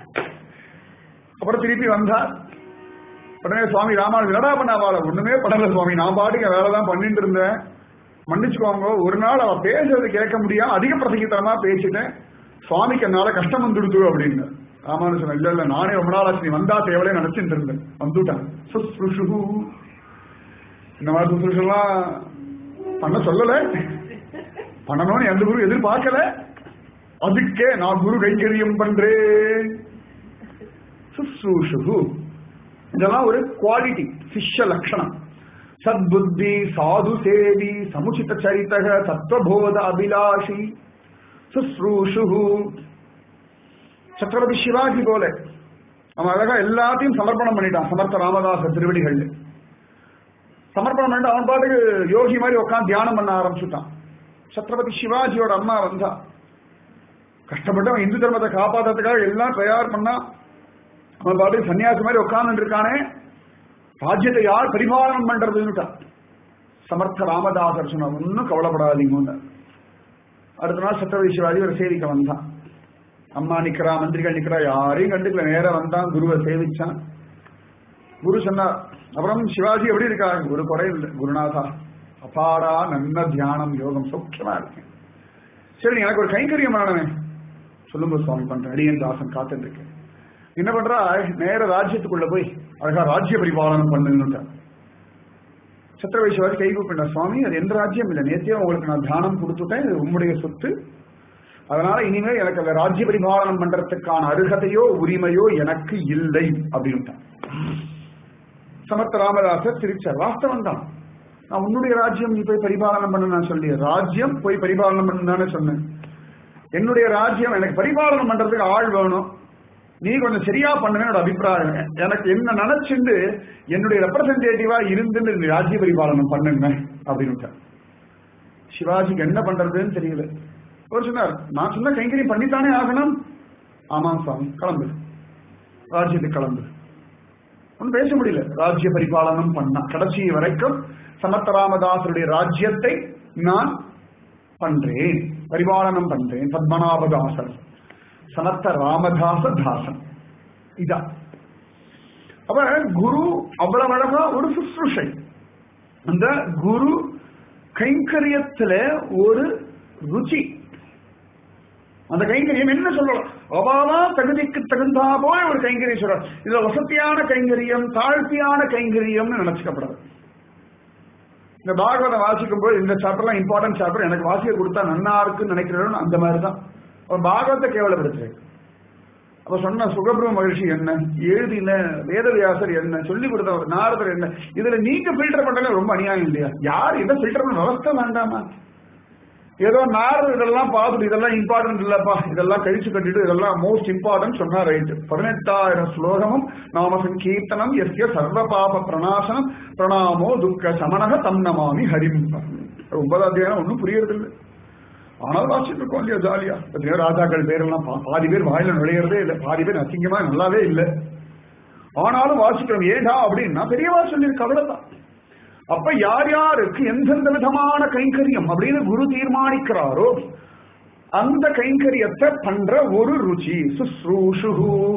அப்புறம் திருப்பி வந்தா உடனே சுவாமி ராமானுஜன் என்னடா பண்ண அவளை ஒண்ணுமே பண்ணல சுவாமி நான் பாட்டுக்கு வேலை தான் பண்ணிட்டு இருந்தேன் மன்னிச்சுக்கோங்க ஒரு நாள் அவ பேசுறது கேட்க முடியாம அதிக பிரசங்கித்தனமா பேசிட்டேன் சுவாமிக்கு என்னால கஷ்டம் வந்துடுது அப்படின்னு ராமானுஜன் இல்ல இல்ல நானே ரொம்ப நாள் ஆச்சு நீ வந்தா தேவலே நினைச்சிட்டு இருந்தேன் வந்துட்டான் சுஸ்ருஷு இந்த மாதிரி சுசுருஷெல்லாம் பண்ண சொல்லல பண்ணணும்னு எந்த குரு எதிர்பார்க்கல அதுக்கே நான் குரு கைங்கரியம் பண்றேன் சுசூஷு இதெல்லாம் ஒரு குவாலிட்டி சிஷ்ய லட்சணம் சத்புத்தி சாது சேவி சமுச்சித சரிதக தத்துவபோத அபிலாஷி சுஸ்ரூஷு சத்ரபதி சிவாஜி போல அவன் அழகா எல்லாத்தையும் சமர்ப்பணம் பண்ணிட்டான் சமர்த்த ராமதாச திருவடிகள் சமர்ப்பணம் பண்ணிட்டு அவன் பாட்டுக்கு யோகி மாதிரி உட்காந்து தியானம் பண்ண ஆரம்பிச்சுட்டான் சத்ரபதி சிவாஜியோட அம்மா வந்தா கஷ்டப்பட்டு அவன் இந்து தர்மத்தை காப்பாத்துறதுக்காக எல்லாம் தயார் பண்ணா அவன் பாட்டு சன்னியாசி மாதிரி உட்கார்ந்து இருக்கானே ராஜ்யத்தை யார் பரிபாலனம் பண்றதுன்னுட்டா சமர்த்த ராமதாசர் சொன்ன ஒன்னும் கவலைப்படாதீங்க அடுத்த நாள் சத்ரபதி சிவாஜி ஒரு சேவிக்க வந்தான் அம்மா நிக்கிறா மந்திரிகள் நிக்கிறா யாரையும் கண்டுக்கல நேரா வந்தான் குருவை சேவிச்சான் குரு சொன்னார் அப்புறம் சிவாஜி எப்படி இருக்காங்க ஒரு குறை இல்லை குருநாதா அபாரா நல்ல தியானம் யோகம் சௌக்கியமா இருக்கேன் சரி எனக்கு ஒரு கைங்கரியம் வேணுமே சொல்லுங்க சுவாமி பண்றேன் அடியன் தாசன் காத்துட்டு இருக்கேன் என்ன பண்றா நேர ராஜ்யத்துக்குள்ள போய் அழகா ராஜ்ய பரிபாலனம் பண்ணுன்னு சத்திரவை சிவாஜி கை கூப்பிட்ட சுவாமி அது எந்த ராஜ்யம் இல்லை நேத்தியே உங்களுக்கு நான் தியானம் கொடுத்துட்டேன் இது உம்முடைய சொத்து அதனால இனிமேல் எனக்கு அந்த ராஜ்ய பரிபாலனம் பண்றதுக்கான அருகதையோ உரிமையோ எனக்கு இல்லை அப்படின்ட்டான் சமர்த்த ராமதாசர் சிரிச்சார் வாஸ்தவம் தான் நான் உன்னுடைய ராஜ்யம் நீ போய் பரிபாலனம் பண்ண நான் சொல்லி ராஜ்யம் போய் பரிபாலனம் பண்ணு தானே சொன்னேன் என்னுடைய ராஜ்யம் எனக்கு பரிபாலனம் பண்றதுக்கு ஆள் வேணும் நீ கொஞ்சம் சரியா பண்ணுவேன் என்னோட அபிப்பிராயம் எனக்கு என்ன நினைச்சுண்டு என்னுடைய ரெப்ரசன்டேட்டிவா இருந்து நீ ராஜ்ய பரிபாலனம் பண்ணுங்க அப்படின்னு சிவாஜிக்கு என்ன பண்றதுன்னு தெரியல அவர் சொன்னார் நான் சொன்ன கைங்கரியம் பண்ணித்தானே ஆகணும் ஆமாம் சுவாமி கிளம்பு ராஜ்யத்துக்கு கிளம்பு ஒன்னும் பேச முடியல ராஜ்ய பரிபாலனம் பண்ணா கடைசி வரைக்கும் சமத்த ராமதாசருடைய ராஜ்யத்தை நான் பண்றேன் பரிபாலனம் பண்றேன் பத்மநாபதாசர் சமத்த ராமதாச தாசன் இதா அப்ப குரு அவ்வளவு அழகா ஒரு சுசுஷை அந்த குரு கைங்கரியத்துல ஒரு ருச்சி அந்த கைங்கரியம் என்ன சொல்லலாம் அவாவா தகுதிக்கு தகுந்தா போல ஒரு கைங்கரியம் சொல்ற இதுல வசதியான கைங்கரியம் தாழ்த்தியான கைங்கரியம்னு நினைச்சுக்கப்படாது இந்த பாகவதம் வாசிக்கும் போது இந்த சாப்டர்லாம் இம்பார்ட்டன்ட் சாப்டர் எனக்கு வாசிக்க கொடுத்தா நன்னா இருக்குன்னு நினைக்கிறேன் அந்த மாதிரி தான் அவன் பாகவத்தை கேவலப்படுத்துறேன் அப்ப சொன்ன சுகபிரம மகிழ்ச்சி என்ன எழுதின வேதவியாசர் என்ன சொல்லி கொடுத்த நாரதர் என்ன இதுல நீங்க ஃபில்டர் பண்றது ரொம்ப அநியாயம் இல்லையா யார் இதை ஃபில்டர் பண்ண விவஸ்தை வேண்டாமா ஏதோ நாரதர் இதெல்லாம் பார்த்துட்டு இதெல்லாம் இம்பார்ட்டன்ட் இல்லப்பா இதெல்லாம் கழிச்சு கட்டிட்டு இதெல்லாம் மோஸ்ட் இம்பார்ட்டன்ட் சொன்னா ரைட் பதினெட்டாயிரம் ஸ்லோகமும் நாம சங்கீர்த்தனம் எஸ்ய சர்வ பாப பிரணாசனம் பிரணாமோ துக்க சமனக தம் நமாமி ஹரிம் ஒன்பதாம் அத்தியாயம் ஒன்றும் புரியறது இல்லை ஆனால் வாசிட்டு இருக்கோம் இல்லையா ஜாலியா பார்த்தீங்கன்னா ராஜாக்கள் பேரெல்லாம் பா- பாதி பேர் வாயில நுழையிறதே இல்லை பாதி பேர் அசிங்கமா நல்லாவே இல்லை ஆனாலும் வாசிக்கிறோம் ஏடா அப்படின்னா பெரியவா சொல்லியிருக்க அவ்வளவுதான் அப்ப யார் யாருக்கு எந்தெந்த விதமான கைங்கரியம் அப்படின்னு குரு தீர்மானிக்கிறாரோ அந்த கைங்கரியத்தை பண்ற ஒரு ருச்சி சுஸ்ரூஷு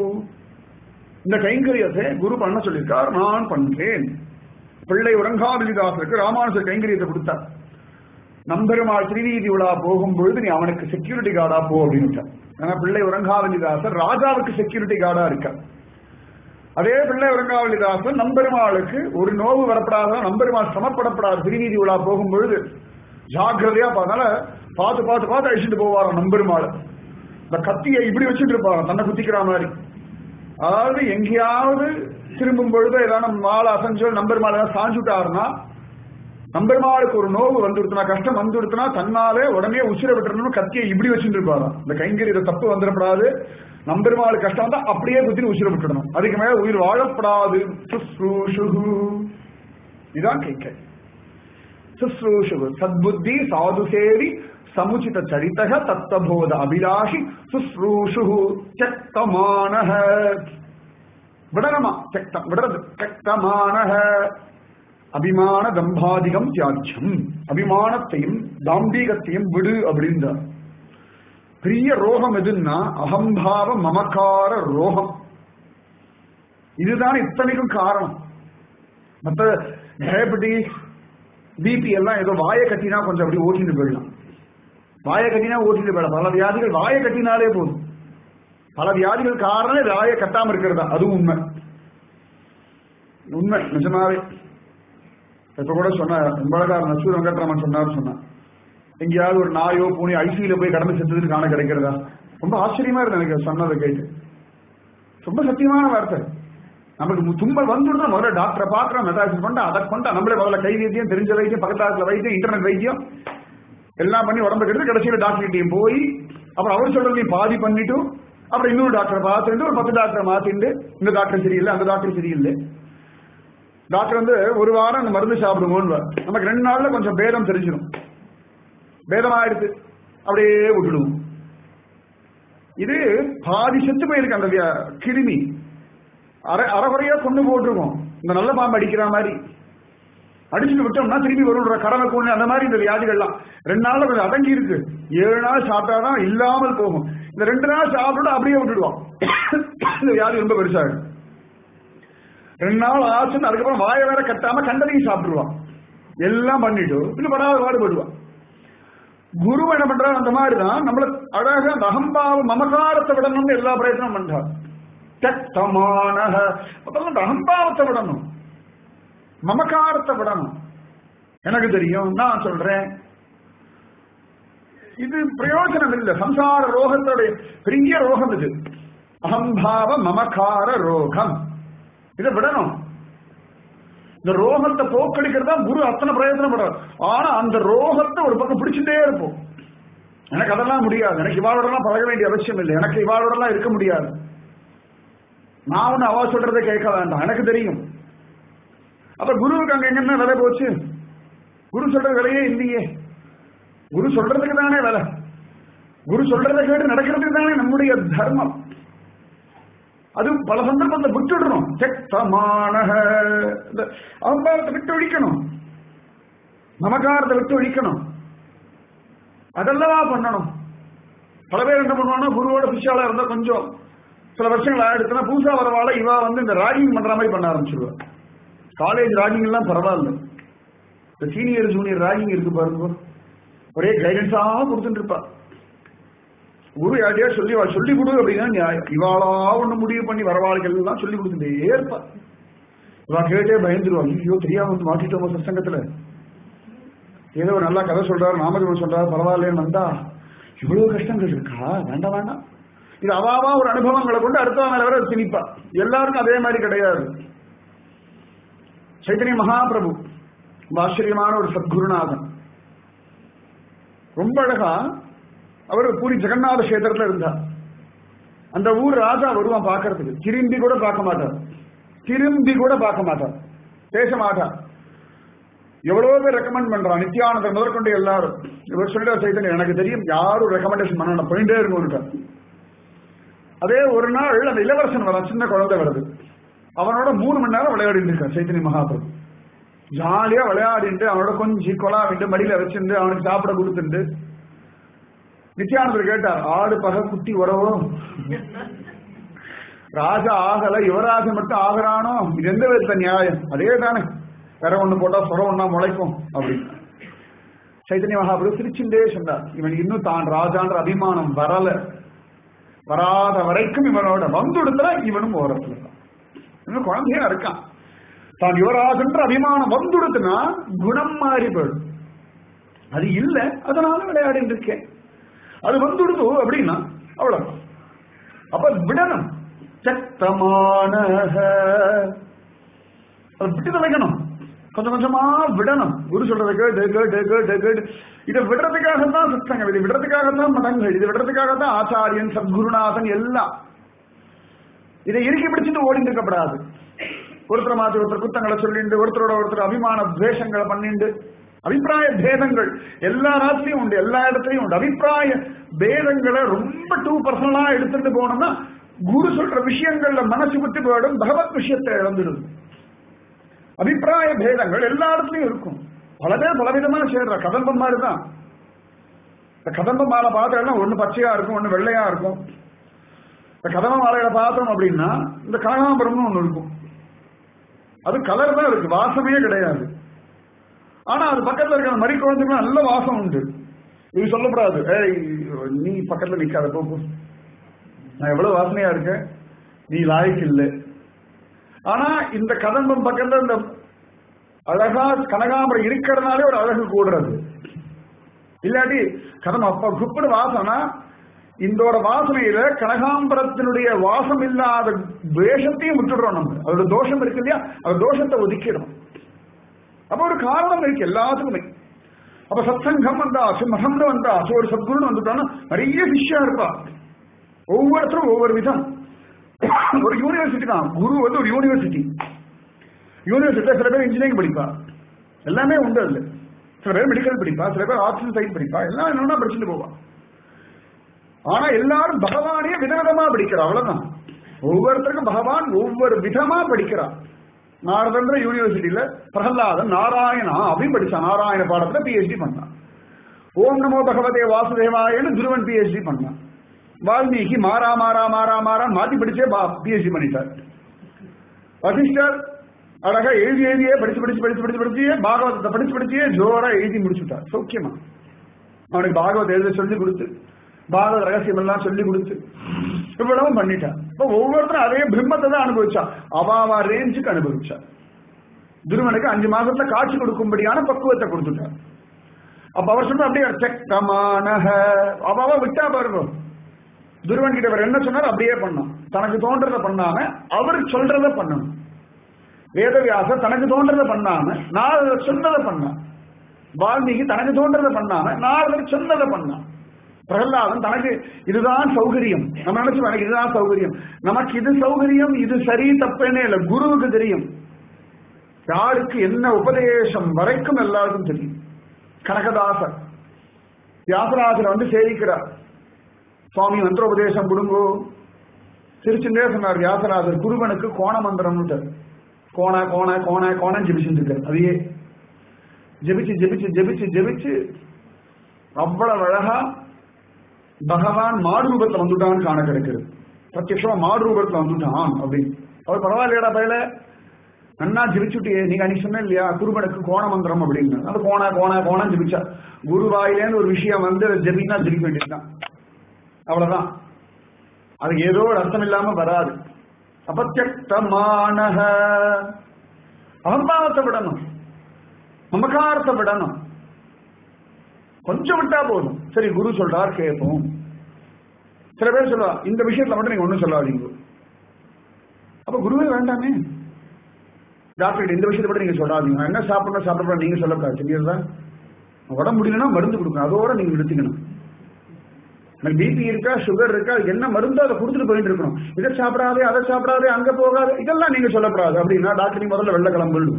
இந்த கைங்கரியத்தை குரு பண்ண சொல்லியிருக்கார் நான் பண்றேன் பிள்ளை உறங்காவிலிதாசருக்கு ராமானுஜர் கைங்கரியத்தை கொடுத்தார் நம்பெருமாள் திருவீதி விழா போகும்பொழுது நீ அவனுக்கு செக்யூரிட்டி கார்டா போ அப்படின்னு ஏன்னா பிள்ளை உறங்காவலிதாசர் ராஜாவுக்கு செக்யூரிட்டி கார்டா இருக்கார் அதே பிள்ளை உறங்காவலிதாசன் நம்பெருமாளுக்கு ஒரு நோவு வரப்படாத நம்பெருமாள் சமப்படப்படாத திருநீதி விழா போகும்பொழுது ஜாக்கிரதையா அதனால பார்த்து பார்த்து பார்த்து அழிச்சுட்டு போவாராம் நம்பெருமாள் இந்த கத்தியை இப்படி வச்சுட்டு இருப்பாராம் தன்னை குத்திக்கிற மாதிரி அதாவது எங்கேயாவது திரும்பும் பொழுது ஏதாவது மாலை அசைஞ்சோ நம்பெருமாள் ஏதாவது சாஞ்சுட்டாருன்னா நம்பெருமாளுக்கு ஒரு நோவு வந்துடுத்துனா கஷ்டம் வந்துடுத்துனா தன்னாலே உடனே உசிர விட்டுறணும் கத்தியை இப்படி வச்சுட்டு இருப்பாராம் இந்த கைங்கரிய தப்பு வந்துடப்படாது நம்பெருமாளுக்கு கஷ்டம் வந்தா அப்படியே குத்தி உசிர விட்டுடணும் அதுக்கு மேல உயிர் வாழப்படாது சுஸ்ரூஷுகு இதான் கைக்கை சுஸ்ரூஷுகு சத்புத்தி சாது சேவி சமுச்சித சரிதக தத்தபோத அபிலாஷி சுஸ்ரூஷுகு சக்தமானஹ விடணுமா சக்தம் விடுறது சக்தமானஹ அபிமான தம்பாதிகம் தியாஜ்யம் அபிமானத்தையும் தாம்பீகத்தையும் விடு அப்படின்றார் பெரிய ரோகம் எதுன்னா அகம்பாவ மமக்கார ரோகம் இதுதான் இத்தனைக்கும் காரணம் மற்ற டயபெட்டிஸ் பிபி எல்லாம் ஏதோ வாயை கட்டினா கொஞ்சம் அப்படி ஓட்டிட்டு போயிடலாம் வாயை கட்டினா ஓட்டிட்டு போயிடலாம் பல வியாதிகள் வாயை கட்டினாலே போதும் பல வியாதிகள் காரணம் வாயை கட்டாம இருக்கிறதா அதுவும் உண்மை உண்மை நிஜமாவே இப்ப கூட சொன்னார் உங்களக்கார நசூர் வெங்கட்ராமன் சொன்னார் சொன்னார் எங்கேயாவது ஒரு நாயோ பூனையோ ஐசியில போய் கடந்து செத்துட்டு காண கிடைக்கிறதா ரொம்ப ஆச்சரியமா இருக்கு எனக்கு சொன்னதை கேட்டு ரொம்ப சத்தியமான வார்த்தை நமக்கு மு- தும்மல் வந்துடுதா முதல்ல டாக்டரை பார்க்கறோம் மெதாசிஸ் பண்ணா அதை கொண்டா நம்மளே முதல்ல கை வைத்தியம் தெரிஞ்ச வைத்தியம் பக்கத்தாத்துல வைத்தியம் இன்டர்நெட் வைத்தியம் எல்லாம் பண்ணி உடம்பு கெடுத்து கடைசியில டாக்டர் கிட்டையும் போய் அப்புறம் அவர் சொல்றதையும் பாதி பண்ணிட்டு அப்புறம் இன்னொரு டாக்டரை பார்த்துட்டு ஒரு பத்து டாக்டரை மாத்திட்டு இந்த டாக்டர் சரியில்லை அந்த டாக்டர் சரியில்லை டாக்டர் வந்து ஒரு வாரம் அந்த மருந்து சாப்பிடுவோன்னு நமக்கு ரெண்டு நாள்ல கொஞ்சம் பேதம் தெரிஞ்சிடும் பேதமாயிடுது அப்படியே விட்டுடுவோம் இது பாதி செத்து போயிருக்கு அந்த வியா- கிருமி அரை அரைகுறையா கொண்டு போட்டுருவோம் இந்த நல்ல பாம்பு அடிக்கிற மாதிரி அடிச்சுட்டு விட்டோம்னா திரும்பி வரும்ன்ற கடமை கொண்டு அந்த மாதிரி இந்த வியாதிகள்லாம் ரெண்டு நாள்ல கொஞ்சம் அடங்கி இருக்கு ஏழு நாள் சாப்பிட்டாதான் இல்லாமல் போகும் இந்த ரெண்டு நாள் சாப்பிட்டுட்டு அப்படியே விட்டுடுவோம் இந்த வியாதி ரொம்ப பெருசாகும் ரெண்டு நாள் ஆச்சுன்னு அதுக்கப்புறம் வாயை வேற கட்டாம கண்டதையும் சாப்பிட்டுருவான் எல்லாம் பண்ணிட்டு இன்னும் படாத பாடுபடுவான் குரு என்ன பண்றாரு அந்த மாதிரி தான் நம்மள அழகா அந்த அகம்பாவ மமகாரத்தை விடணும்னு எல்லா பிரயத்தனம் பண்றார் தக்தமான முதல்ல அந்த அகம்பாவத்தை விடணும் மமகாரத்தை விடணும் எனக்கு தெரியும் நான் சொல்றேன் இது பிரயோஜனம் இல்லை சம்சார ரோகத்தோடைய பெரிய ரோகம் இது அகம்பாவ மமகார ரோகம் இதை விடணும் இந்த ரோகத்தை போக்கடிக்கிறதா குரு அத்தனை பிரயத்தனப்படுறார் ஆனா அந்த ரோகத்தை ஒரு பக்கம் பிடிச்சிட்டே இருப்போம் எனக்கு அதெல்லாம் முடியாது எனக்கு இவாளோடலாம் பழக வேண்டிய அவசியம் இல்லை எனக்கு இவாளோடலாம் இருக்க முடியாது நான் ஒண்ணு அவ சொல்றதை கேட்க வேண்டாம் எனக்கு தெரியும் அப்ப குருவுக்கு அங்க எங்கன்னா விலை போச்சு குரு சொல்ற விலையே இல்லையே குரு சொல்றதுக்கு தானே விலை குரு சொல்றதை கேட்டு நடக்கிறதுக்கு தானே நம்முடைய தர்மம் அது பல சந்தர்ப்பத்தை விட்டுடணும் தெக்தமான இந்த அகம்பாரத்தை விட்டு ஒழிக்கணும் நமக்காரத்தை விட்டு ஒழிக்கணும் அதெல்லாம் பண்ணணும் பல பேர் என்ன பண்ணுவாங்கன்னா குருவோட பிஷாலா இருந்தா கொஞ்சம் சில வருஷங்கள் ஆயிடுச்சுன்னா பூசா வரவால இவா வந்து இந்த ராகிங் பண்ற மாதிரி பண்ண ஆரம்பிச்சிருவா காலேஜ் ராகிங் எல்லாம் பரவாயில்ல இந்த சீனியர் ஜூனியர் ராகிங் இருக்கு பாருங்க ஒரே கைடன்ஸா கொடுத்துட்டு இருப்பா குரு யார்ட்டையா சொல்லி வா சொல்லி கொடு அப்படின்னா நியாயம் இவாளா ஒண்ணு முடிவு பண்ணி வரவாளுகள் எல்லாம் சொல்லி கொடுத்துட்டே இருப்பா இவா கேட்டே பயந்துருவா ஐயோ தெரியாம வந்து மாட்டிட்டோமோ சத்சங்கத்துல ஏதோ ஒரு நல்லா கதை சொல்றாரு நாமஜபம் சொல்றாரு பரவாயில்லைன்னு வந்தா இவ்வளவு கஷ்டங்கள் இருக்கா வேண்டாம் வேண்டாம் இது அவாவா ஒரு அனுபவங்களை கொண்டு அடுத்த மேல வர திணிப்பா எல்லாருக்கும் அதே மாதிரி கிடையாது சைத்தன்ய மகாபிரபு ரொம்ப ஆச்சரியமான ஒரு சத்குருநாதன் ரொம்ப அழகா அவர் பூரி ஜெகநாத கஷேத்திரத்துல இருந்தார் அந்த ஊர் ராஜா வருவான் பார்க்கறதுக்கு திரும்பி கூட பார்க்க மாட்டார் திரும்பி கூட பார்க்க மாட்டார் பேச மாட்டார் எவ்வளவு பேர் ரெக்கமெண்ட் பண்றான் நித்யானந்தர் முதற்கொண்டு எல்லாரும் இவர் சொல்லிட்டு சைத்தன்யம் எனக்கு தெரியும் யாரும் ரெக்கமெண்டேஷன் பண்ணணும் போயிட்டே இருக்கும் அதே ஒரு நாள் அந்த இளவரசன் வரான் சின்ன குழந்தை வருது அவனோட மூணு மணி நேரம் விளையாடிட்டு இருக்கான் சைத்தன்ய மகாபிரபு ஜாலியா விளையாடிட்டு அவனோட கொஞ்சி கொலாவிட்டு மடியில வச்சிருந்து அவனுக்கு சாப்பிட கொடுத்துட்டு நித்யானந்தர் கேட்டார் ஆடு பகை குட்டி உறவோ ராஜா ஆகல யுவராஜன் மட்டும் ஆகிறானோ இது எந்த விதத்த நியாயம் அதே தானே வேற ஒண்ணு போட்டா சொர ஒண்ணா முளைக்கும் அப்படின்னு சைத்தன்ய மகாபிரபு சிரிச்சுட்டே சொன்னார் இவன் இன்னும் தான் ராஜான்ற அபிமானம் வரல வராத வரைக்கும் இவனோட வந்துடுந்தா இவனும் ஓரத்துல தான் இன்னும் குழந்தையா இருக்கான் தான் யுவராஜன்ற அபிமானம் வந்துடுதுன்னா குணம் மாறி போயிடும் அது இல்ல அதனால விளையாடிட்டு இருக்கேன் அது வந்துடுது அப்படின்னா அவ்வளவு அப்ப விடணும் சத்தமான அது விட்டு தொலைக்கணும் கொஞ்சம் கொஞ்சமா விடணும் குரு சொல்றதை கேட்டு கேட்டு கேட்டு கேட்டு இதை விடுறதுக்காக தான் சத்தங்கம் இது விடுறதுக்காக தான் மதங்கள் இது விடுறதுக்காக தான் ஆச்சாரியன் சத்குருநாதன் எல்லாம் இதை இறுக்கி பிடிச்சிட்டு ஓடிட்டு இருக்கப்படாது ஒருத்தர் மாத்தி ஒருத்தர் குத்தங்களை சொல்லிண்டு ஒருத்தரோட ஒருத்தர் அபிமான துவேஷங்களை பண்ணிண்டு அபிப்பிராய பேதங்கள் எல்லா ராத்திரியும் உண்டு எல்லா இடத்துலயும் உண்டு அபிப்பிராய பேதங்களை ரொம்ப டூ பர்சனலா எடுத்துட்டு போனோம்னா குரு சொல்ற விஷயங்கள்ல மனசு விட்டு போயிடும் பகவத் விஷயத்தை இழந்துடும் அபிப்பிராய பேதங்கள் எல்லா இடத்துலயும் இருக்கும் பல பேர் பலவிதமா சேர்ற கதம்பம் மாதிரி தான் இந்த கதம்ப மாலை பார்த்தோம்னா ஒண்ணு பச்சையா இருக்கும் ஒண்ணு வெள்ளையா இருக்கும் இந்த கதம்ப மாலையில பார்த்தோம் அப்படின்னா இந்த கனகாம்பரம்னு ஒண்ணு இருக்கும் அது கலர் தான் இருக்கு வாசமே கிடையாது ஆனா அது பக்கத்துல இருக்கிற மறி குழந்தைங்க நல்ல வாசம் உண்டு இது சொல்லக்கூடாது ஏய் நீ பக்கத்துல நிக்காத போ போ. நான் எவ்வளவு வாசனையா இருக்கேன் நீ லாய்க்கு இல்லை ஆனா இந்த கதம்பம் பக்கத்துல இந்த அழகா கனகாம்பரம் இருக்கிறதுனாலே ஒரு அழகு கூடுறது இல்லாட்டி கதம் அப்ப குப்பிடு வாசனா இந்தோட வாசனையில கனகாம்பரத்தினுடைய வாசம் இல்லாத வேஷத்தையும் விட்டுடுறோம் நம்ம அதோட தோஷம் இருக்கு இல்லையா அந்த தோஷத்தை ஒதுக்கிடணும் அப்ப ஒரு காரணம் இருக்கு எல்லாத்துக்குமே அப்ப சத்சங்கம் வந்தாச்சு மகம்னு வந்தாச்சு ஒரு சத்குருன்னு வந்துட்டான்னா நிறைய சிஷ்யா இருப்பா ஒவ்வொருத்தரும் ஒவ்வொரு விதம் ஒரு யூனிவர்சிட்டி தான் குரு வந்து ஒரு யூனிவர்சிட்டி யூனிவர்சிட்டியில சில பேர் இன்ஜினியரிங் படிப்பா எல்லாமே உண்டு அதுல சில பேர் மெடிக்கல் படிப்பா சில பேர் ஆர்ட்ஸ் சைட் படிப்பா எல்லாம் என்னன்னா படிச்சுட்டு போவா ஆனா எல்லாரும் பகவானே விதவிதமா படிக்கிறா அவ்வளவுதான் ஒவ்வொருத்தருக்கும் பகவான் ஒவ்வொரு விதமா படிக்கிறா நாரதந்திர யூனிவர்சிட்டியில பிரகலாதன் நாராயணா அப்படின்னு படிச்சான் நாராயண பாடத்துல பிஹெச்டி பண்ணான் ஓம் நமோ பகவதே வாசுதேவாயன்னு துருவன் பிஹெச்டி பண்ணான் வால்மீகி மாறா மாறா மாறா மாறா மாத்தி படிச்சே பிஹெச்டி பண்ணிட்டார் வசிஷ்டர் அழகா எழுதி எழுதியே படிச்சு படிச்சு படிச்சு படிச்சு படிச்சியே பாகவதத்தை படிச்சு படிச்சியே ஜோரா எழுதி முடிச்சுட்டார் சௌக்கியமா அவனுக்கு பாகவத் எழுத சொல்லி கொடுத்து பாகவத ரகசியம் எல்லாம் சொல்லி கொடுத்து இவ்வளவும் பண்ணிட்டான் இப்ப ஒவ்வொருத்தரும் அதே பிரம்மத்தை தான் அனுபவிச்சா அவாவா ரேஞ்சுக்கு அனுபவிச்சா துருவனுக்கு அஞ்சு மாசத்துல காட்சி கொடுக்கும்படியான பக்குவத்தை கொடுத்துட்டார் அப்ப அவர் சொன்ன அப்படியே செக்கமானக அவாவா விட்டா பாருங்க துருவன் கிட்ட அவர் என்ன சொன்னார் அப்படியே பண்ணான் தனக்கு தோன்றத பண்ணாம அவர் சொல்றத பண்ணணும் வேதவியாசர் தனக்கு தோன்றத பண்ணாம நான் சொன்னதை பண்ணான் வால்மீகி தனக்கு தோன்றத பண்ணாம நான் சொன்னதை பண்ணான் பிரகலாதன் தனக்கு இதுதான் சௌகரியம் நம்ம நினைச்சு எனக்கு இதுதான் சௌகரியம் நமக்கு இது சௌகரியம் இது சரி தப்பேனே இல்ல குருவுக்கு தெரியும் யாருக்கு என்ன உபதேசம் வரைக்கும் எல்லாருக்கும் தெரியும் கனகதாசர் வியாசராஜர் வந்து சேவிக்கிறார் சுவாமி மந்திரோபதேசம் கொடுங்கோ சிரிச்சுட்டே சொன்னார் வியாசராஜர் குருவனுக்கு கோண மந்திரம்னு கோண கோண கோண கோணம் ஜெபிச்சுட்டு இருக்காரு அதையே ஜெபிச்சு ஜெபிச்சு ஜெபிச்சு ஜெபிச்சு அவ்வளவு அழகா பகவான் மாடு ரூபத்துல வந்துட்டான்னு காண கிடைக்கிறது பிரத்யட்சமா மாடு ரூபத்துல வந்துட்டான் அப்படின்னு அவர் பரவாயில்லையடா பயில நன்னா ஜிபிச்சுட்டியே நீங்க அன்னைக்கு சொன்ன இல்லையா குருவனுக்கு கோண மந்திரம் அப்படின்னு அது கோண கோண கோணம் ஜிபிச்சா குரு வாயிலேன்னு ஒரு விஷயம் வந்து ஜெபினா ஜெபிக்க வேண்டியதுதான் அவ்வளவுதான் அது ஏதோ ஒரு அர்த்தம் இல்லாம வராது அபத்தியக்தமானக அகம்பாவத்தை விடணும் மமகாரத்தை விடணும் கொஞ்சம் விட்டா போதும் சரி குரு சொல்றார் கேட்போம் சில பேர் சொல்லுவா இந்த விஷயத்துல மட்டும் நீங்க ஒண்ணும் சொல்லாதீங்க அப்ப குருவே வேண்டாமே டாக்டர் இந்த விஷயத்தை மட்டும் நீங்க சொல்லாதீங்க நான் என்ன சாப்பிடணும் சாப்பிடணும் நீங்க சொல்லக்கூடாது சரியா உடம்பு முடியலன்னா மருந்து கொடுக்கணும் அதோட நீங்க நிறுத்திக்கணும் எனக்கு பிபி இருக்கா சுகர் இருக்கா என்ன மருந்து அதை கொடுத்துட்டு போயிட்டு இருக்கணும் இதை சாப்பிடாதே அதை சாப்பிடாதே அங்க போகாது இதெல்லாம் நீங்க சொல்லக்கூடாது அப்படின்னா டாக்டர் நீங்க முதல்ல வெள்ள கிளம்பிடும்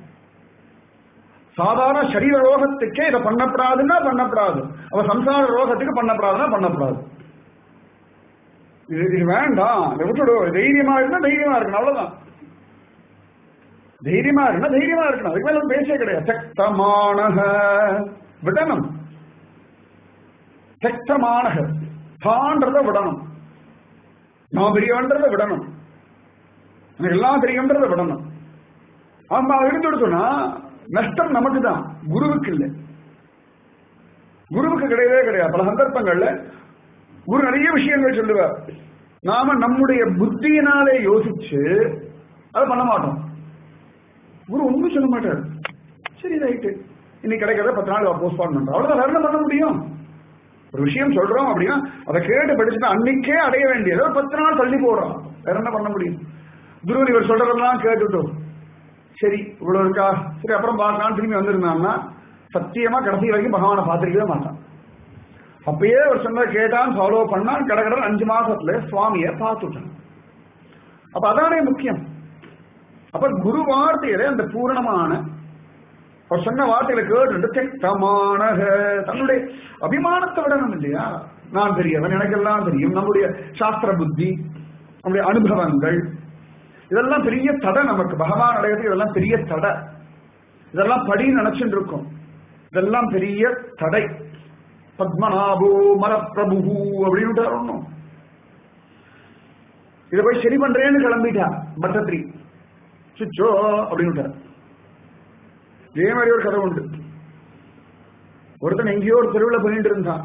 சாதாரண சரீர ரோகத்துக்கே இதை பண்ணப்படாதுன்னா பண்ணப்படாது அவ சம்சார ரோகத்துக்கு பண்ணப்படாதுன்னா பண்ணப்படாது இது இது வேண்டாம் இதை விட்டுடு தைரியமா இருந்தா தைரியமா இருக்கணும் அவ்வளவுதான் தைரியமா இருந்தா தைரியமா இருக்கணும் அதுக்கு மேல பேசே கிடையாது சக்தமானக விடணும் சக்தமானக தான்றத விடணும் நான் பெரியவன்றத விடணும் எனக்கு எல்லாம் தெரியும்ன்றத விடணும் ஆமா இருந்து சொன்னா நஷ்டம் நமக்கு தான் குருவுக்கு இல்லை குருவுக்கு கிடையவே கிடையாது பல சந்தர்ப்பங்கள்ல குரு நிறைய விஷயங்கள் சொல்லுவார் நாம நம்முடைய புத்தியினாலே யோசிச்சு அதை பண்ண மாட்டோம் குரு ஒண்ணும் சொல்ல மாட்டார் சரி ரைட்டு இன்னைக்கு கிடைக்கிறத பத்து நாள் போஸ்ட்பான் பண்றோம் அவ்வளவுதான் வேற என்ன பண்ண முடியும் ஒரு விஷயம் சொல்றோம் அப்படின்னா அதை கேட்டு படிச்சுட்டு அன்னைக்கே அடைய வேண்டியது ஒரு பத்து நாள் தள்ளி போடுறோம் வேற என்ன பண்ண முடியும் குரு இவர் சொல்றதெல்லாம் கேட்டுட்டோம் சரி இவ்வளவு இருக்கா சரி அப்புறம் பார்க்கலாம் திரும்பி வந்திருந்தான்னா சத்தியமா கடைசி வரைக்கும் பகவானை பார்த்திருக்கவே மாட்டான் அப்பயே அவர் சொன்னதை கேட்டான் ஃபாலோ பண்ணான் கடகடன் அஞ்சு மாசத்துல சுவாமிய பார்த்துட்டான் அப்ப அதானே முக்கியம் அப்ப குரு வார்த்தையில அந்த பூரணமான அவர் சொன்ன வார்த்தைகளை கேட்டு தெக்தமான தன்னுடைய அபிமானத்தை விடணும் இல்லையா நான் பெரியவன் எனக்கெல்லாம் தெரியும் நம்முடைய சாஸ்திர புத்தி நம்முடைய அனுபவங்கள் இதெல்லாம் பெரிய தடை நமக்கு பகவான் அடையிறது இதெல்லாம் பெரிய தடை இதெல்லாம் படி நினைச்சுட்டு இருக்கும் இதெல்லாம் பெரிய தடை பத்மநாபோ மரப்பிரபு அப்படின்னு ஒண்ணும் இதை போய் சரி பண்றேன்னு கிளம்பிட்டா பட்டத்ரி சுச்சோ அப்படின்னு இதே மாதிரி ஒரு கதை உண்டு ஒருத்தன் எங்கேயோ ஒரு தெருவில் பண்ணிட்டு இருந்தான்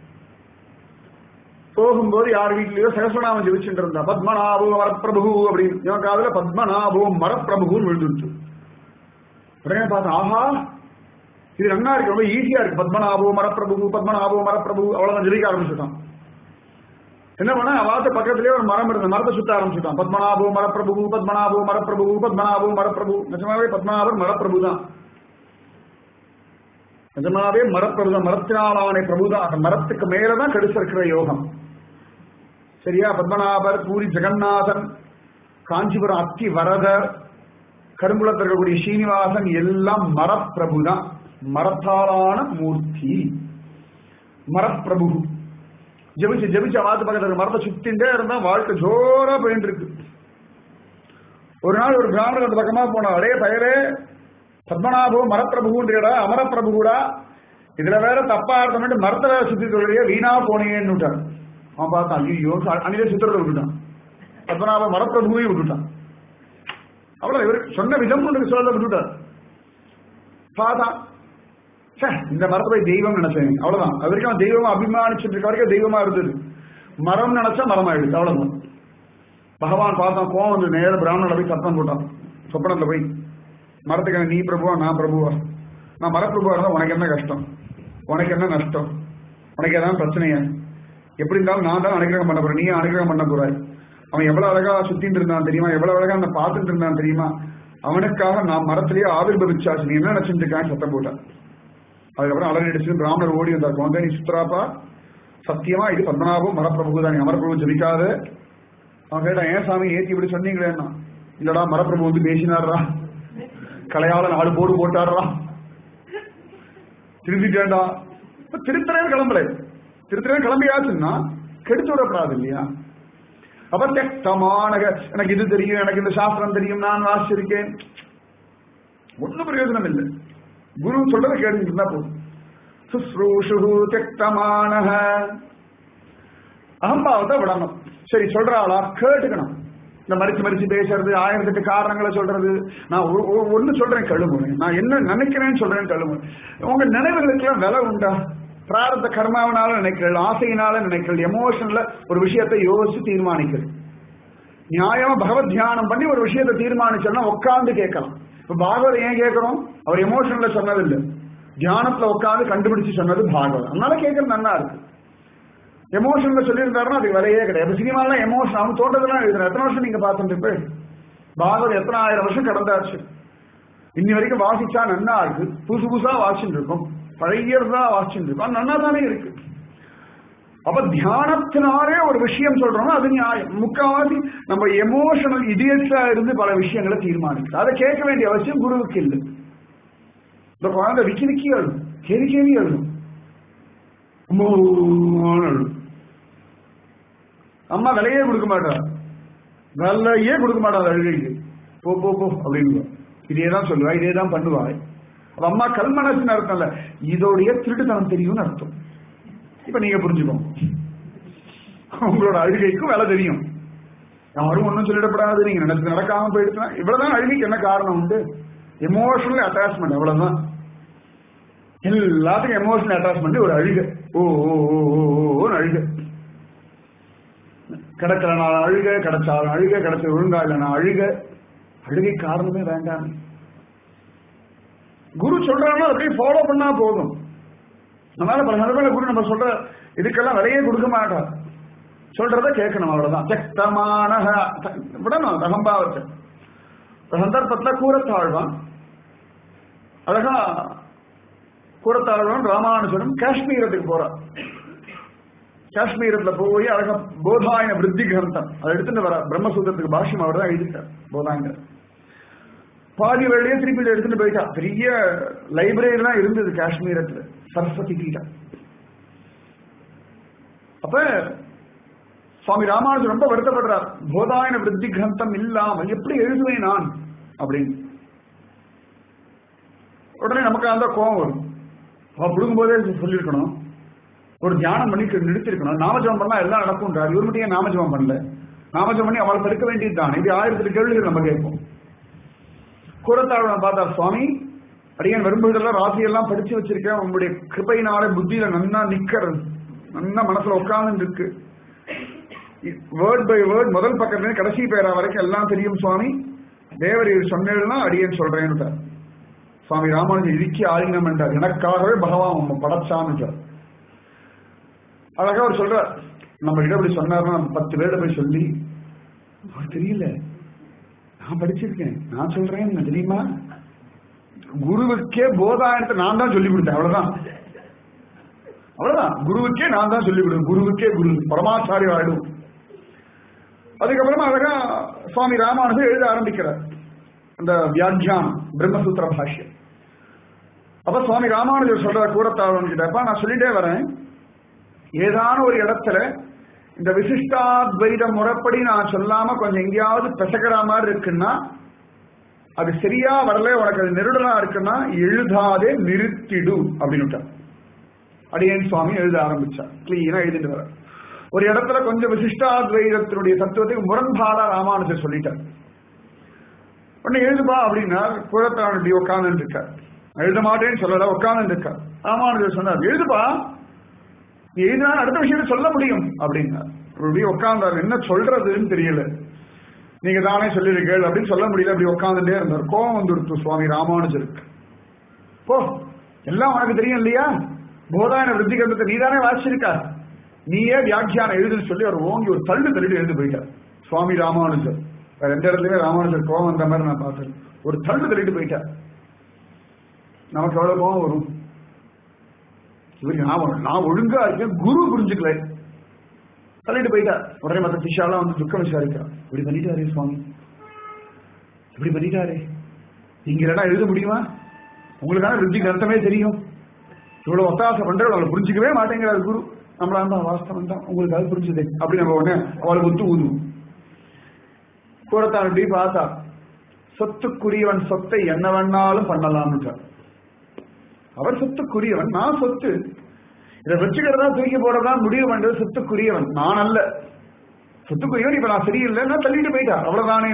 போகும்போது யார் வீட்லயோ சகசநாமம் ஜெபிச்சுட்டு இருந்தா பத்மநாபோ மரப்பிரபு அப்படின்னு இவன் காதுல பத்மநாபோ மரப்பிரபுன்னு விழுந்துருச்சு உடனே பார்த்தா ஆஹா இது நன்னா இருக்கு ரொம்ப ஈஸியா இருக்கு பத்மநாபோ மரப்பிரபு பத்மநாபோ மரப்பிரபு அவ்வளவுதான் ஜெபிக்க ஆரம்பிச்சுட்டான் என்ன பண்ண வார்த்தை பக்கத்திலேயே ஒரு மரம் இருந்த மரத்தை சுத்த ஆரம்பிச்சுட்டான் பத்மநாபோ மரப்பிரபு பத்மநாபோ மரப்பிரபு பத்மநாபோ மரப்பிரபு நிஜமாவே பத்மநாபர் மரப்பிரபு தான் நிஜமாவே மரப்பிரபு தான் மரத்தினாலான பிரபு தான் அந்த மரத்துக்கு மேலதான் கெடுத்திருக்கிற யோகம் சரியா பத்மநாபர் பூரி ஜெகநாதன் காஞ்சிபுரம் அத்தி வரதர் கருங்குளத்தில் இருக்கக்கூடிய ஸ்ரீனிவாசன் எல்லாம் மரப்பிரபு தான் மரத்தாலான மூர்த்தி மரப்பிரபு ஜெபிச்சு ஜெபிச்சு வாத்து பக்கத்துல மரத்தை சுத்தின்றே இருந்தா வாழ்க்கை ஜோரா போயிட்டு இருக்கு ஒரு நாள் ஒரு பிராமணர் அந்த பக்கமா போனா அடைய பயரே பத்மநாபோ மரப்பிரபுன்றா அமரப்பிரபுடா இதுல வேற தப்பா அர்த்தம் மரத்தை வேற சுத்தி சொல்றிய வீணா போனீங்கன்னு விட்டான் அவன் பார்த்தான் ஐயோ அணிலே சுத்துறத விட்டுட்டான் பத்மநாப மரப்பிரபுவையும் விட்டுட்டான் அவ்வளவு இவரு சொன்ன விதம் ஒன்று சொல்ல விட்டுட்டார் பார்த்தான் ச்சே, இந்த மரத்தை போய் தெய்வம் நினைச்சேன் அவ்வளவுதான் அது வரைக்கும் அவன் தெய்வமா அபிமானிச்சுட்டு இருக்க வரைக்கும் தெய்வமா இருந்தது மரம் நினைச்சா மரம் ஆயிடுது அவ்வளவுதான் பகவான் பார்த்தான் கோவம் வந்து நேர பிராமணனை போய் சத்தம் போட்டான் சொப்பனத்துல போய் மரத்துக்கு நீ பிரபுவா நான் பிரபுவா நான் மரப்பிரபுவா இருந்தா உனக்கு என்ன கஷ்டம் உனக்கு என்ன நஷ்டம் உனக்கு ஏதாவது பிரச்சனையா எப்படி இருந்தாலும் நான் தான் அனுகிரகம் பண்ண போறேன் நீ அனுகிரகம் பண்ண போறாய் அவன் எவ்வளவு அழகா சுத்திட்டு இருந்தான் தெரியுமா எவ்வளவு அழகா அந்த பார்த்துட்டு இருந்தான் தெரியுமா அவனுக்காக நான் மரத்திலேயே ஆவிர்பவிச்சாச்சு நீ என்ன நினைச்சிட்டு இருக்கான்னு சத்தம் போட்டான் அதுக்கப்புறம் அலறி அடிச்சு பிராமணர் ஓடி வந்தார் குழந்தை நீ சுத்துறாப்பா சத்தியமா இது பத்மநாபம் மரப்பிரபு தான் நீ அமரப்பிரபு ஜபிக்காத அவன் கேட்டான் ஏன் சாமி ஏத்தி இப்படி சொன்னீங்களேன்னா இல்லடா மரப்பிரபு வந்து பேசினாரா கலையால நாலு போடு போட்டாரா திருந்திட்டேன்டா இப்ப திருத்தரவே கிளம்பல திருத்தரவே கிளம்பியாச்சுன்னா கெடுத்து விடப்படாது இல்லையா அப்ப தெக்தமான எனக்கு இது தெரியும் எனக்கு இந்த சாஸ்திரம் தெரியும் நான் வாசிச்சிருக்கேன் ஒன்னும் பிரயோஜனம் இல்லை குரு சொல்றதை கேட்டுட்டு இருந்தா போதும் சுஸ்ரூஷு தெக்தமான அகம்பாவத்தை விடணும் சரி சொல்றாளா கேட்டுக்கணும் இந்த மறிச்சு மறிச்சு பேசுறது ஆயிரத்தெட்டு காரணங்களை சொல்றது நான் ஒரு- ஒரு- ஒண்ணு சொல்றேன் கழுமுறை நான் என்ன நினைக்கிறேன்னு சொல்றேன் கழுமுறை உங்க நினைவுகளுக்கெல்லாம் விலை உண்டா பிராரத்த கர்மாவினால நினைக்கிறது ஆசையினால நினைக்கிறது எமோஷன்ல ஒரு விஷயத்தை யோசிச்சு தீர்மானிக்கிறது நியாயமா பகவத் தியானம் பண்ணி ஒரு விஷயத்தை தீர்மானிச்சோம்னா உட்கார்ந்து கேட்கலாம் இப்ப பாகவத் ஏன் கேட்கிறோம் அவர் எமோஷன்ல சொன்னதில்லை தியானத்துல உட்கார்ந்து கண்டுபிடிச்சு சொன்னது பாகவத் அதனால கேட்கறது நல்லா இருக்கு எமோஷன்ல சொல்லியிருந்தாருன்னா அதுக்கு விலையே கிடையாது சினிமாலாம் எமோஷன் அவன் தோன்றதெல்லாம் எழுதுறேன் எத்தனை வருஷம் நீங்க பார்த்துட்டு போய் பாகவத் எத்தனை ஆயிரம் வருஷம் கடந்தாச்சு இன்னி வரைக்கும் வாசிச்சா நன்னா இருக்கு புதுசு புதுசா வாசிச்சுட்டு இருக்கும் பழையதா வாசிச்சுட்டு இருக்கும் அது நன்னா தானே இருக்கு அப்ப தியானத்தினாலே ஒரு விஷயம் சொல்றோம்னா அது நியாயம் முக்காவாசி நம்ம எமோஷனல் இடியட்ஸா இருந்து பல விஷயங்களை தீர்மானிக்கிறோம் அதை கேட்க வேண்டிய அவசியம் குருவுக்கு இல்லை இந்த குழந்தை விக்கி விக்கி அழும் கேவி கேவி அழும் அம்மான்னு அழும் அம்மா விலையே கொடுக்க மாட்டா விலையே கொடுக்க மாட்டா அந்த அழுகைக்கு போ போ போ அப்படின்னு இதே தான் சொல்லுவா இதே தான் பண்ணுவா அப்ப அம்மா கல்மனசுன்னு அர்த்தம் இல்ல இதோடைய திருட்டுத்தனம் தெரியும்னு அர்த்தம் இப்ப நீங்க புரிஞ்சுக்கோங்க உங்களோட அழுகைக்கும் விலை தெரியும் யாரும் ஒன்றும் சொல்லிடப்படாது நீங்க நினைச்சு நடக்காம போயிடுச்சுன்னா இவ்வளவுதான் அழுகைக்கு என்ன காரணம் உண்டு எமோஷனல் அட்டாச்மெண்ட் அவ்வளவுதான் எல்லாத்துக்கும் எமோஷனல் அட்டாச்மெண்ட் ஒரு அழுகை ஓ ஓ ஓ ஓ ஓன்னு அழுகை கிடைக்கல நான் அழுக கிடைச்சாலும் அழுக கிடைச்ச ஒழுங்கா இல்லை நான் அழுக அழுகை காரணமே வேண்டாம் குரு சொல்றாங்களோ அப்படியே ஃபாலோ பண்ணா போதும் அதனால பல சந்தர்ப்பங்கள குரு நம்ம சொல்ற இதுக்கெல்லாம் விலையே கொடுக்க மாட்டார் சொல்றத கேட்கணும் அவ்வளவுதான் சக்தமான விடணும் தகம்பாவத்தை ஒரு சந்தர்ப்பத்துல கூறத்தாழ்வான் அழகா கூறத்தாழ்வான் ராமானுஜரும் காஷ்மீரத்துக்கு போறார் காஷ்மீரத்துல போய் அழகா போதாயன விருத்தி கிரந்தம் அதை எடுத்துட்டு வர பிரம்மசூத்திரத்துக்கு பாஷ்யம் அவர் தான் எழுதிட்டார் போதாயனர் பாதி வேலையே திருப்பி இதை எடுத்துட்டு போயிட்டா பெரிய லைப்ரரி எல்லாம் இருந்தது காஷ்மீரத்துல சரஸ்வதி பீடம் அப்ப சுவாமி ராமானுஜர் ரொம்ப வருத்தப்படுறார் போதாயன விருத்தி கிரந்தம் இல்லாமல் எப்படி எழுதுவேன் நான் அப்படின்னு உடனே நமக்கு அந்த கோபம் வரும் அவ புடுங்கும் போதே சொல்லியிருக்கணும் ஒரு தியானம் பண்ணி நிறுத்திருக்கணும் நாமஜபம் பண்ணா எல்லாம் நடக்கும்ன்றார் இவர் மட்டும் ஏன் நாமஜபம் பண்ணல நாமஜபம் பண்ணி அவளை தடுக்க வேண்டியது தான் இது ஆயிரத்தி கேள்விகள் நம்ம கேட்போம் கூறத்தாழ்வன் பார்த்தா சுவாமி அடியன் வரும்போதெல்லாம் ராசியெல்லாம் படிச்சு வச்சிருக்கேன் உங்களுடைய கிருபையினால புத்தியில நன்னா நிக்கிறது நன்னா மனசுல உட்கார்ந்து இருக்கு வேர்ட் பை வேர்ட் முதல் பக்கத்துல கடைசி பேரா வரைக்கும் எல்லாம் தெரியும் சுவாமி தேவர் இது சொன்னேன்னா அடியேன் சொல்றேன்னு சுவாமி ராமானுஜன் இறுக்கி ஆலிங்கம் என்றார் எனக்காகவே பகவான் உங்க படைச்சான்னு அழகா அவர் சொல்றார் நம்ம கிட்ட அப்படி சொன்னார்னா நம்ம பத்து பேர்ல போய் சொல்லி அவர் தெரியல நான் படிச்சிருக்கேன் நான் சொல்றேன் தெரியுமா குருவுக்கே போதாயனத்தை நான் தான் சொல்லி கொடுத்தேன் அவ்வளவுதான் அவ்வளவுதான் குருவுக்கே நான் தான் சொல்லி கொடுத்தேன் குருவுக்கே குரு பரமாச்சாரிய ஆயிடும் அதுக்கப்புறமா அழகா சுவாமி ராமானுஜர் எழுத ஆரம்பிக்கிறார் அந்த வியாக்கியானம் பிரம்மசூத்திர பாஷ்யம் அப்ப சுவாமி ராமானுஜர் சொல்ற கூறத்தாழ்வன் கிட்டப்பா நான் சொல்லிட்டே வரேன் ஏதான ஒரு இடத்துல இந்த விசிஷ்டாத்வைத முறைப்படி நான் சொல்லாம கொஞ்சம் எங்கேயாவது பெசகிற மாதிரி இருக்குன்னா அது சரியா வரல உனக்கு அது நெருடலா இருக்குன்னா எழுதாதே நிறுத்திடு அப்படின்னு அடியேன் சுவாமி எழுத ஆரம்பிச்சா கிளீனா எழுதிட்டு வர ஒரு இடத்துல கொஞ்சம் விசிஷ்டாத்வைதத்தினுடைய தத்துவத்துக்கு முரண்பாடா ராமானுஜர் சொல்லிட்டார் உடனே எழுதுபா அப்படின்னா குழத்தான் இப்படி உட்கார்ந்து இருக்கார் எழுத மாட்டேன்னு சொல்லல உட்கார்ந்து இருக்கார் ராமானுஜர் சொன்னார் எழுதுப்பா நீ எழுதினா அடுத்த விஷயத்தை சொல்ல முடியும் அப்படின்னார் இப்படி உட்கார்ந்தார் என்ன சொல்றதுன்னு தெரியல நீங்க தானே சொல்லிருக்கீள் அப்படின்னு சொல்ல முடியல அப்படி உட்காந்துட்டே இருந்தார் கோவம் வந்துடுத்து சுவாமி ராமானுஜருக்கு போ எல்லாம் உனக்கு தெரியும் இல்லையா போதாயன விருத்தி கருத்தை நீ தானே வாசிச்சிருக்கா நீயே வியாக்கியானம் எழுதுன்னு சொல்லி அவர் ஓங்கி ஒரு தள்ளு தள்ளிட்டு எழுந்து போயிட்டார் சுவாமி ராமானுஜர் வேற எந்த இடத்துலயுமே ராமானுஜர் கோவம் வந்த மாதிரி நான் பார்த்தேன் ஒரு தள்ளு தள்ளிட்டு போயிட்டார் நமக்கு எவ்வளவு கோவம் வரும் இவருக்கு நான் நான் ஒழுங்கா இருக்கேன் குரு புரிஞ்சுக்கல தள்ளிட்டு போயிட்டா உடனே மற்ற சிஷாலாம் வந்து துக்கம் விசாரிக்கிறா இப்படி பண்ணிட்டாரே சுவாமி இப்படி பண்ணிட்டாரே நீங்க இல்லைன்னா எழுத முடியுமா உங்களுக்கான விருத்திக்கு அர்த்தமே தெரியும் இவ்வளவு ஒத்தாசை பண்ற அவளை புரிஞ்சுக்கவே மாட்டேங்கிறாரு குரு நம்மளா இருந்தா வாஸ்தவம் தான் உங்களுக்கு அது புரிஞ்சுதே அப்படி நம்ம உடனே அவளுக்கு ஒத்து ஊதுவோம் கூடத்தான் இப்படி பார்த்தா சொத்துக்குரியவன் சொத்தை என்ன வேணாலும் பண்ணலாம்னு அவர் சொத்துக்குரியவன் நான் சொத்து இதை வச்சுக்கிறதா தூக்கி போறதா முடிவு பண்றது சொத்துக்குரியவன் நான் அல்ல சொத்துக்குரியவன் இப்ப நான் சரியில்லைன்னா தள்ளிட்டு போயிட்டா அவ்வளவுதானே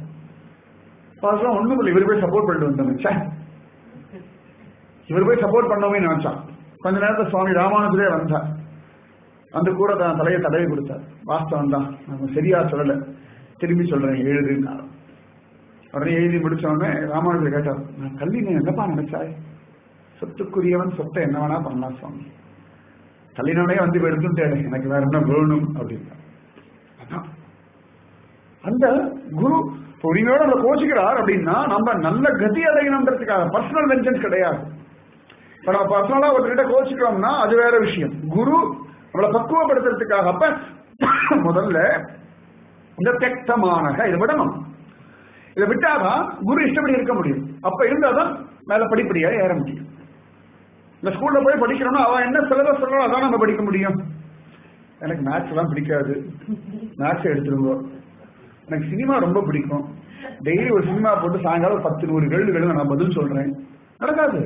ஒண்ணும் இல்லை இவர் போய் சப்போர்ட் பண்ணிட்டு வந்தேன் இவர் போய் சப்போர்ட் பண்ணவே நினைச்சான் கொஞ்ச நேரத்தில் சுவாமி ராமானுஜரே வந்தார் அந்த கூட தான் தலையை தடவை கொடுத்தார் வாஸ்தவம் தான் நான் சரியா சொல்லல திரும்பி சொல்றேன் எழுதுனார் உடனே எழுதி முடிச்ச உடனே ராமானுஜர் கேட்டார் நான் கல்வி நீ என்னப்பா நினைச்சாய் சொத்துக்குரியவன் சொத்தை என்ன வேணா பண்ணலாம் சுவாமி கல்லினோடய வந்து இப்ப எடுத்துட்டேன் எனக்கு வேற என்ன வேணும் அப்படின்னா அதான் அந்த குரு உரிமையோட நம்ம கோச்சிக்கிறார் அப்படின்னா நம்ம நல்ல கதி அடையணுன்றதுக்காக பர்சனல் வெஞ்சன்ஸ் கிடையாது இப்ப நம்ம பர்சனலா ஒருத்தர்கிட்ட கோச்சிக்கிறோம்னா அது வேற விஷயம் குரு நம்மளை பக்குவப்படுத்துறதுக்காக அப்ப முதல்ல இந்த தெக்தமானக இதை விடணும் இதை விட்டாதான் குரு இஷ்டப்படி இருக்க முடியும் அப்ப இருந்தாதான் மேல படிப்படியா ஏற முடியும் இந்த ஸ்கூல்ல போய் படிக்கிறோம்னா அவன் என்ன சிலபஸ் சொல்றான் அதான் நம்ம படிக்க முடியும் எனக்கு மேத்ஸ் எல்லாம் பிடிக்காது மேத்ஸ் எடுத்துருவோம் எனக்கு சினிமா ரொம்ப பிடிக்கும் டெய்லி ஒரு சினிமா போட்டு சாயங்காலம் பத்து நூறு கேள்விகள் நான் பதில் சொல்றேன் நடக்காது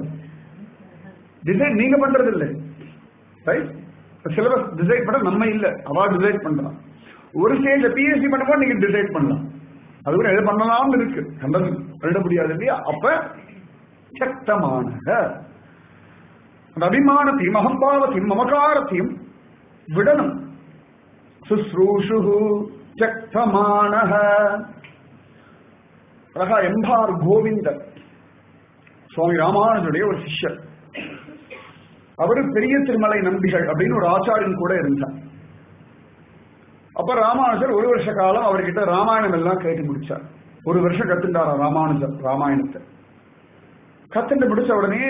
டிசைன் நீங்க பண்றது இல்லை ரைட் சிலபஸ் டிசைட் பண்ண நம்ம இல்ல அவா டிசைட் பண்றான் ஒரு ஸ்டேஜ்ல பிஎஸ்சி பண்ணும்போது நீங்க டிசைட் பண்ணலாம் அது கூட எது பண்ணலாம்னு இருக்கு கண்டது எழுத முடியாது இல்லையா அப்ப சக்தமான அந்த அபிமானத்தையும் அகம்பாவத்தையும் மமகாரத்தையும் விடணும் சுஸ்ரூஷு சக்தமான ரகா எம்பார் கோவிந்தர் சுவாமி ராமானுஜருடைய ஒரு சிஷ்யர் அவரு பெரிய திருமலை நம்பிகள் அப்படின்னு ஒரு ஆச்சாரியன் கூட இருந்தார் அப்ப ராமானுஜர் ஒரு வருஷ காலம் அவர்கிட்ட ராமாயணம் எல்லாம் கேட்டு முடிச்சார் ஒரு வருஷம் கத்துட்டாரா ராமானுஜர் ராமாயணத்தை கத்துட்டு முடிச்ச உடனே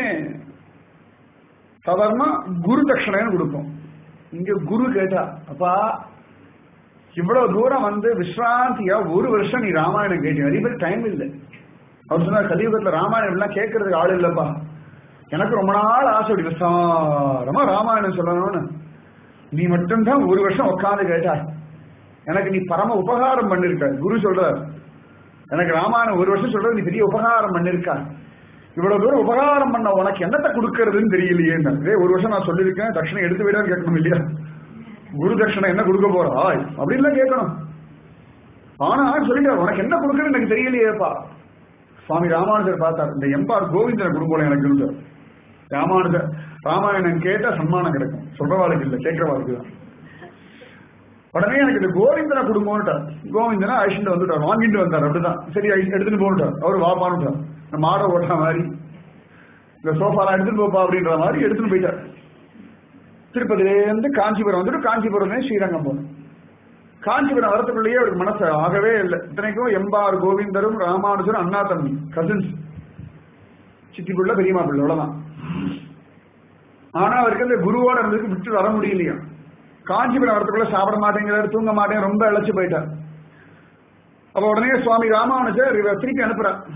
சாதாரண குரு தட்சணைன்னு கொடுப்போம் இங்க குரு கேட்டா அப்பா இவ்வளவு தூரம் வந்து விஸ்ராந்தியா ஒரு வருஷம் நீ ராமாயணம் கேட்டீங்க நிறைய பேர் டைம் இல்லை அவர் சொன்னார் கலியுகத்துல ராமாயணம் எல்லாம் கேட்கறதுக்கு ஆள் இல்லப்பா எனக்கு ரொம்ப நாள் ஆசை அப்படி விசாரமா ராமாயணம் சொல்லணும்னு நீ மட்டும்தான் ஒரு வருஷம் உட்காந்து கேட்டாய் எனக்கு நீ பரம உபகாரம் பண்ணிருக்க குரு சொல்றார் எனக்கு ராமாயணம் ஒரு வருஷம் சொல்றது நீ பெரிய உபகாரம் பண்ணிருக்கா இவ்வளவு தூரம் உபகாரம் பண்ண உனக்கு என்னத்தை கொடுக்கறதுன்னு தெரியலையே ஒரு வருஷம் நான் சொல்லியிருக்கேன் தட்சணை எடுத்து விடான்னு கேட்கணும் இல்லையா குரு தட்சணை என்ன கொடுக்க போறா அப்படின்லாம் கேட்கணும் ஆனா சொல்லிட்டார் உனக்கு என்ன கொடுக்கறது எனக்கு தெரியலையேப்பா சுவாமி ராமானுஜர் பார்த்தார் இந்த எம்பார் கோவிந்தனை குடும்பம் எனக்கு இருந்தார் ராமானுஜர் ராமாயணம் கேட்டா சன்மானம் கிடைக்கும் சொல்றவாளுக்கு இல்ல கேட்கறவாளுக்கு தான் உடனே எனக்கு இந்த கோவிந்தனை குடும்பம்ட்டார் கோவிந்தனை அழிச்சுட்டு வந்துட்டார் வாங்கிட்டு வந்தார் அப்படிதான் சரி எடுத்துட்டு போட்டார் அவர் வாப்பான்ட்டார் இந்த மாடை ஓட்டுற மாதிரி இந்த சோஃபாலாம் எடுத்துட்டு போப்பா அப்படின்ற மாதிரி எடுத்துட்டு போயிட்டார் திருப்பதிலேருந்து காஞ்சிபுரம் வந்துட்டு காஞ்சிபுரம் ஸ்ரீரங்கம் போகணும் காஞ்சிபுரம் வரத்துக்குள்ளேயே அவருக்கு மனசு ஆகவே இல்லை இத்தனைக்கும் எம்பார் கோவிந்தரும் ராமானுஜரும் அண்ணா தம்பி கசின்ஸ் சித்தி பிள்ளை பெரியமா பிள்ளை அவ்வளவுதான் ஆனா அவருக்கு அந்த குருவோட இருந்ததுக்கு விட்டு வர முடியலையா காஞ்சிபுரம் வரத்துக்குள்ள சாப்பிட மாட்டேங்கிறாரு தூங்க மாட்டேன் ரொம்ப இழைச்சு போயிட்டார் அப்ப உடனே சுவாமி ராமானுஜர் இவர் திருப்பி அனுப்புறார்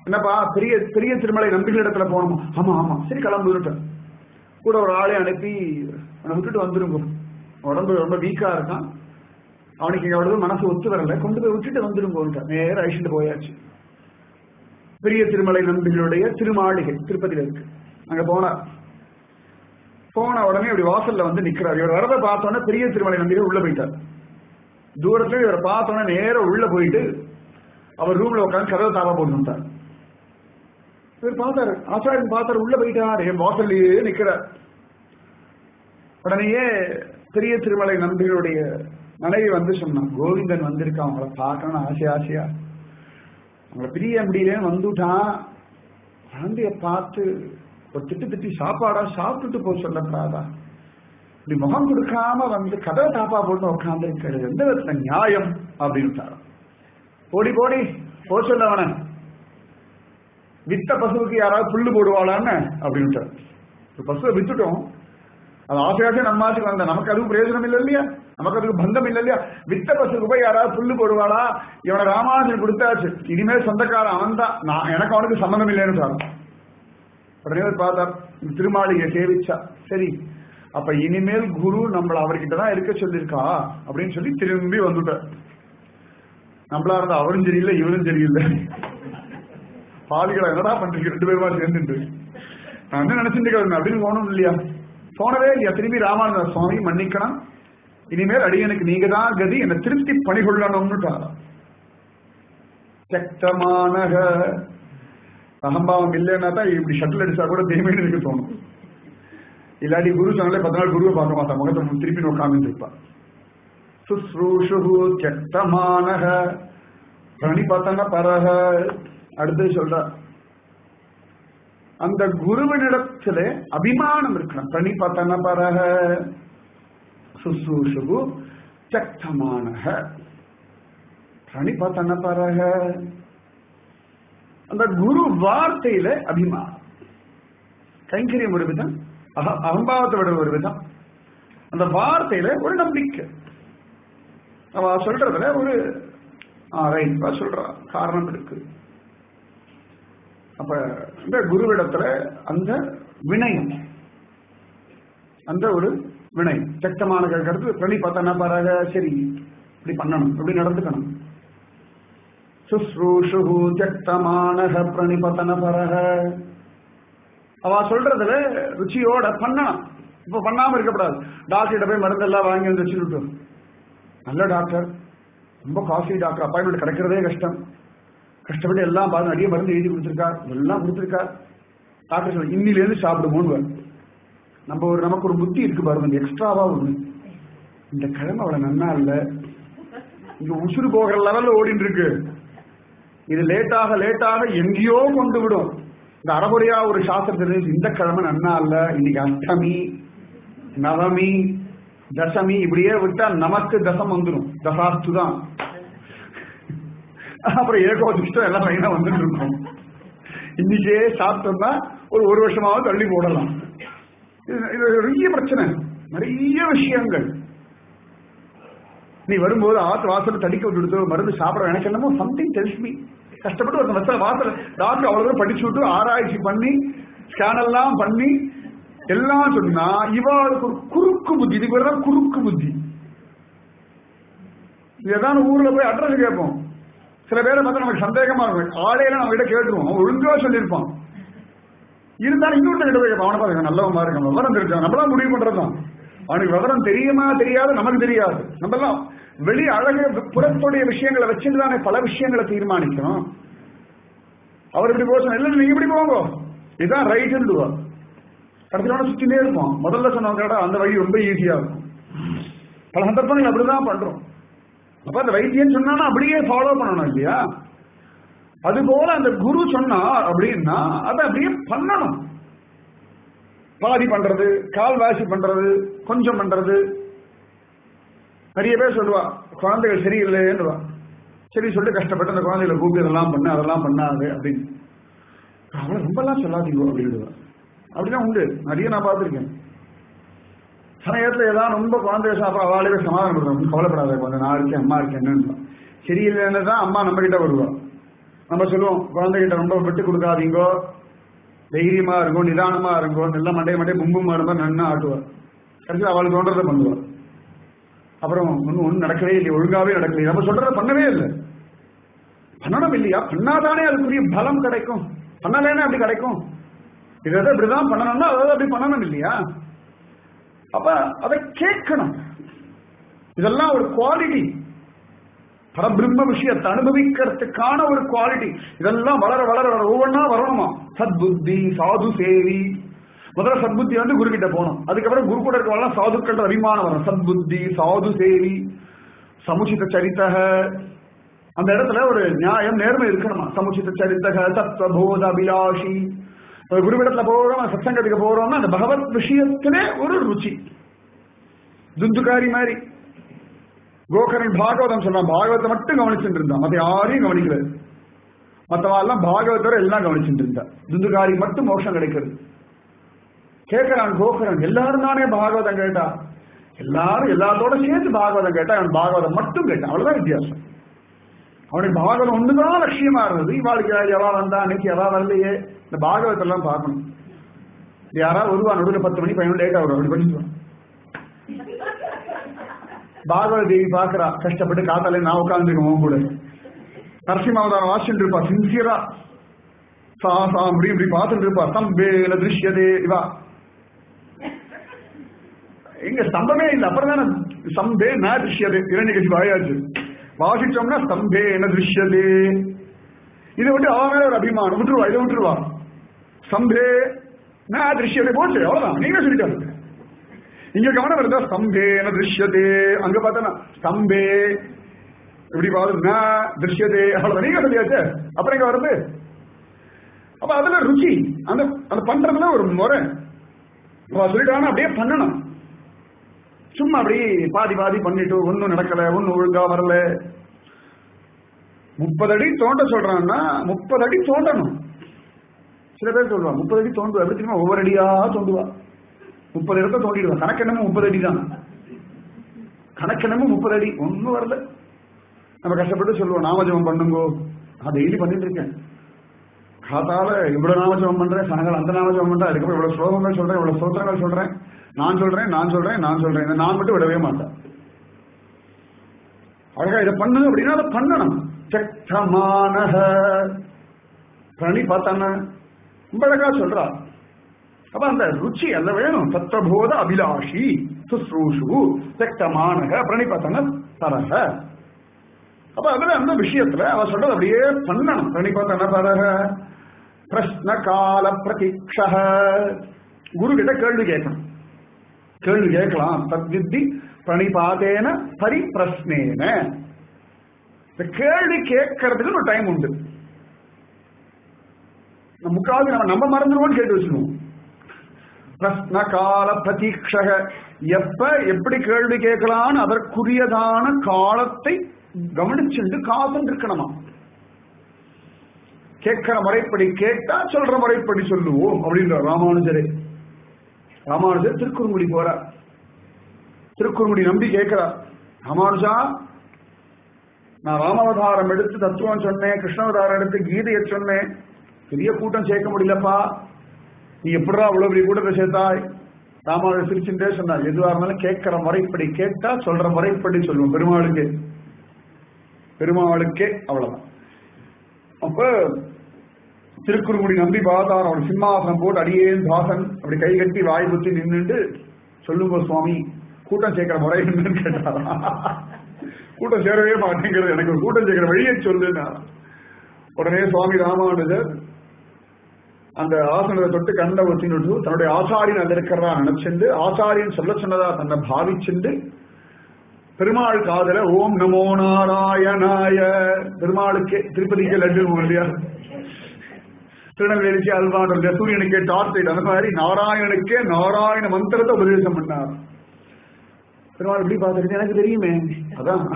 என்னப்பா பெரிய பெரிய திருமலை நம்பிக்கை இடத்துல போகணுமா ஆமா ஆமா சரி கிளம்புட்டேன் கூட ஒரு ஆளை அனுப்பி அவனை விட்டுட்டு வந்துருங்க உடம்பு ரொம்ப வீக்கா இருக்கான் அவனுக்கு இங்க அவ்வளவு மனசு ஒத்து வரல கொண்டு போய் விட்டுட்டு வந்துருங்க நேரம் அழிச்சுட்டு போயாச்சு பெரிய திருமலை நம்பிகளுடைய திருமாளிகை திருப்பதியில இருக்கு அங்க போனார் போன உடனே இப்படி வாசல்ல வந்து நிக்கிறார் இவர் வரத பார்த்தோன்னே பெரிய திருமலை நம்பிகள் உள்ள போயிட்டார் தூரத்துல இவரை பார்த்தோன்னே நேரம் உள்ள போயிட்டு அவர் ரூம்ல உட்காந்து கதவை தாவா போட்டு இவர் பார்த்தாரு ஆச்சாரியன் பார்த்தாரு உள்ள போயிட்டார் என் வாசல்லையே நிக்கிறார் உடனேயே பெரிய திருமலை நம்பிகளுடைய மனைவி வந்து சொன்னான் கோவிந்தன் வந்திருக்கான் அவங்கள பார்க்கணும்னு ஆசை ஆசையா அவங்கள பிரிய முடியலன்னு வந்துட்டான் குழந்தைய பார்த்து ஒரு திட்டு திட்டி சாப்பாடா சாப்பிட்டுட்டு போக சொல்லப்படாதா இப்படி முகம் கொடுக்காம வந்து கதவை தாப்பா போட்டு உட்கார்ந்து இருக்கிறது எந்த விதத்துல நியாயம் அப்படின்ட்டாராம் போடி போடி போ சொல்ல அவன வித்த பசுவுக்கு யாராவது புல்லு போடுவாளான்னு அப்படின்ட்டார் ஒரு பசுவை வித்துட்டோம் அது ஆசையாசே நம்ம ஆசைக்கு வந்த நமக்கு அதுவும் பிரயோஜனம் இல்லை இல்லையா நமக்கு அதுக்கு பந்தம் இல்லை இல்லையா வித்த பசுக்கு போய் யாராவது புல்லு போடுவாளா இவனை ராமானுஜன் கொடுத்தாச்சு இனிமேல் சொந்தக்காரன் அவன் தான் நான் எனக்கு அவனுக்கு சம்மந்தம் இல்லைன்னு சொல்றான் உடனே அவர் பார்த்தார் இந்த திருமாளிகை சேவிச்சா சரி அப்ப இனிமேல் குரு நம்மள அவர்கிட்ட தான் இருக்க சொல்லியிருக்கா அப்படின்னு சொல்லி திரும்பி வந்துட்டார் நம்மளா இருந்தா அவரும் சரியில்லை இவரும் சரியில்லை பாதிகளை என்னடா பண்றீங்க ரெண்டு பேருமா சேர்ந்துட்டு நான் என்ன நினைச்சிட்டு இருக்கேன் அப்படின்னு போகணும் இல்லையா போனவே இல்லையா திரும்பி ராமானந்த சுவாமி மன்னிக்கணும் இனிமேல் அடியனுக்கு நீங்க தான் கதி என்னை திருப்தி பணிகொள்ளணும்னுட்டாரா சக்தமானக அகம்பாவம் இல்லைன்னா தான் இப்படி ஷட்டில் அடிச்சா கூட தெரியுமே எனக்கு தோணும் இல்லாட்டி குரு சொன்னாலே பத்து நாள் குருவை பார்க்க மாட்டான் முகத்தை திருப்பி நோக்காம இருப்பா சுஸ்ரூஷு சக்தமானக பிரணிபத்தன பரக அடுத்து சொல்ற அந்த குருவினிடத்துல அபிமானம் இருக்கணும் பிரணிபத்தன பரக சுஸ்ரூஷு சக்தமானக பிரணிபத்தன பரக அந்த குரு வார்த்தையில அபிமானம் கைங்கரியம் ஒரு விதம் அக- அகம்பாவத்தை விட ஒரு விதம் அந்த வார்த்தையில ஒரு நம்பிக்கை அவ சொல்றதுல ஒரு ரைட் சொல்றா காரணம் இருக்கு அப்ப இந்த குருவிடத்துல அந்த வினயம் அந்த ஒரு வினயம் சக்தமான கருத்து பிரணி பார்த்தா பாருங்க சரி இப்படி பண்ணணும் இப்படி நடந்துக்கணும் சுஸ்ரூஷு சக்தமான பிரணிபத்தன பரக அவ சொல்றதுல ருச்சியோட பண்ணணும் இப்ப பண்ணாம இருக்கக்கூடாது டாக்டர்கிட்ட போய் மருந்தெல்லாம் வாங்கி வந்து வச்சுட்டு நல்ல டாக்டர் ரொம்ப காஸ்ட்லி டாக்டர் அப்பாயின்மெண்ட் கிடைக்கிறதே கஷ்டம் கஷ்டப்பட்டு எல்லாம் பார்த்து நிறைய மருந்து எழுதி கொடுத்துருக்கார் எல்லாம் கொடுத்துருக்கார் டாக்டர் சொல்ல இன்னிலேருந்து சாப்பிடுமோன்னு நம்ம ஒரு நமக்கு ஒரு புத்தி இருக்கு பாருங்க இந்த எக்ஸ்ட்ராவா ஒண்ணு இந்த கிழமை அவ்வளவு நன்னா இல்ல இங்க உசுறு போகிற லெவல்ல ஓடிட்டு இருக்கு இது லேட்டாக லேட்டாக எங்கேயோ கொண்டு விடும் இந்த அறகுறையா ஒரு சாஸ்திரத்தில் இந்த கிழமை நன்னா இல்ல இன்னைக்கு அஷ்டமி நவமி தசமி இப்படியே விட்டா நமக்கு தசம் வந்துடும் தசாஸ்து தான் அப்புறம் ஏகோதிஷ்டம் எல்லாம் லைனா வந்துட்டு இருக்கும் இன்னைக்கே சாப்பிட்டோம்னா ஒரு ஒரு வருஷமாவது தள்ளி போடலாம் இது இது ஒரு பெரிய பிரச்சனை நிறைய விஷயங்கள் நீ வரும்போது ஆத்து வாசல் தடிக்க விட்டு மருந்து சாப்பிட எனக்கு என்னமோ சம்திங் டெல்ஸ் மீ கஷ்டப்பட்டு ஒரு வசல வாசல் டாக்டர் அவ்வளவு தூரம் படிச்சு விட்டு ஆராய்ச்சி பண்ணி ஸ்கேன் எல்லாம் பண்ணி எல்லாம் சொன்னா இவாளுக்கு ஒரு குறுக்கு புத்தி இதுக்கு பேர் தான் குறுக்கு புத்தி ஏதாவது ஊர்ல போய் அட்ரஸ் கேட்போம் சில பேரை பார்த்தா நமக்கு சந்தேகமா இருக்கும் ஆளையில நம்ம கிட்ட கேட்டுருவோம் அவன் ஒழுங்கா சொல்லியிருப்பான் இருந்தாலும் இன்னொருத்த கிட்ட போய் கேட்பான் அவனை பார்த்து நல்லவன் பாருங்க விவரம் தெரிஞ்சவன் நம்மளாம் முடிவு பண்றதுதான் அவனுக்கு விவரம் தெரியுமா தெரியாது நமக்கு தெரியாது நம்மலாம் வெளி அழகு புறத்துடைய விஷயங்களை வச்சுட்டு தானே பல விஷயங்களை தீர்மானிக்கணும் அவர் இப்படி போக சொன்னா, இல்ல நீங்க இப்படி போங்க இதுதான் ரைட்டுடுவா கடைசியோட சுத்தினே இருப்போம் முதல்ல சொன்னவங்க அந்த வழி ரொம்ப ஈஸியா இருக்கும் பல சந்தர்ப்பங்கள் அப்படிதான் பண்றோம் அப்ப அந்த வைத்தியம் சொன்னா அப்படியே ஃபாலோ பண்ணணும் இல்லையா அது போல அந்த குரு சொன்னா அப்படின்னா அதை அப்படியே பண்ணணும் பாதி பண்றது கால் வாசி பண்றது கொஞ்சம் பண்றது நிறைய பேர் சொல்லுவா குழந்தைகள் சரியில்லைன்னுவா சரி சொல்லிட்டு கஷ்டப்பட்டு அந்த குழந்தைகளை கூப்பிட்டு இதெல்லாம் பண்ணு அதெல்லாம் பண்ணாது அப்படின்னு அவளை ரொம்பலாம் சொல்லாதீங்க அப்படின்னுவா அப்படிதான் உண்டு நிறைய நான் பார்த்துருக்கேன் சமயத்துல ஏதாவது ரொம்ப குழந்தைய சாப்பிட அவளுக்கு சமாதானம் பண்ணுவோம் கவலைப்படாத கொஞ்சம் நான் இருக்கேன் அம்மா இருக்கேன் என்னன்னு சரியில்லைன்னு தான் அம்மா நம்ம கிட்ட வருவா நம்ம சொல்லுவோம் குழந்தைகிட்ட ரொம்ப விட்டு கொடுக்காதீங்கோ தைரியமா இருக்கும் நிதானமா இருக்கும் எல்லாம் மண்டே மண்டே பும்பும் மாதிரி நன்னா ஆட்டுவார் கடைசி அவளுக்கு தோன்றதை பண்ணுவார் அப்புறம் ஒன்றும் ஒன்றும் நடக்கவே இல்லை ஒழுங்காவே நடக்கலையே நம்ம சொல்றத பண்ணவே இல்லை பண்ணணும் இல்லையா பண்ணாதானே அதுக்குரிய பலம் கிடைக்கும் பண்ணலைன்னா அப்படி கிடைக்கும் இதை எதை இப்படிதான் பண்ணணும்னா அதாவது அப்படி பண்ணணும் இல்லையா அப்ப அதை கேட்கணும் இதெல்லாம் ஒரு குவாலிட்டி பரபிரம்ம விஷயத்தை அனுபவிக்கிறதுக்கான ஒரு குவாலிட்டி இதெல்லாம் வளர வளர வளர ஒவ்வொன்றா வரணுமா சத்புத்தி சாது சேவி முதல்ல சத்புத்தி வந்து குரு கிட்ட போகணும் அதுக்கப்புறம் குரு கூட இருக்கவங்க சாதுக்கள் அபிமானம் வரும் சத்புத்தி சாது சேவி சமுச்சித சரித்தக அந்த இடத்துல ஒரு நியாயம் நேர்மை இருக்கணுமா சமுச்சித சரித்தக தத்துவபோத அபிலாஷி ஒரு குருவிடத்துல போகிறோம் சத்சங்கத்துக்கு போறோம்னா அந்த பகவத் விஷயத்திலே ஒரு ருச்சி துந்துகாரி மாதிரி கோகரன் பாகவதம் சொன்னான் பாகவத்தை மட்டும் கவனிச்சுட்டு இருந்தான் மத்த யாரையும் கவனிக்கல மற்றவாள்லாம் பாகவத்தோட எல்லாம் கவனிச்சுட்டு இருந்தா துந்துகாரி மட்டும் மோட்சம் கிடைக்கிறது கேட்கிறான் கோகரன் எல்லாரும் தானே பாகவதம் கேட்டா எல்லாரும் எல்லாத்தோட சேர்த்து பாகவதம் கேட்டா அவன் பாகவதம் மட்டும் கேட்டான் அவ்வளவுதான் வித்தியாசம் அவனுக்கு பாகவதம் ஒண்ணுதான் லட்சியமா இருந்தது இவாளுக்கு எவா வந்தா அன்னைக்கு எவா வரலையே இந்த பாகவதெல்லாம் பார்க்கணும் யாராவது வருவா நடுவில் பத்து மணி பதினொன்று லேட்டா வரும் அப்படி படிச்சுவான் பாகவத தேவி பாக்குறா கஷ்டப்பட்டு காத்தாலே நான் உட்காந்துருக்கோம் கூட நரசிம்ம அவதாரம் வாசிச்சுட்டு இருப்பா சின்சியரா சா சா இப்படி இப்படி பார்த்துட்டு இருப்பா சம்பேல திருஷ்யதே இவா எங்க ஸ்தம்பமே இல்லை அப்புறம் தானே சம்பே ந திருஷ்யதே இரண்டு வாயாச்சு வாசிச்சோம்னா ஸ்தம்பே என்ன திருஷ்யதே இதை விட்டு அவன் மேல ஒரு அபிமானம் விட்டுருவா இதை விட்டுருவா சம்பே ந திருஷ்யதே போச்சு அவ்வளவுதான் நீங்க சொல்லிட்டாங்க இங்க கவனம் இருந்தா ஸ்தம்பேன திருஷ்யதே அங்க பார்த்தா ஸ்தம்பே இப்படி பாரு ந திருஷ்யதே அவ்வளவு நீங்க சொல்லியாச்சு அப்புறம் எங்க வருது அப்ப அதுல ருச்சி அந்த அந்த பண்றதுல ஒரு முறை அவ சொல்லிட்டானா அப்படியே பண்ணணும் சும்மா அப்படி பாதி பாதி பண்ணிட்டு ஒன்னும் நடக்கல ஒன்னும் ஒழுங்கா வரல முப்பது அடி தோண்ட சொல்றான்னா முப்பது அடி தோண்டணும் சில பேர் சொல்லுவா முப்பது அடி தோண்டுவா எப்படி தெரியுமா ஒவ்வொரு அடியா தோண்டுவா முப்பது இடத்த தோண்டிடுவான் கணக்கெண்ணமும் முப்பது அடி தான் கணக்கெண்ணமும் முப்பது அடி ஒன்றும் வரல நம்ம கஷ்டப்பட்டு சொல்லுவோம் நாமஜபம் பண்ணுங்கோ நான் டெய்லி பண்ணிட்டு இருக்கேன் காத்தால இவ்வளவு நாமஜபம் பண்றேன் சாயங்காலம் அந்த நாமஜபம் பண்றேன் அதுக்கப்புறம் இவ்வளவு ஸ்லோகங்கள் சொல்றேன் இவ்வளவு ஸ்தோத்திரங்கள் சொல்றேன் நான் சொல்றேன் நான் சொல்றேன் நான் சொல்றேன் இந்த நான் மட்டும் விடவே மாட்டேன் அழகா இதை பண்ணு அப்படின்னா அதை பண்ணணும் சக்கமானக பிரணிபத்தன ரொம்ப அழகா சொல்றா அப்ப அந்த ருச்சி அல்ல வேணும் தத்துவபோத அபிலாஷி சுஸ்ரூஷு சக்தமானக பிரணிபத்தன தரக அப்ப அதுல அந்த விஷயத்துல அவ சொல்றது அப்படியே பண்ணணும் பிரணிபத்தன தரக பிரஷ்ன கால பிரதீட்ச குரு கிட்ட கேள்வி கேட்கணும் கேள்வி கேட்கலாம் தத்வித்தி பிரணிபாதேன பரிப்பிரஸ்னேன இந்த கேள்வி கேட்கறதுக்கு ஒரு டைம் உண்டு முக்காவது நம்ம நம்ம மறந்துடுவோம்னு கேட்டு வச்சுக்கணும் பிரஸ்ன கால பிரதீட்சக எப்ப எப்படி கேள்வி கேட்கலான்னு அதற்குரியதான காலத்தை கவனிச்சுண்டு காத்துட்டு இருக்கணுமா கேட்கிற முறைப்படி கேட்டா சொல்ற முறைப்படி சொல்லுவோம் அப்படின்ற ராமானுஜரே ராமானுஜர் திருக்குறுங்குடி போறார் திருக்குறுங்குடி நம்பி கேட்கிறார் ராமானுஜா நான் ராமாவதாரம் எடுத்து தத்துவம் சொன்னேன் கிருஷ்ணாவதாரம் எடுத்து கீதையை சொன்னேன் பெரிய கூட்டம் சேர்க்க முடியலப்பா நீ எப்படா அவ்வளவு பெரிய கூட்டத்தை சேர்த்தாய் ராமானுஜர் சிரிச்சுட்டே சொன்னார் எதுவா இருந்தாலும் கேட்கிற முறைப்படி கேட்டா சொல்ற முறைப்படி சொல்லுவோம் பெருமாளுக்கு பெருமாளுக்கே அவ்வளவுதான் அப்ப திருக்குறுங்குடி நம்பி பார்த்தார் அவன் சிம்மாசனம் போட்டு அடியேன் தாசன் அப்படி கை கட்டி வாய் புத்தி நின்றுட்டு சொல்லுங்க சுவாமி கூட்டம் சேர்க்கிற முறை என்னன்னு கேட்டாரா கூட்டம் சேரவே மாட்டேங்கிறது எனக்கு ஒரு கூட்டம் சேர்க்கிற வழியை சொல்லுன்னா உடனே சுவாமி ராமானுஜர் அந்த ஆசனத்தை தொட்டு கண்ட ஒத்தினுட்டு தன்னுடைய ஆச்சாரியன் அதில் இருக்கிறதா நினைச்சுண்டு ஆச்சாரியன் சொல்ல சொன்னதா தன்னை பாவிச்சுண்டு பெருமாள் காதல ஓம் நமோ நாராயணாய பெருமாளுக்கு திருப்பதிக்கு லட்டு இல்லையா திருநெல்வேலிக்கு அல்வான் சூரியனுக்கே டார்ச் அந்த மாதிரி நாராயணுக்கே நாராயண மந்திரத்தை உபதேசம் பண்ணார் பெருமாள் எப்படி பார்த்துருக்கு எனக்கு தெரியுமே அதான்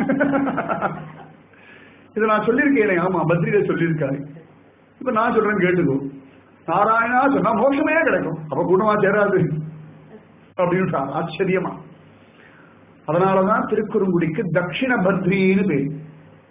இதை நான் சொல்லியிருக்கேன் ஆமா பத்ரியில சொல்லியிருக்காரு இப்ப நான் சொல்றேன் கேட்டுக்கோ நாராயணா சொன்னா மோட்சமே கிடைக்கும் அப்ப கூட்டமா சேராது அப்படின்னு ஆச்சரியமா அதனாலதான் திருக்குறுங்குடிக்கு தட்சிண பத்ரின்னு பேர்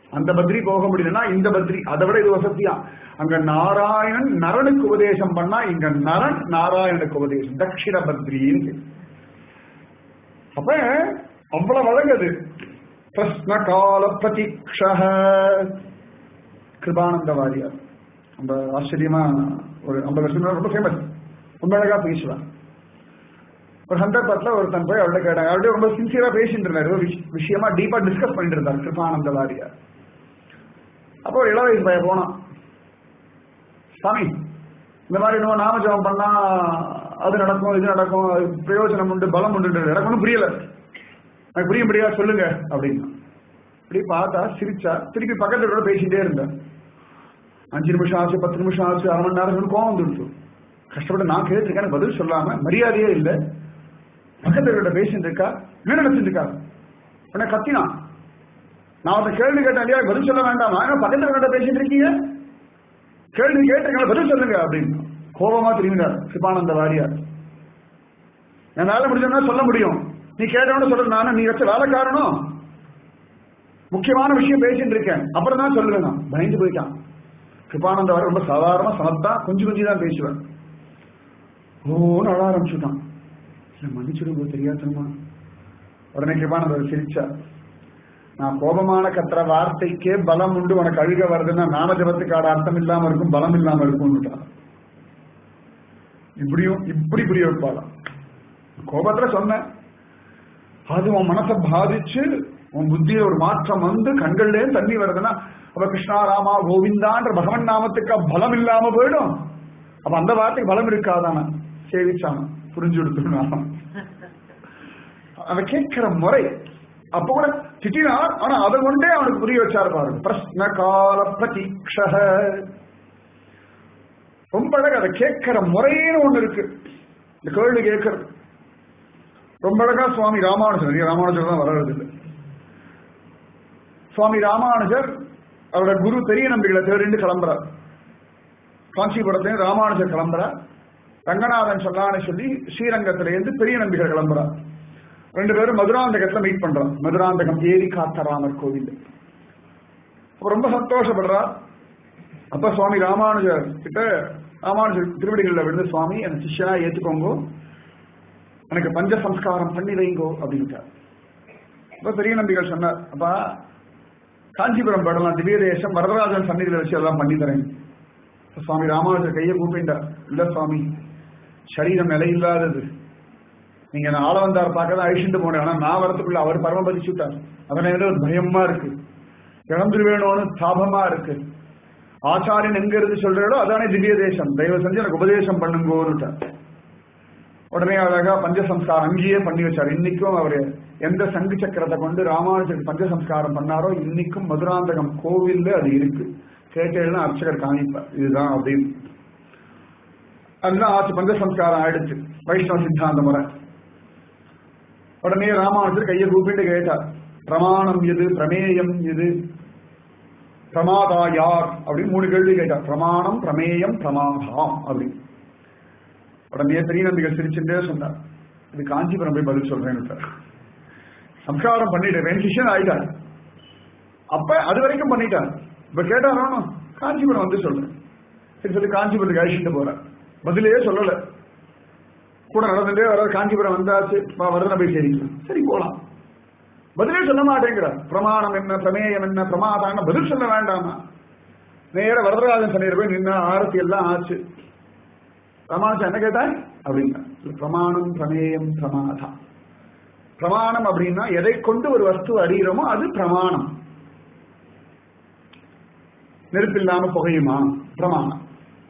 அந்த பத்ரி போக முடியலன்னா இந்த பத்ரி அதை விட இது வசதியா அங்க நாராயணன் நரனுக்கு உபதேசம் பண்ணா இங்க நரன் நாராயணனுக்கு உபதேசம் தட்சிண பத்ரின்னு அப்ப அவ்வளவு அழகது பிரஸ்ன கால பிரதீக்ஷ கிருபானந்த வாரியார் ரொம்ப ஆச்சரியமா ஒரு ஐம்பது வருஷம் ரொம்ப ஃபேமஸ் ரொம்ப அழகா பேசுவார் ஒரு சந்தர்ப்பத்தில் ஒருத்தன் போய் அவர்கிட்ட கேட்டாங்க அவர்கிட்ட ரொம்ப சின்சியரா பேசிட்டு இருந்தாரு ஒரு விஷ- விஷயமா டீப்பா டிஸ்கஸ் பண்ணிட்டு இருந்தார் கிருபானந்த வாரியார் அப்போ ஒரு இள வயசு பையன் போனான் சாமி இந்த மாதிரி நம்ம நாமஜபம் பண்ணா அது நடக்கும் இது நடக்கும் அது பிரயோஜனம் உண்டு பலம் உண்டு எனக்கு ஒன்றும் புரியல எனக்கு புரிய முடியா சொல்லுங்க அப்படின்னா இப்படி பார்த்தா சிரிச்சா திருப்பி பக்கத்துல கூட பேசிட்டே இருந்தார் அஞ்சு நிமிஷம் ஆச்சு பத்து நிமிஷம் ஆச்சு அரை மணி நேரம் சொல்லி கோவம் வந்துடுச்சு கஷ்டப்பட்டு நான் கேட்டிருக்கேன் எனக்கு பதில் சொல்லாம மரியாதையே இல்லை பக்கத்துல கிட்ட பேசிட்டு இருக்கா என்ன நினைச்சிட்டு இருக்கா உடனே கத்தினான் நான் ஒரு கேள்வி கேட்டேன் இல்லையா பதில் சொல்ல வேண்டாமா ஏன்னா பக்கத்துல கிட்ட பேசிட்டு இருக்கீங்க கேள்வி கேட்டிருக்கேன் பதில் சொல்லுங்க அப்படின்னு கோபமா திரும்பினார் சிவானந்த வாரியார் என்னால முடிஞ்சோம்னா சொல்ல முடியும் நீ கேட்டவன சொல்ற நானும் நீ வச்ச வேலைக்காரனும் முக்கியமான விஷயம் பேசிட்டு இருக்கேன் அப்புறம் தான் சொல்லுவேன் நான் பயந்து போயிட்டான் கிருபானந்த வாரியர் ரொம்ப சாதாரணமா சமத்தா கொஞ்சம் கொஞ்சம் தான் பேசுவேன் ஓன்னு அழ ஆரம்பிச்சுட்டான் இல்ல மன்னிச்சுடுங்க தெரியாதமா உடனே கிருபானந்தர் சிரிச்சா நான் கோபமான கத்துற வார்த்தைக்கே பலம் உண்டு உனக்கு அழுக வருதுன்னா நாம ஜபத்துக்கு ஆட அர்த்தம் இல்லாம இருக்கும் பலம் இல்லாம இருக்கும்னுட்டான் இப்படியும் இப்படி புரிய வைப்பாளாம் கோபத்துல சொன்னேன் அது உன் மனசை பாதிச்சு உன் புத்தியில ஒரு மாற்றம் வந்து கண்கள்லே தண்ணி வருதுன்னா அப்ப கிருஷ்ணா ராமா கோவிந்தான்ற பகவன் நாமத்துக்கு பலம் இல்லாம போயிடும் அப்ப அந்த வார்த்தைக்கு பலம் இருக்காதான சேவிச்சான் புரிஞ்சு கொடுத்துருந்தான் அவன் கேட்கிற முறை அப்ப கூட திட்டினார் ஆனா அதை கொண்டே அவனுக்கு புரிய வச்சாரு பாருங்க பிரஸ்ன கால பிரதீக்ஷ ரொம்ப அழகா அதை கேட்கிற முறைன்னு ஒண்ணு இருக்கு இந்த கேள்வி கேட்கறது ரொம்ப அழகா சுவாமி ராமானுஜர் நிறைய ராமானுஜர் தான் வர்றது இல்லை சுவாமி ராமானுஜர் அவரோட குரு பெரிய நம்பிகளை தேடிண்டு கிளம்புறார் காஞ்சிபுரத்திலேருந்து ராமானுஜர் கிளம்புறார் ரங்கநாதன் சொல்லான்னு சொல்லி ஸ்ரீரங்கத்திலேருந்து பெரிய நம்பிகள் கிளம்புறார் ரெண்டு பேரும் மதுராந்தகத்துல மீட் பண்றோம் மதுராந்தகம் ஏரி காத்த ராமர் கோவில் அப்ப ரொம்ப சந்தோஷப்படுறா அப்ப சுவாமி ராமானுஜர் கிட்ட ராமானுஜர் திருவடிகளில் விழுந்து சுவாமி என் சிஷ்யா ஏத்துக்கோங்க எனக்கு பஞ்ச சம்ஸ்காரம் பண்ணி வைங்கோ அப்படின்ட்டார் அப்ப பெரிய நம்பிகள் சொன்னார் அப்பா காஞ்சிபுரம் படலாம் திவ்ய தேசம் வரதராஜன் சந்நிதியில வச்சு எல்லாம் பண்ணி தரேன் அப்ப சுவாமி ராமானுஜர் கையை கூப்பிட்டார் இல்ல சுவாமி சரீரம் நிலையில்லாதது நீங்க நான் ஆளவந்தார் பார்க்க தான் அழிச்சுட்டு போனேன் ஆனா நான் வரத்துக்குள்ள அவர் பரமபதிச்சு விட்டார் அதனால ஏதோ ஒரு பயமா இருக்கு இழந்துருவேணும்னு தாபமா இருக்கு ஆச்சாரியன் எங்க இருந்து சொல்றாரோ அதானே திவ்ய தேசம் தயவு செஞ்சு எனக்கு உபதேசம் பண்ணுங்கோன்னுட்டார் உடனே அழகா பஞ்சசம்ஸ்காரம் அங்கேயே பண்ணி வச்சார் இன்னைக்கும் அவர் எந்த சங்கு சக்கரத்தை கொண்டு ராமானுஜர் பஞ்சசம்ஸ்காரம் பண்ணாரோ இன்னைக்கும் மதுராந்தகம் கோவில்ல அது இருக்கு கேட்டேன்னா அர்ச்சகர் காமிப்பார் இதுதான் அப்படின்னு அதுதான் ஆச்சு பஞ்சசம்ஸ்காரம் ஆயிடுச்சு வைஷ்ணவ சித்தாந்த முறை உடனே ராமானுஜர் கையை கூப்பிட்டு கேட்டார் பிரமாணம் எது பிரமேயம் எது பிரமாதா யார் அப்படின்னு மூணு கேள்வி கேட்டார் பிரமாணம் பிரமேயம் பிரமாதாம் அப்படின்னு உடனே பெரிய நம்பிக்கை சிரிச்சுட்டே சொன்னார் இது காஞ்சிபுரம் போய் பதில் சொல்றேன்னு சம்ஸ்காரம் பண்ணிட்டு சிஷ்யன் ஆயிட்டார் அப்ப அது வரைக்கும் பண்ணிட்டார் இப்ப கேட்டாரோ காஞ்சிபுரம் வந்து சொல்றேன் சரி சொல்லி காஞ்சிபுரத்துக்கு அழிச்சுட்டு போறேன் பதிலே சொல்லல கூட நடந்துட்டே வர காஞ்சிபுரம் வந்தாச்சு வருதனை போய் சரிக்கலாம் சரி போலாம் பதிலே சொல்ல மாட்டேங்கிறார் பிரமாணம் என்ன பிரமேயம் என்ன பிரமாதான பதில் சொல்ல வேண்டாமா நேர வரதராஜன் சன்னியில் போய் நின்று ஆரத்தி எல்லாம் ஆச்சு பிரமாணம் என்ன கேட்டாய் அப்படின்னா பிரமாணம் பிரமேயம் பிரமாதா பிரமாணம் அப்படின்னா எதை கொண்டு ஒரு வஸ்து அறிகிறோமோ அது பிரமாணம் நெருப்பில்லாம புகையுமா பிரமாணம்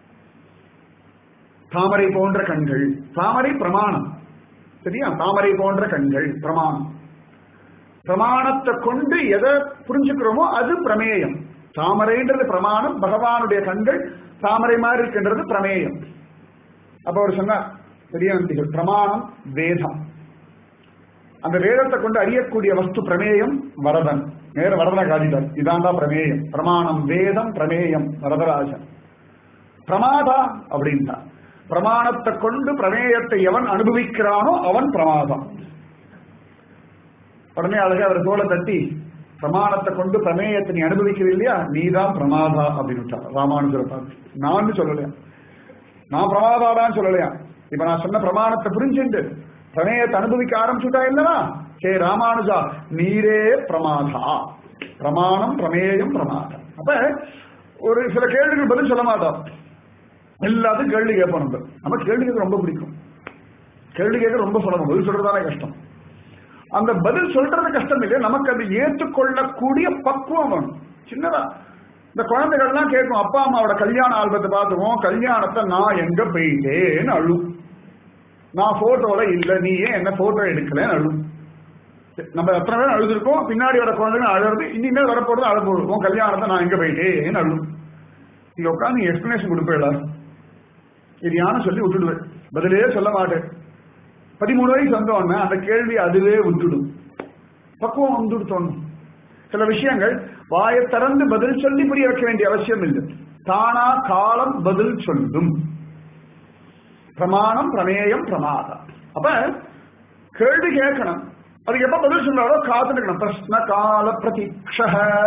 தாமரை போன்ற கண்கள் தாமரை பிரமாணம் சரியா தாமரை போன்ற கண்கள் பிரமாணம் பிரமாணத்தை கொண்டு எதை புரிஞ்சுக்கிறோமோ அது பிரமேயம் தாமரைன்றது பிரமாணம் பகவானுடைய கண்கள் தாமரை மாதிரி இருக்கின்றது பிரமேயம் அப்ப அவர் சொன்னார் பெரிய நந்திகள் பிரமாணம் வேதம் அந்த வேதத்தை கொண்டு அறியக்கூடிய வஸ்து பிரமேயம் வரதன் நேர வரதனை காட்டிட்டார் இதாண்டா பிரமேயம் பிரமாணம் வேதம் பிரமேயம் வரதராஜன் பிரமாதா அப்படின்னா பிரமாணத்தை கொண்டு பிரமேயத்தை எவன் அனுபவிக்கிறானோ அவன் பிரமாதம் உடனே அழகா அவர் தோலை தட்டி பிரமாணத்தை கொண்டு பிரமேயத்தை நீ அனுபவிக்கிறது இல்லையா நீதான் பிரமாதா அப்படின்னு விட்டா ராமானுஜரை பார்த்து நான் சொல்லலையா நான் பிரமாதாதான் சொல்லலையா இப்ப நான் சொன்ன பிரமாணத்தை புரிஞ்சுண்டு பிரமேயத்தை அனுபவிக்க ஆரம்பிச்சுட்டா இல்லவா ஹே ராமானுஜா நீரே பிரமாதா பிரமாணம் பிரமேயம் பிரமாதம் அப்ப ஒரு சில கேள்விகள் பதில் சொல்ல மாட்டோம் எல்லாத்துக்கும் கேள்வி கேட்போம் நம்ம நம்ம கேள்வி கேட்க ரொம்ப பிடிக்கும் கேள்வி கேட்க ரொம்ப சொல்லணும் பதில் சொல்றதானே கஷ்டம் அந்த பதில் சொல்றது கஷ்டம் இல்லை நமக்கு அதை ஏற்றுக்கொள்ளக்கூடிய பக்குவம் வேணும் சின்னதா இந்த குழந்தைகள்லாம் கேட்கும் அப்பா அம்மாவோட கல்யாண ஆல்பத்தை பார்த்துவோம் கல்யாணத்தை நான் எங்க போயிட்டேன்னு அழும் நான் போட்டோல இல்ல நீ ஏன் என்ன போட்டோ எடுக்கலன்னு அழும் நம்ம எத்தனை பேர் அழுதுருக்கோம் பின்னாடி வர குழந்தைங்க அழுறது இனிமேல் வரப்போறது அழ போடுவோம் உன் கல்யாணத்தை நான் எங்க போயிட்டேன்னு அழும் நீங்க உட்காந்து நீங்க எக்ஸ்பிளனேஷன் கொடுப்பீங்களா இது யாரும் சொல்லி விட்டுடுவேன் பதிலே சொல்ல மாட்டேன் பதிமூணு வயசு வந்தோடனே அந்த கேள்வி அதுவே விட்டுடும் பக்குவம் வந்துடுத்தோணும் சில விஷயங்கள் வாயை திறந்து பதில் சொல்லி புரிய வைக்க வேண்டிய அவசியம் இல்லை தானா காலம் பதில் சொல்லும் பிரமாணம் பிரமேயம் பிரமாதம் அப்ப கேள்வி கேட்கணும் அதுக்கு எப்ப பதில் சொல்றாரோ காத்துக்கணும் பிரஷ்ன கால பிரதீட்ச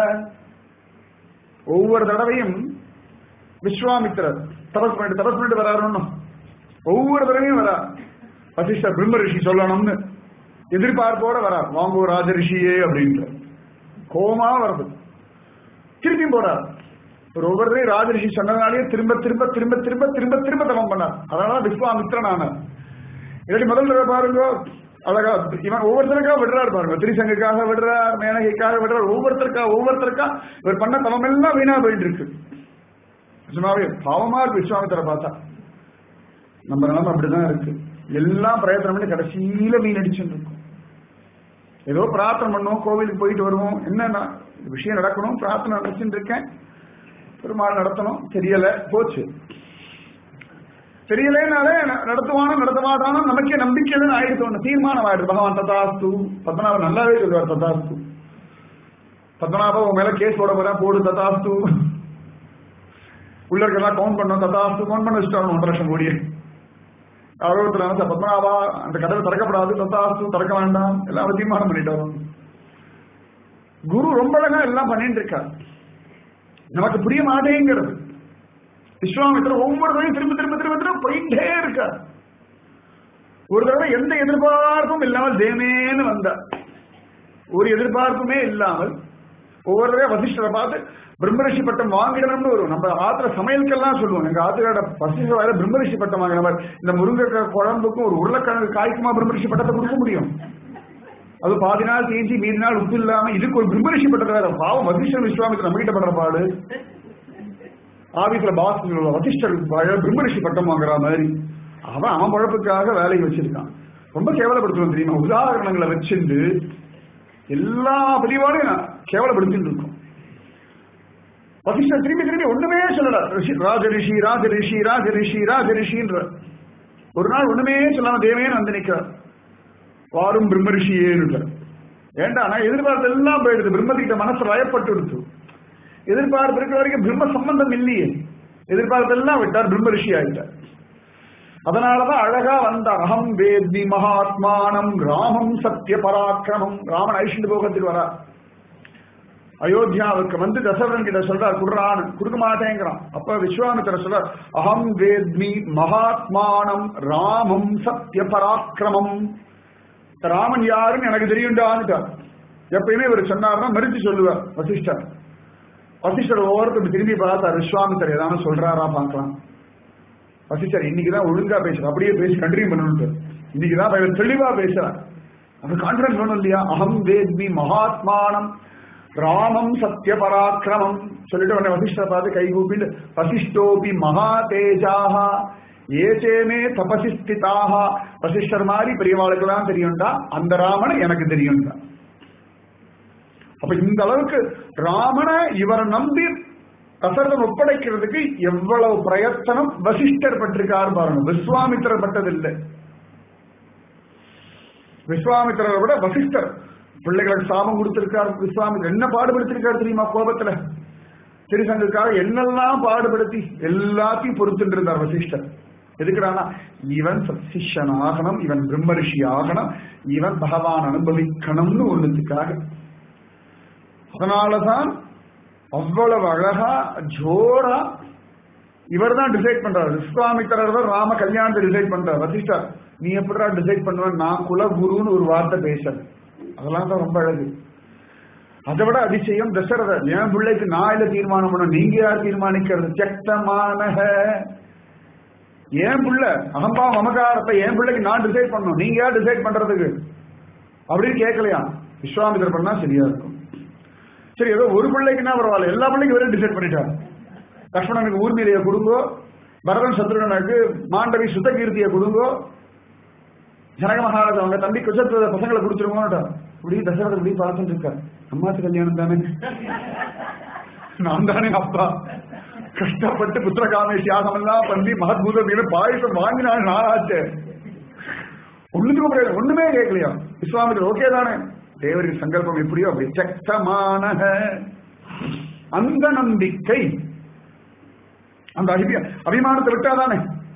ஒவ்வொரு தடவையும் விஸ்வாமித்திரர் தபஸ் பண்ணிட்டு தபஸ் பண்ணிட்டு வராருன்னு ஒவ்வொரு தடவையும் வரார் வசிஷ்டர் பிரம்ம ரிஷி சொல்லணும்னு எதிர்பார்ப்போட வரார் வாங்கோ ராஜ ரிஷியே அப்படின்ற கோமா வருது திருப்பியும் போறார் ஒரு ஒவ்வொருத்தரையும் ராஜ ரிஷி சொன்னதுனாலேயே திரும்ப திரும்ப திரும்ப திரும்ப திரும்ப திரும்ப தவம் பண்ணார் அதனால விஸ்வாமித்திரன் ஆனார் இல்லாட்டி முதல் தடவை பாருங்க அழகா இவன் ஒவ்வொருத்தருக்கா விடுறாரு பாருங்க திரிசங்குக்காக விடுறார் மேனகைக்காக விடுறார் ஒவ்வொருத்தருக்கா ஒவ்வொருத்தருக்கா இவர் பண்ண தவம் எல்லாம் வீணா போயிட்டு இருக்கு நிஜமாவே பாவமா இருக்கு விஸ்வாமித்திர பார்த்தா நம்ம நிலைமை அப்படிதான் இருக்கு எல்லாம் பிரயத்தனம் பண்ணி கடைசியில வீணடிச்சுட்டு இருக்கும் ஏதோ பிரார்த்தனை பண்ணுவோம் கோவிலுக்கு போயிட்டு வருவோம் என்னன்னா விஷயம் நடக்கணும் பிரார்த்தனை நடத்திட்டு இருக்கேன் பெருமாள் நடத்தணும் தெரியல போச்சு தெரியலனாலே நடத்துவானோ நடத்த மாட்டானோ நமக்கே நம்பிக்கையில ஆயிடுத்து ஒண்ணு தீர்மானம் ஆயிடுது பகவான் ததாஸ்து பத்மநாபன் நல்லாவே சொல்லுவார் ததாஸ்து பத்மநாபம் உன் மேல கேஸ் போட போறேன் போடு ததாஸ்து உள்ள இருக்கலாம் கவுண்ட் பண்ணோம் ததாஸ்து கவுண்ட் பண்ண வச்சுட்டாங்க ஒன்றரை லட்சம் கோடியே அறுபத்துல வந்து பத்மநாபா அந்த கதவை திறக்கப்படாது தத்தாஸ்து திறக்க வேண்டாம் எல்லாம் தீர்மானம் பண்ணிட்டாரு குரு ரொம்ப அழகா எல்லாம் பண்ணிட்டு இருக்கார் நமக்கு புரிய மாட்டேங்கிறது விஸ்வாமித்திரர் ஒவ்வொரு தடவையும் திரும்ப திரும்ப திரும்ப திரும்ப போயிட்டே இருக்கார் ஒரு தடவை எந்த எதிர்பார்ப்பும் இல்லாமல் தேமேன்னு வந்தார் ஒரு எதிர்பார்ப்புமே இல்லாமல் ஒவ்வொரு தடவை வசிஷ்டரை பார்த்து பிரம்மரிஷி பட்டம் வாங்கிடணும்னு வரும் நம்ம ஆத்திர சமையலுக்கெல்லாம் சொல்லுவோம் எங்க ஆத்திரோட வசிஷ்ட வேலை பிரம்மரிஷி பட்டம் வாங்கின இந்த முருங்கைக்காய் குழம்புக்கும் ஒரு உருளைக்கிழங்கு காய்க்குமா பிரம்மரிஷி பட்டத்தை கொடுக்க முடியும் அது பாதி நாள் தேஞ்சி மீதி நாள் உப்பு இல்லாம இதுக்கு ஒரு பிரம்மரிஷி பட்டத்தை வேற பாவம் வசிஷ்டர் விஸ்வாமித்திர நம்ம கிட்ட பண்ற பாடு ஆபீஸ்ல பாஸ் வசிஷ்டர் பிரம்மரிஷி பட்டம் வாங்குற மாதிரி அவன் அவன் பழப்புக்காக வேலையை வச்சிருக்கான் ரொம்ப கேவலப்படுத்துவோம் தெரியுமா உதாரணங்களை வச்சுட்டு எல்லா பதிவாடையும் நான் கேவலப்படுத்திட்டு இருக்கோம் வசிஷ்டர் திரும்பி திரும்பி ஒண்ணுமே சொல்லல ரிஷி ராஜ ரிஷி ராஜ ரிஷி ராஜ ரிஷி ராஜ ரிஷின்ற ஒரு நாள் ஒண்ணுமே சொல்லாம தேவையே வந்து நிக்கிறார் வாரும் பிரம்ம ரிஷியேன்னு ஏண்டா நான் எதிர்பார்த்து எல்லாம் போயிடுது பிரம்மத்திட்ட மனசு வயப்பட்டு எடுத்து எதிர்பார்ப்பு இருக்கிற வரைக்கும் பிரம்ம சம்பந்தம் இல்லையே எதிர்பார்ப்பு எல்லாம் விட்டார் பிரம்ம ரிஷி ஆயிட்டார் அதனாலதான் அழகா வந்த அகம் வேத்மி மகாத்மானம் ராமம் சத்திய பராக்கிரமம் ராமன் ஐஷண்டு போகத்துக்கு வரா அயோத்தியாவுக்கு வந்து தசரன் கிட்ட சொல்றார் குடுறான்னு கொடுக்க மாட்டேங்கிறான் அப்ப விஸ்வாமித்திர சொல்றார் அகம் வேத்மி மகாத்மானம் ராமம் சத்திய பராக்கிரமம் ராமன் யாருன்னு எனக்கு தெரியுண்டான்னுட்டார் எப்பயுமே இவர் சொன்னார்னா மறுத்து சொல்லுவார் வசிஷ்டர் வசிஷ்டர் ஒவ்வொருத்தர் திரும்பி பார்த்தா விஸ்வாமித்தர் ஏதாவது சொல்றாரா பார்க்கலாம் வசிஷ்டர் இன்னைக்குதான் ஒழுங்கா பேசுற அப்படியே பேசி கண்டினியூ பண்ணணும் இன்னைக்குதான் இவர் தெளிவா பேசுறார் அந்த கான்பிடன்ஸ் வேணும் இல்லையா அகம் வேத்மி மகாத்மானம் ராமம் சத்திய பராக்கிரமம் சொல்லிட்டு உடனே வசிஷ்டர் பார்த்து கைகூப்பிட்டு வசிஷ்டோபி மகா தேஜாக ஏச்சேமே தபசி ஸ்திதாக வசிஷ்டர் மாதிரி பெரியவாளுக்கெல்லாம் தெரியும்டா அந்த ராமனை எனக்கு தெரியும்டா அப்ப இந்த அளவுக்கு ராமனை இவர் நம்பி தசரதன் ஒப்படைக்கிறதுக்கு எவ்வளவு பிரயத்தனம் வசிஷ்டர் பட்டிருக்காரு பாருங்க விஸ்வாமித்திரர் பட்டதில்லை விஸ்வாமித்திரரை விட வசிஷ்டர் பிள்ளைகளுக்கு சாபம் கொடுத்திருக்கார் விஸ்வாமித்திரர் என்ன பாடுபடுத்திருக்காரு தெரியுமா கோபத்துல திருசங்குக்காக என்னெல்லாம் பாடுபடுத்தி எல்லாத்தையும் பொறுத்துட்டு இருந்தார் வசிஷ்டர் எதுக்குறானா இவன் சிஷ்யன் ஆகணும் இவன் பிரம்மரிஷி ஆகணும் இவன் பகவான் அனுபவிக்கணும்னு ஒண்ணுத்துக்காக அதனாலதான் அவ்வளவு அழகா ஜோரா இவர் தான் டிசைட் பண்றாரு விஸ்வாமித்திரர் தான் ராம கல்யாணத்தை டிசைட் பண்றாரு வசிஷ்டா நீ எப்படிடா டிசைட் பண்ற நான் குலகுருன்னு ஒரு வார்த்தை பேசுறேன் அதெல்லாம் தான் ரொம்ப அழகு அதை விட அதிசயம் தசரதர் என் பிள்ளைக்கு நான் இல்ல தீர்மானம் பண்ண நீங்க யார் தீர்மானிக்கிறது சக்தமான என் பிள்ளை அகம்பா மமகாரத்தை என் பிள்ளைக்கு நான் டிசைட் பண்ணணும் நீங்க யார் டிசைட் பண்றதுக்கு அப்படின்னு கேட்கலையா விஸ்வாமித்திரர் பண்ணா சரியா இருக்கும் சரி ஏதோ ஒரு பிள்ளைக்குன்னா பரவாயில்ல எல்லா பிள்ளைக்கும் வேற டிசைட் பண்ணிட்டார் லக்ஷ்மணனுக்கு ஊர்மீரைய கொடுங்கோ பரதன் சத்ருகனுக்கு மாண்டவி சுத்தகீர்த்தியை கொடுங்கோ ஜனக மகாராஜா அவங்க தம்பி குசத்துவ பசங்களை கொடுத்துருவோம் இப்படி தசரத இப்படி பார்த்துட்டு இருக்கார் அம்மாத்து கல்யாணம் தானே நான் தானே அப்பா கஷ்டப்பட்டு புத்திரகாமே தியாகம் எல்லாம் பண்ணி மகத்பூத வீர பாயசம் வாங்கினாள் நாளாச்சு ஒண்ணுத்துக்கு முடியாது ஒண்ணுமே கேட்கலையா விஸ்வாமித்திர ஓகே தானே தேவரின் சங்கல்பம் எப்படியோ அப்படி சக்தமான அந்த நம்பிக்கை அந்த அபிமா- அபிமானத்தை விட்டாதானே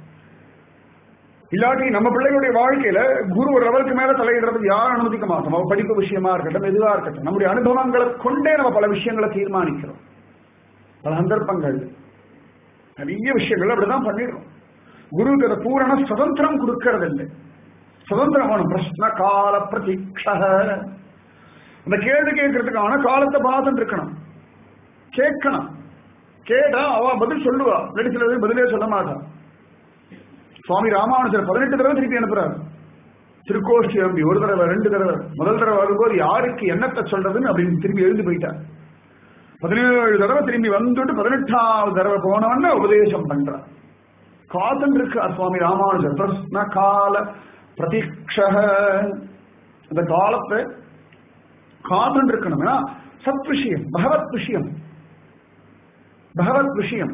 இல்லாட்டி நம்ம பிள்ளைகளுடைய வாழ்க்கையில குரு ஒரு லெவலுக்கு மேல தலையிடுறதுக்கு யாரும் அனுமதிக்க மாட்டோம் நம்ம படிப்பு விஷயமா இருக்கட்டும் எதுவா இருக்கட்டும் நம்முடைய அனுபவங்களை கொண்டே நம்ம பல விஷயங்களை தீர்மானிக்கிறோம் பல சந்தர்ப்பங்கள் நிறைய விஷயங்கள் அப்படிதான் பண்ணிடுறோம் குருவுக்கு அந்த பூரண சுதந்திரம் கொடுக்கறது இல்லை சுதந்திரம் வேணும் பிரஷ்ன கால பிரதீட்ச அந்த கேள்வி கேட்கறதுக்கான காலத்தை பார்த்துட்டு இருக்கணும் கேட்கணும் கேட்டா அவ பதில் சொல்லுவா இல்லாட்டி சில பேர் பதிலே சொல்ல மாட்டான் சுவாமி ராமானுஜர் பதினெட்டு தடவை திருப்பி அனுப்புறாரு திருக்கோஷ்டி அம்பி ஒரு தடவை ரெண்டு தடவை முதல் தடவை வரும்போது யாருக்கு என்னத்தை சொல்றதுன்னு அப்படின்னு திரும்பி எழுந்து போயிட்டார் பதினேழு தடவை திரும்பி வந்துட்டு பதினெட்டாவது தடவை போனவன உபதேசம் பண்றார் காத்துன்னு இருக்கார் சுவாமி ராமானுஜர் பிரஸ்ன கால பிரதீட்ச அந்த காலத்தை காத்துன்னு இருக்கணும் ஏன்னா சத் விஷயம் பகவத் விஷயம் பகவத் விஷயம்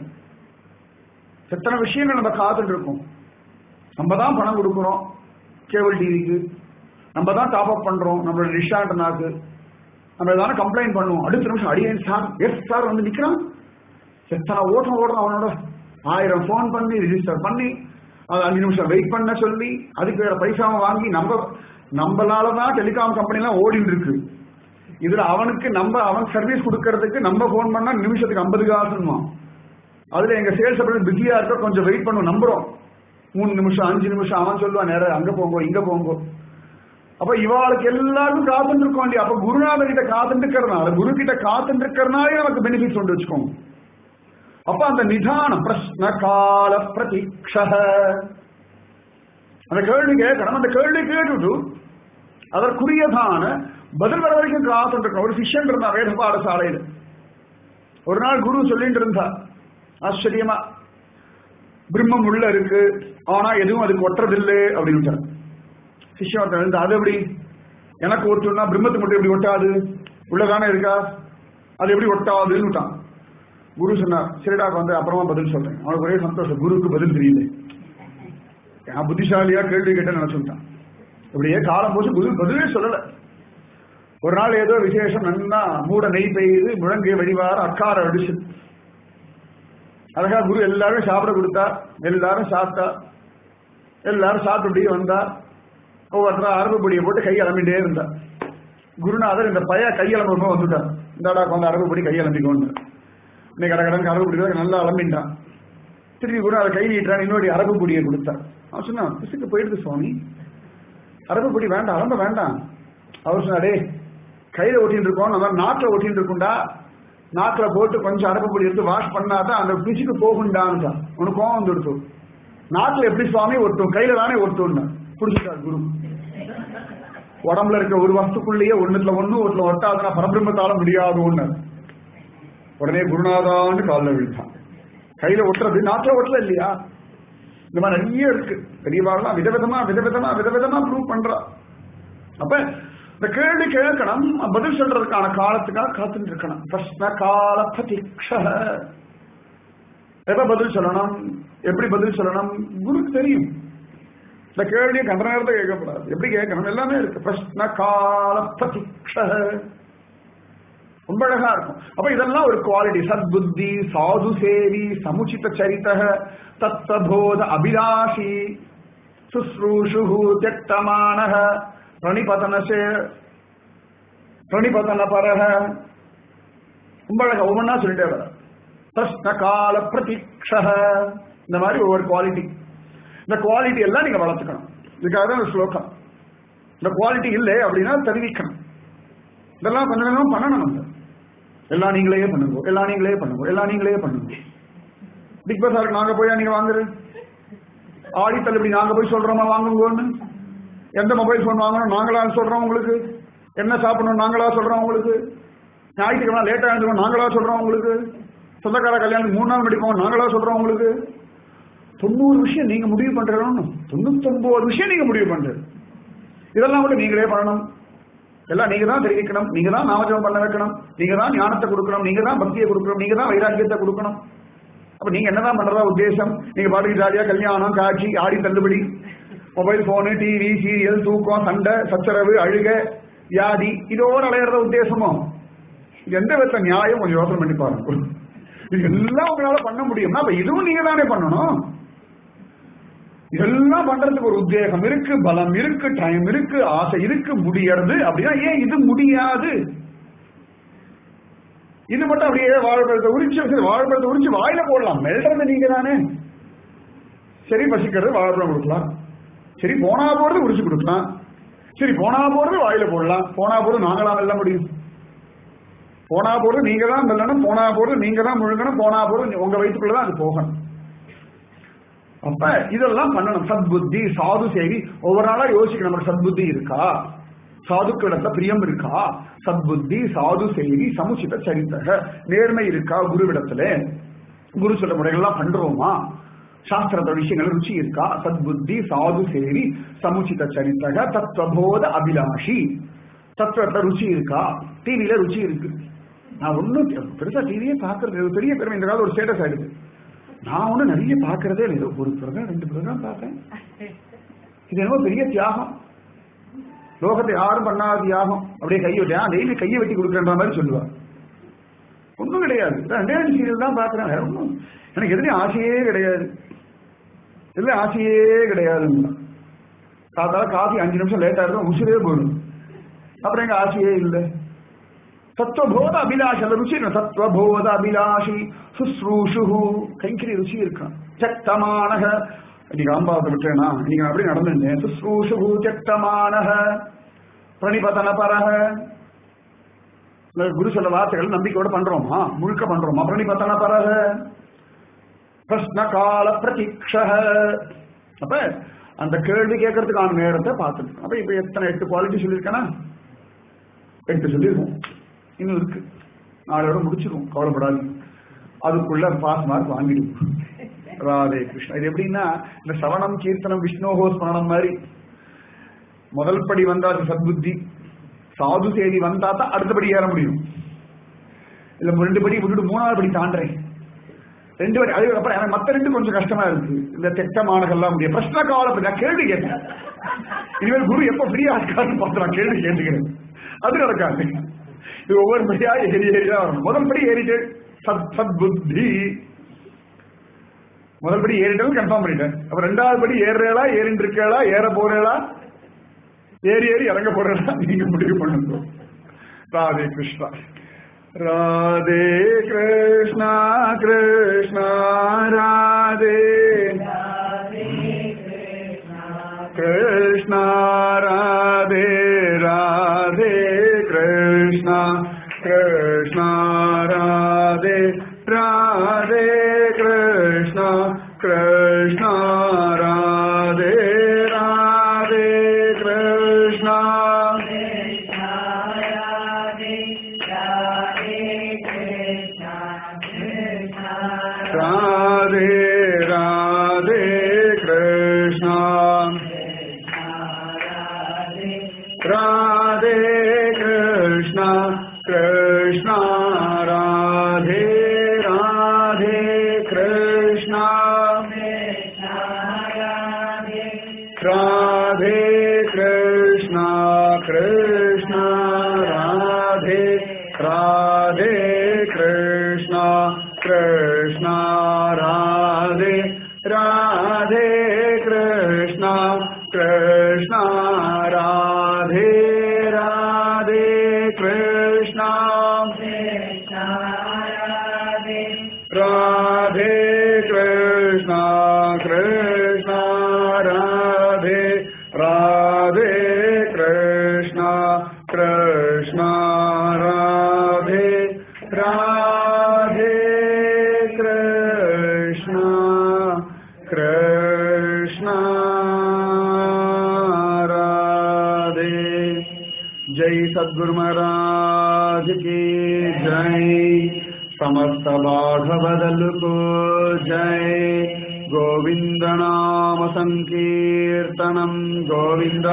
எத்தனை விஷயங்கள் நம்ம காத்துட்டு இருக்கோம் நம்ம தான் பணம் கொடுக்குறோம் கேபிள் டிவிக்கு நம்ம தான் டாப் அப் பண்றோம் நம்மளோட ரிஷாண்டனாக்கு நம்ம ஏதாவது கம்ப்ளைண்ட் பண்ணுவோம் அடுத்த நிமிஷம் அடியேன் சார் எஸ் சார் வந்து நிக்கிறான் எத்தனை ஓட்டம் ஓடுறான் அவனோட ஆயிரம் ஃபோன் பண்ணி ரிஜிஸ்டர் பண்ணி அது அஞ்சு நிமிஷம் வெயிட் பண்ண சொல்லி அதுக்கு வேற பைசாவை வாங்கி நம்ம நம்மளால தான் டெலிகாம் கம்பெனிலாம் ஓடிட்டு இருக்கு இதுல அவனுக்கு நம்ம அவன் சர்வீஸ் கொடுக்கறதுக்கு நம்ம ஃபோன் பண்ணா நிமிஷத்துக்கு ஐம்பது காசுமா அதுல எங்க சேல்ஸ் அப்படி பிஸியா இருக்க கொஞ்சம் வெயிட் பண்ணும் நம்புறோம் மூணு நிமிஷம் அஞ்சு நிமிஷம் அவன் சொல்லுவான் நேரம் அங்க போங்கோ இங்க போங்கோ அப்ப இவாளுக்கு எல்லாருக்கும் காத்துட்டு இருக்க வேண்டிய அப்ப குருநாதர் கிட்ட காத்துட்டு இருக்கிறதுனால குரு கிட்ட காத்துட்டு இருக்கிறனாலே நமக்கு பெனிஃபிட்ஸ் உண்டு வச்சுக்கோங்க அப்ப அந்த நிதானம் பிரஷ்ன கால பிரதீட்ச அந்த கேள்வி கேட்கணும் அந்த கேள்வி கேட்டுட்டு அதற்குரியதான பதில் வர வரைக்கும் காத்துட்டு இருக்கணும் ஒரு சிஷ்யன் இருந்தா வேத பாடசாலையில் ஒரு நாள் குரு சொல்லிட்டு இருந்தா ஆச்சரியமா பிரம்மம் உள்ள இருக்கு ஆனா எதுவும் அதுக்கு ஒட்டுறதில்லை அப்படின்னு சிஷ்யன் இருந்தா அது எப்படி எனக்கு ஒட்டுனா பிரம்மத்துக்கு மட்டும் எப்படி ஒட்டாது உள்ளதானே இருக்கா அது எப்படி ஒட்டாதுன்னு விட்டான் குரு சொன்னார் சரிடாக்கு வந்து அப்புறமா பதில் சொல்றேன் அவனுக்கு ஒரே சந்தோஷம் குருக்கு பதில் தெரியல நான் புத்திசாலியா கேள்வி கேட்டேன்னு நினைச்சுட்டான் இப்படியே காலம் போச்சு குரு பதிலே சொல்லல ஒரு நாள் ஏதோ விசேஷம் நன்னா மூட நெய் பெய்யுது முழங்கை வடிவார அக்கார அடிச்சு அழகா குரு எல்லாரும் சாப்பிட கொடுத்தா எல்லாரும் சாப்பிட்டா எல்லாரும் சாப்பிட்டு வந்தா ஒவ்வொருத்தரா அரபு பொடியை போட்டு கை அலம்பிட்டே இருந்தா குருநாதர் இந்த பைய கையலம்புமா வந்துட்டார் இந்தாடா வந்து அரபு பொடி கையலம்பிக்கோன்னு இன்னைக்கு கடகடன் அரபு பொடி நல்லா அலம்பிட்டான் திருப்பி குரு அதை கை நீட்டான் இன்னொரு அரபு பொடியை கொடுத்தார் அவன் சொன்னான் பிசுக்கு போயிடுது சுவாமி அரபு பொடி வேண்டாம் அலம்ப வேண்டாம் அவர் சொன்னாடே கையில ஒட்டின்னு இருக்கோம் நம்ம நாக்கில் ஒட்டின்னு இருக்கும்டா நாக்கில் போட்டு கொஞ்சம் அரபு பொடி எடுத்து வாஷ் பண்ணாதான் அந்த பிசுக்கு போகுண்டான்னு உனக்கு கோவம் வந்துடுத்து நாக்கில் எப்படி சுவாமி ஒட்டும் கையில தானே ஒட்டும்னு புடிச்சுட்டார் குரு உடம்புல இருக்க ஒரு வஸ்துக்குள்ளேயே ஒண்ணுல ஒண்ணு ஒருத்துல ஒட்டாதுன்னா பரபிரம்மத்தால முடியாது ஒண்ணு உடனே குருநாதான்னு காலில் விழுத்தான் கையில ஒட்டுறது நாட்டுல ஒட்டல இல்லையா இந்த மாதிரி நிறைய இருக்கு பெரியவாள்லாம் விதவிதமா விதவிதமா விதவிதமா ப்ரூவ் பண்றா அப்ப இந்த கேள்வி கேட்கணும் பதில் சொல்றதுக்கான காலத்துக்காக காத்துட்டு இருக்கணும் பிரஷ்ன கால பிரதீட்ச எப்ப பதில் சொல்லணும் எப்படி பதில் சொல்லணும் குருக்கு தெரியும் இந்த கேள்வியை கண்ட நேரத்தை கேட்கக்கூடாது எப்படி கேட்கணும் எல்லாமே இருக்கு பிரஷ்ன கால பிரதீட்ச ரொம்ப அழகா இருக்கும் அப்ப இதெல்லாம் ஒரு குவாலிட்டி சத்புத்தி சாது சேவி சமுச்சித சரித தத்தபோத அபிலாஷி சுஸ்ரூஷு தியக்தமான பிரணிபதனசே பிரணிபதன பரக ரொம்ப அழகா ஒவ்வொன்றா சொல்லிட்டே வர பிரஷ்ன கால பிரதீக்ஷ இந்த மாதிரி ஒவ்வொரு குவாலிட்டி இந்த குவாலிட்டி எல்லாம் நீங்க வளர்த்துக்கணும் இதுக்காக தான் ஒரு ஸ்லோகம் இந்த குவாலிட்டி இல்லை அப்படின்னா தெரிவிக்கணும் இதெல்லாம் கொஞ்சம் கொஞ்சம் பண்ணணும் நம்ம எல்லாம் நீங்களே பண்ணுங்க எல்லாம் நீங்களே பண்ணுங்க எல்லாம் நீங்களே பண்ணுங்க பிக் பஸாருக்கு நாங்க போய் நீங்க வாங்குறது ஆடி தள்ளுபடி நாங்க போய் சொல்றோமா வாங்குங்கன்னு எந்த மொபைல் ஃபோன் வாங்கணும் நாங்களா சொல்றோம் உங்களுக்கு என்ன சாப்பிடணும் நாங்களா சொல்றோம் உங்களுக்கு ஞாயிற்றுக்கிழமை லேட்டா எழுந்துக்கணும் நாங்களா சொல்றோம் உங்களுக்கு சொந்தக்கார கல்யாணம் மூணு நாள் முடிப்போம் நாங்களா சொல்றோம் உங்களுக்கு தொண்ணூறு விஷயம் நீங்க முடிவு பண்றோம்னு தொண்ணூத்தொன்பது விஷயம் நீங்க முடிவு பண்றது இதெல்லாம் கூட நீங்களே பண்ணணும் எல்லாம் நீங்க தான் தெரிவிக்கணும் நீங்க தான் நாமஜபம் பண்ண வைக்கணும் நீங்க தான் ஞானத்தை கொடுக்கணும் நீங்க தான் பக்தியை கொடுக்கணும் நீங்க தான் வைராக்கியத்தை கொடுக்கணும் அப்ப நீங்க என்னதான் பண்றதா உத்தேசம் நீங்க பாட்டுக்கு ஜாலியா கல்யாணம் காட்சி ஆடி தள்ளுபடி மொபைல் போனு டிவி சீரியல் தூக்கம் சண்டை சச்சரவு அழுக வியாதி இதோட அலையிறத உத்தேசமோ இது எந்த விதத்துல நியாயம் கொஞ்சம் யோசனை பண்ணி பாருங்க இது எல்லாம் உங்களால பண்ண முடியும்னா அப்ப இதுவும் நீங்க தானே பண்ணணும் இதெல்லாம் பண்றதுக்கு ஒரு உத்வேகம் இருக்கு பலம் இருக்கு டைம் இருக்கு ஆசை இருக்கு முடியறது அப்படின்னா ஏன் இது முடியாது இது மட்டும் அப்படியே வாழைப்பழத்தை உரிச்சு சரி வாழைப்பழத்தை உரிச்சு வாயில போடலாம் மெல்றது நீங்க தானே சரி பசிக்கிறது வாழைப்பழம் கொடுக்கலாம் சரி போனா போறது உரிச்சு கொடுக்கலாம் சரி போனா போறது வாயில போடலாம் போனா போறது நாங்களா வெல்ல முடியும் போனா போறது நீங்க தான் வெல்லணும் போனா போறது நீங்க தான் முழுங்கணும் போனா போறது உங்க வயிற்றுக்குள்ளதான் அது போகணும் அப்ப இதெல்லாம் பண்ணணும் சத்புத்தி சாது சேவி ஒவ்வொரு நாளா யோசிக்கணும் நமக்கு சத்புத்தி இருக்கா சாதுக்களிடத்துல பிரியம் இருக்கா சத்புத்தி சாது சேவி சமுச்சித சரித்தக நேர்மை இருக்கா குருவிடத்துல குரு சொல்ற முறைகள்லாம் பண்றோமா சாஸ்திரத்தோட விஷயங்கள் ருச்சி இருக்கா சத்புத்தி சாது சேவி சமுச்சித சரித்தக தத்துவபோத அபிலாஷி தத்துவத்தை ருச்சி இருக்கா டிவியில ருச்சி இருக்கு நான் ஒன்னும் பெருசா டிவியே பாக்குறது இது பெரிய பெருமை இந்த காலம் ஒரு ஸ்டேட்டஸ் ஆயிடுது நான் ஒன்றும் நிறைய பார்க்கறதே இல்லை ஒரு ப்ரோக்ராம் ரெண்டு ப்ரோக்ராம் பார்ப்பேன் இது என்னமோ பெரிய தியாகம் லோகத்தை யாரும் பண்ணாத தியாகம் அப்படியே கையை விட்டா டெய்லி கையை வெட்டி கொடுக்குற மாதிரி சொல்லுவா ஒன்றும் கிடையாது ரெண்டே ரெண்டு சீரியல் தான் பார்க்குறேன் வேற ஒன்றும் எனக்கு எதுலையும் ஆசையே கிடையாது எதுல ஆசையே கிடையாதுங்களா காத்தால காஃபி அஞ்சு நிமிஷம் லேட்டா இருக்கும் உசுரே போடும் அப்புறம் எங்க ஆசையே இல்லை தத்துவபோத அபிலாஷி அந்த ருச்சி இருக்கு தத்துவபோத அபிலாஷி சுஸ்ரூஷு கைங்கரி ருச்சி இருக்கான் சக்தமானக இன்னைக்கு ஆம்பாவத்தை விட்டேனா இன்னைக்கு நான் அப்படி நடந்திருந்தேன் சுஸ்ரூஷு சக்தமானக பிரணிபதன பரக இந்த குரு சொல்ல வார்த்தைகள் நம்பிக்கையோட பண்றோமா முழுக்க பண்றோமா பிரணிபதன பரக பிரஸ்ன கால பிரதீட்ச அப்ப அந்த கேள்வி கேட்கறதுக்கான நேரத்தை பார்த்துட்டு அப்ப இப்ப எத்தனை எட்டு குவாலிட்டி சொல்லியிருக்கேனா எட்டு சொல்லியிருக்கோம் இன்னும் இருக்கு நாளையோட முடிச்சிருவோம் கவலைப்படாது அதுக்குள்ள பாஸ் மார்க் வாங்கிடுவோம் ராதே கிருஷ்ணா இது எப்படின்னா இந்த சவணம் கீர்த்தனம் விஷ்ணோகோ ஸ்மரணம் மாதிரி முதல் படி வந்தா அது சத்புத்தி சாது செய்தி வந்தா தான் அடுத்தபடி ஏற முடியும் இல்ல ரெண்டு படி விட்டுட்டு மூணாவது படி தாண்டேன் ரெண்டு படி அதுக்கப்புறம் எனக்கு மத்த ரெண்டு கொஞ்சம் கஷ்டமா இருக்கு இந்த திட்டமானகள்லாம் முடியும் பிரச்சனை கால நான் கேள்வி கேட்டேன் இனிமேல் குரு எப்ப ஃப்ரீயா இருக்காருன்னு பார்த்து நான் கேள்வி கேட்டுக்கிறேன் அது நடக்காது இது ஒவ்வொரு படியா ஏறி ஏறி தான் வரணும் முதல் படி ஏறிட்டு சத் சத் புத்தி முதல் படி ஏறிட்டாலும் கன்ஃபார்ம் பண்ணிட்டேன் அப்ப ரெண்டாவது படி ஏறுறேளா ஏறிட்டு இருக்கேளா ஏற போறேளா ஏறி ஏறி இறங்க போறேளா நீங்க முடிவு பண்ணுங்க ராதே கிருஷ்ணா ராதே கிருஷ்ணா கிருஷ்ணா ராதே கிருஷ்ணா ராதே ராதே கிருஷ்ணா கிருஷ்ணா ராதே ராதே கிருஷ்ணா கிருஷ்ணா ராதே ராதே கிருஷ்ணா ராதே ராதே கிருஷ்ணா ராதே கிருஷ்ணா கிருஷ்ணா ராதே ராதே கிருஷ்ணா ராதே கிருஷ்ணா கிருஷ்ணா ராதே ராதே கிருஷ்ணா கிருஷ்ணா ராதே ராதே கிருஷ்ணா கிருஷ்ணா ராதே ராதே கிருஷ்ணா राधे कृष्णा कृष्णा राधे राधे कृष्णा कृष्णा राधे राधे कृष्णा कृष्णा राधे जय सद्गुरु महाराज की जय समस्त बाघवदल को जय गोविंद नाम संकीर्तनम गोविंद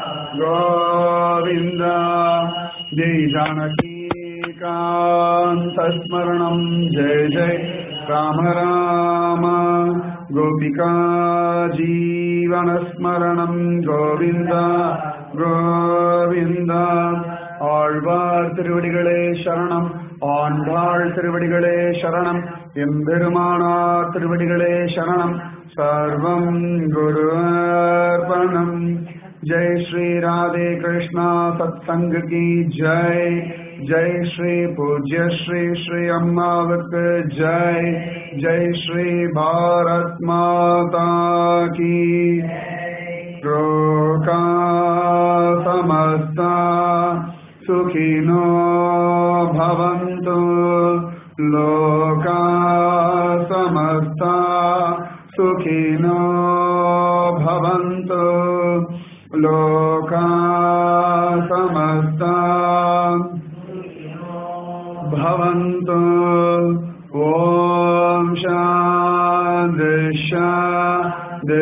गोविंद जय जानकी कांत स्मरणम जय जय राम राम गोपिका जीवन स्मरणम गोविंद கோவிந்த ஆழ்வார் திருவடிகளே சரணம் ஆண்டாள் திருவடிகளே சரணம் எம்பெருமானார் திருவடிகளே சரணம் சர்வம் குருவர்பணம் जय श्री राधे कृष्णा सत्संग की जय जय श्री पूज्य श्री श्री अम्मावत जय जय श्री भारत माता की लोका समस्ता सुखिनो भवन्तु लोका समस्ता सुखिनो भवन्तु लोका समस्ता भवन्तु ॐ शान्ति शान्ति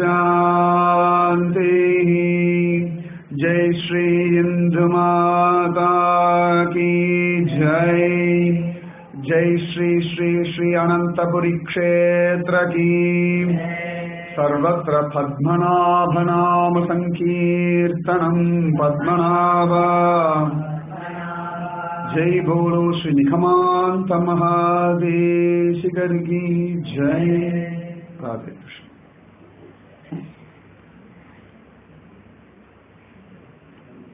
शान्तिः जय श्री इंदु माता की जय जय श्री श्री श्री अनंतपुरी क्षेत्र की सर्वत्र पद्मनाभनाम संकीर्तनम पद्मनाभ जय बोलो श्री निखमांत महादेशिकर की जय राधे कृष्ण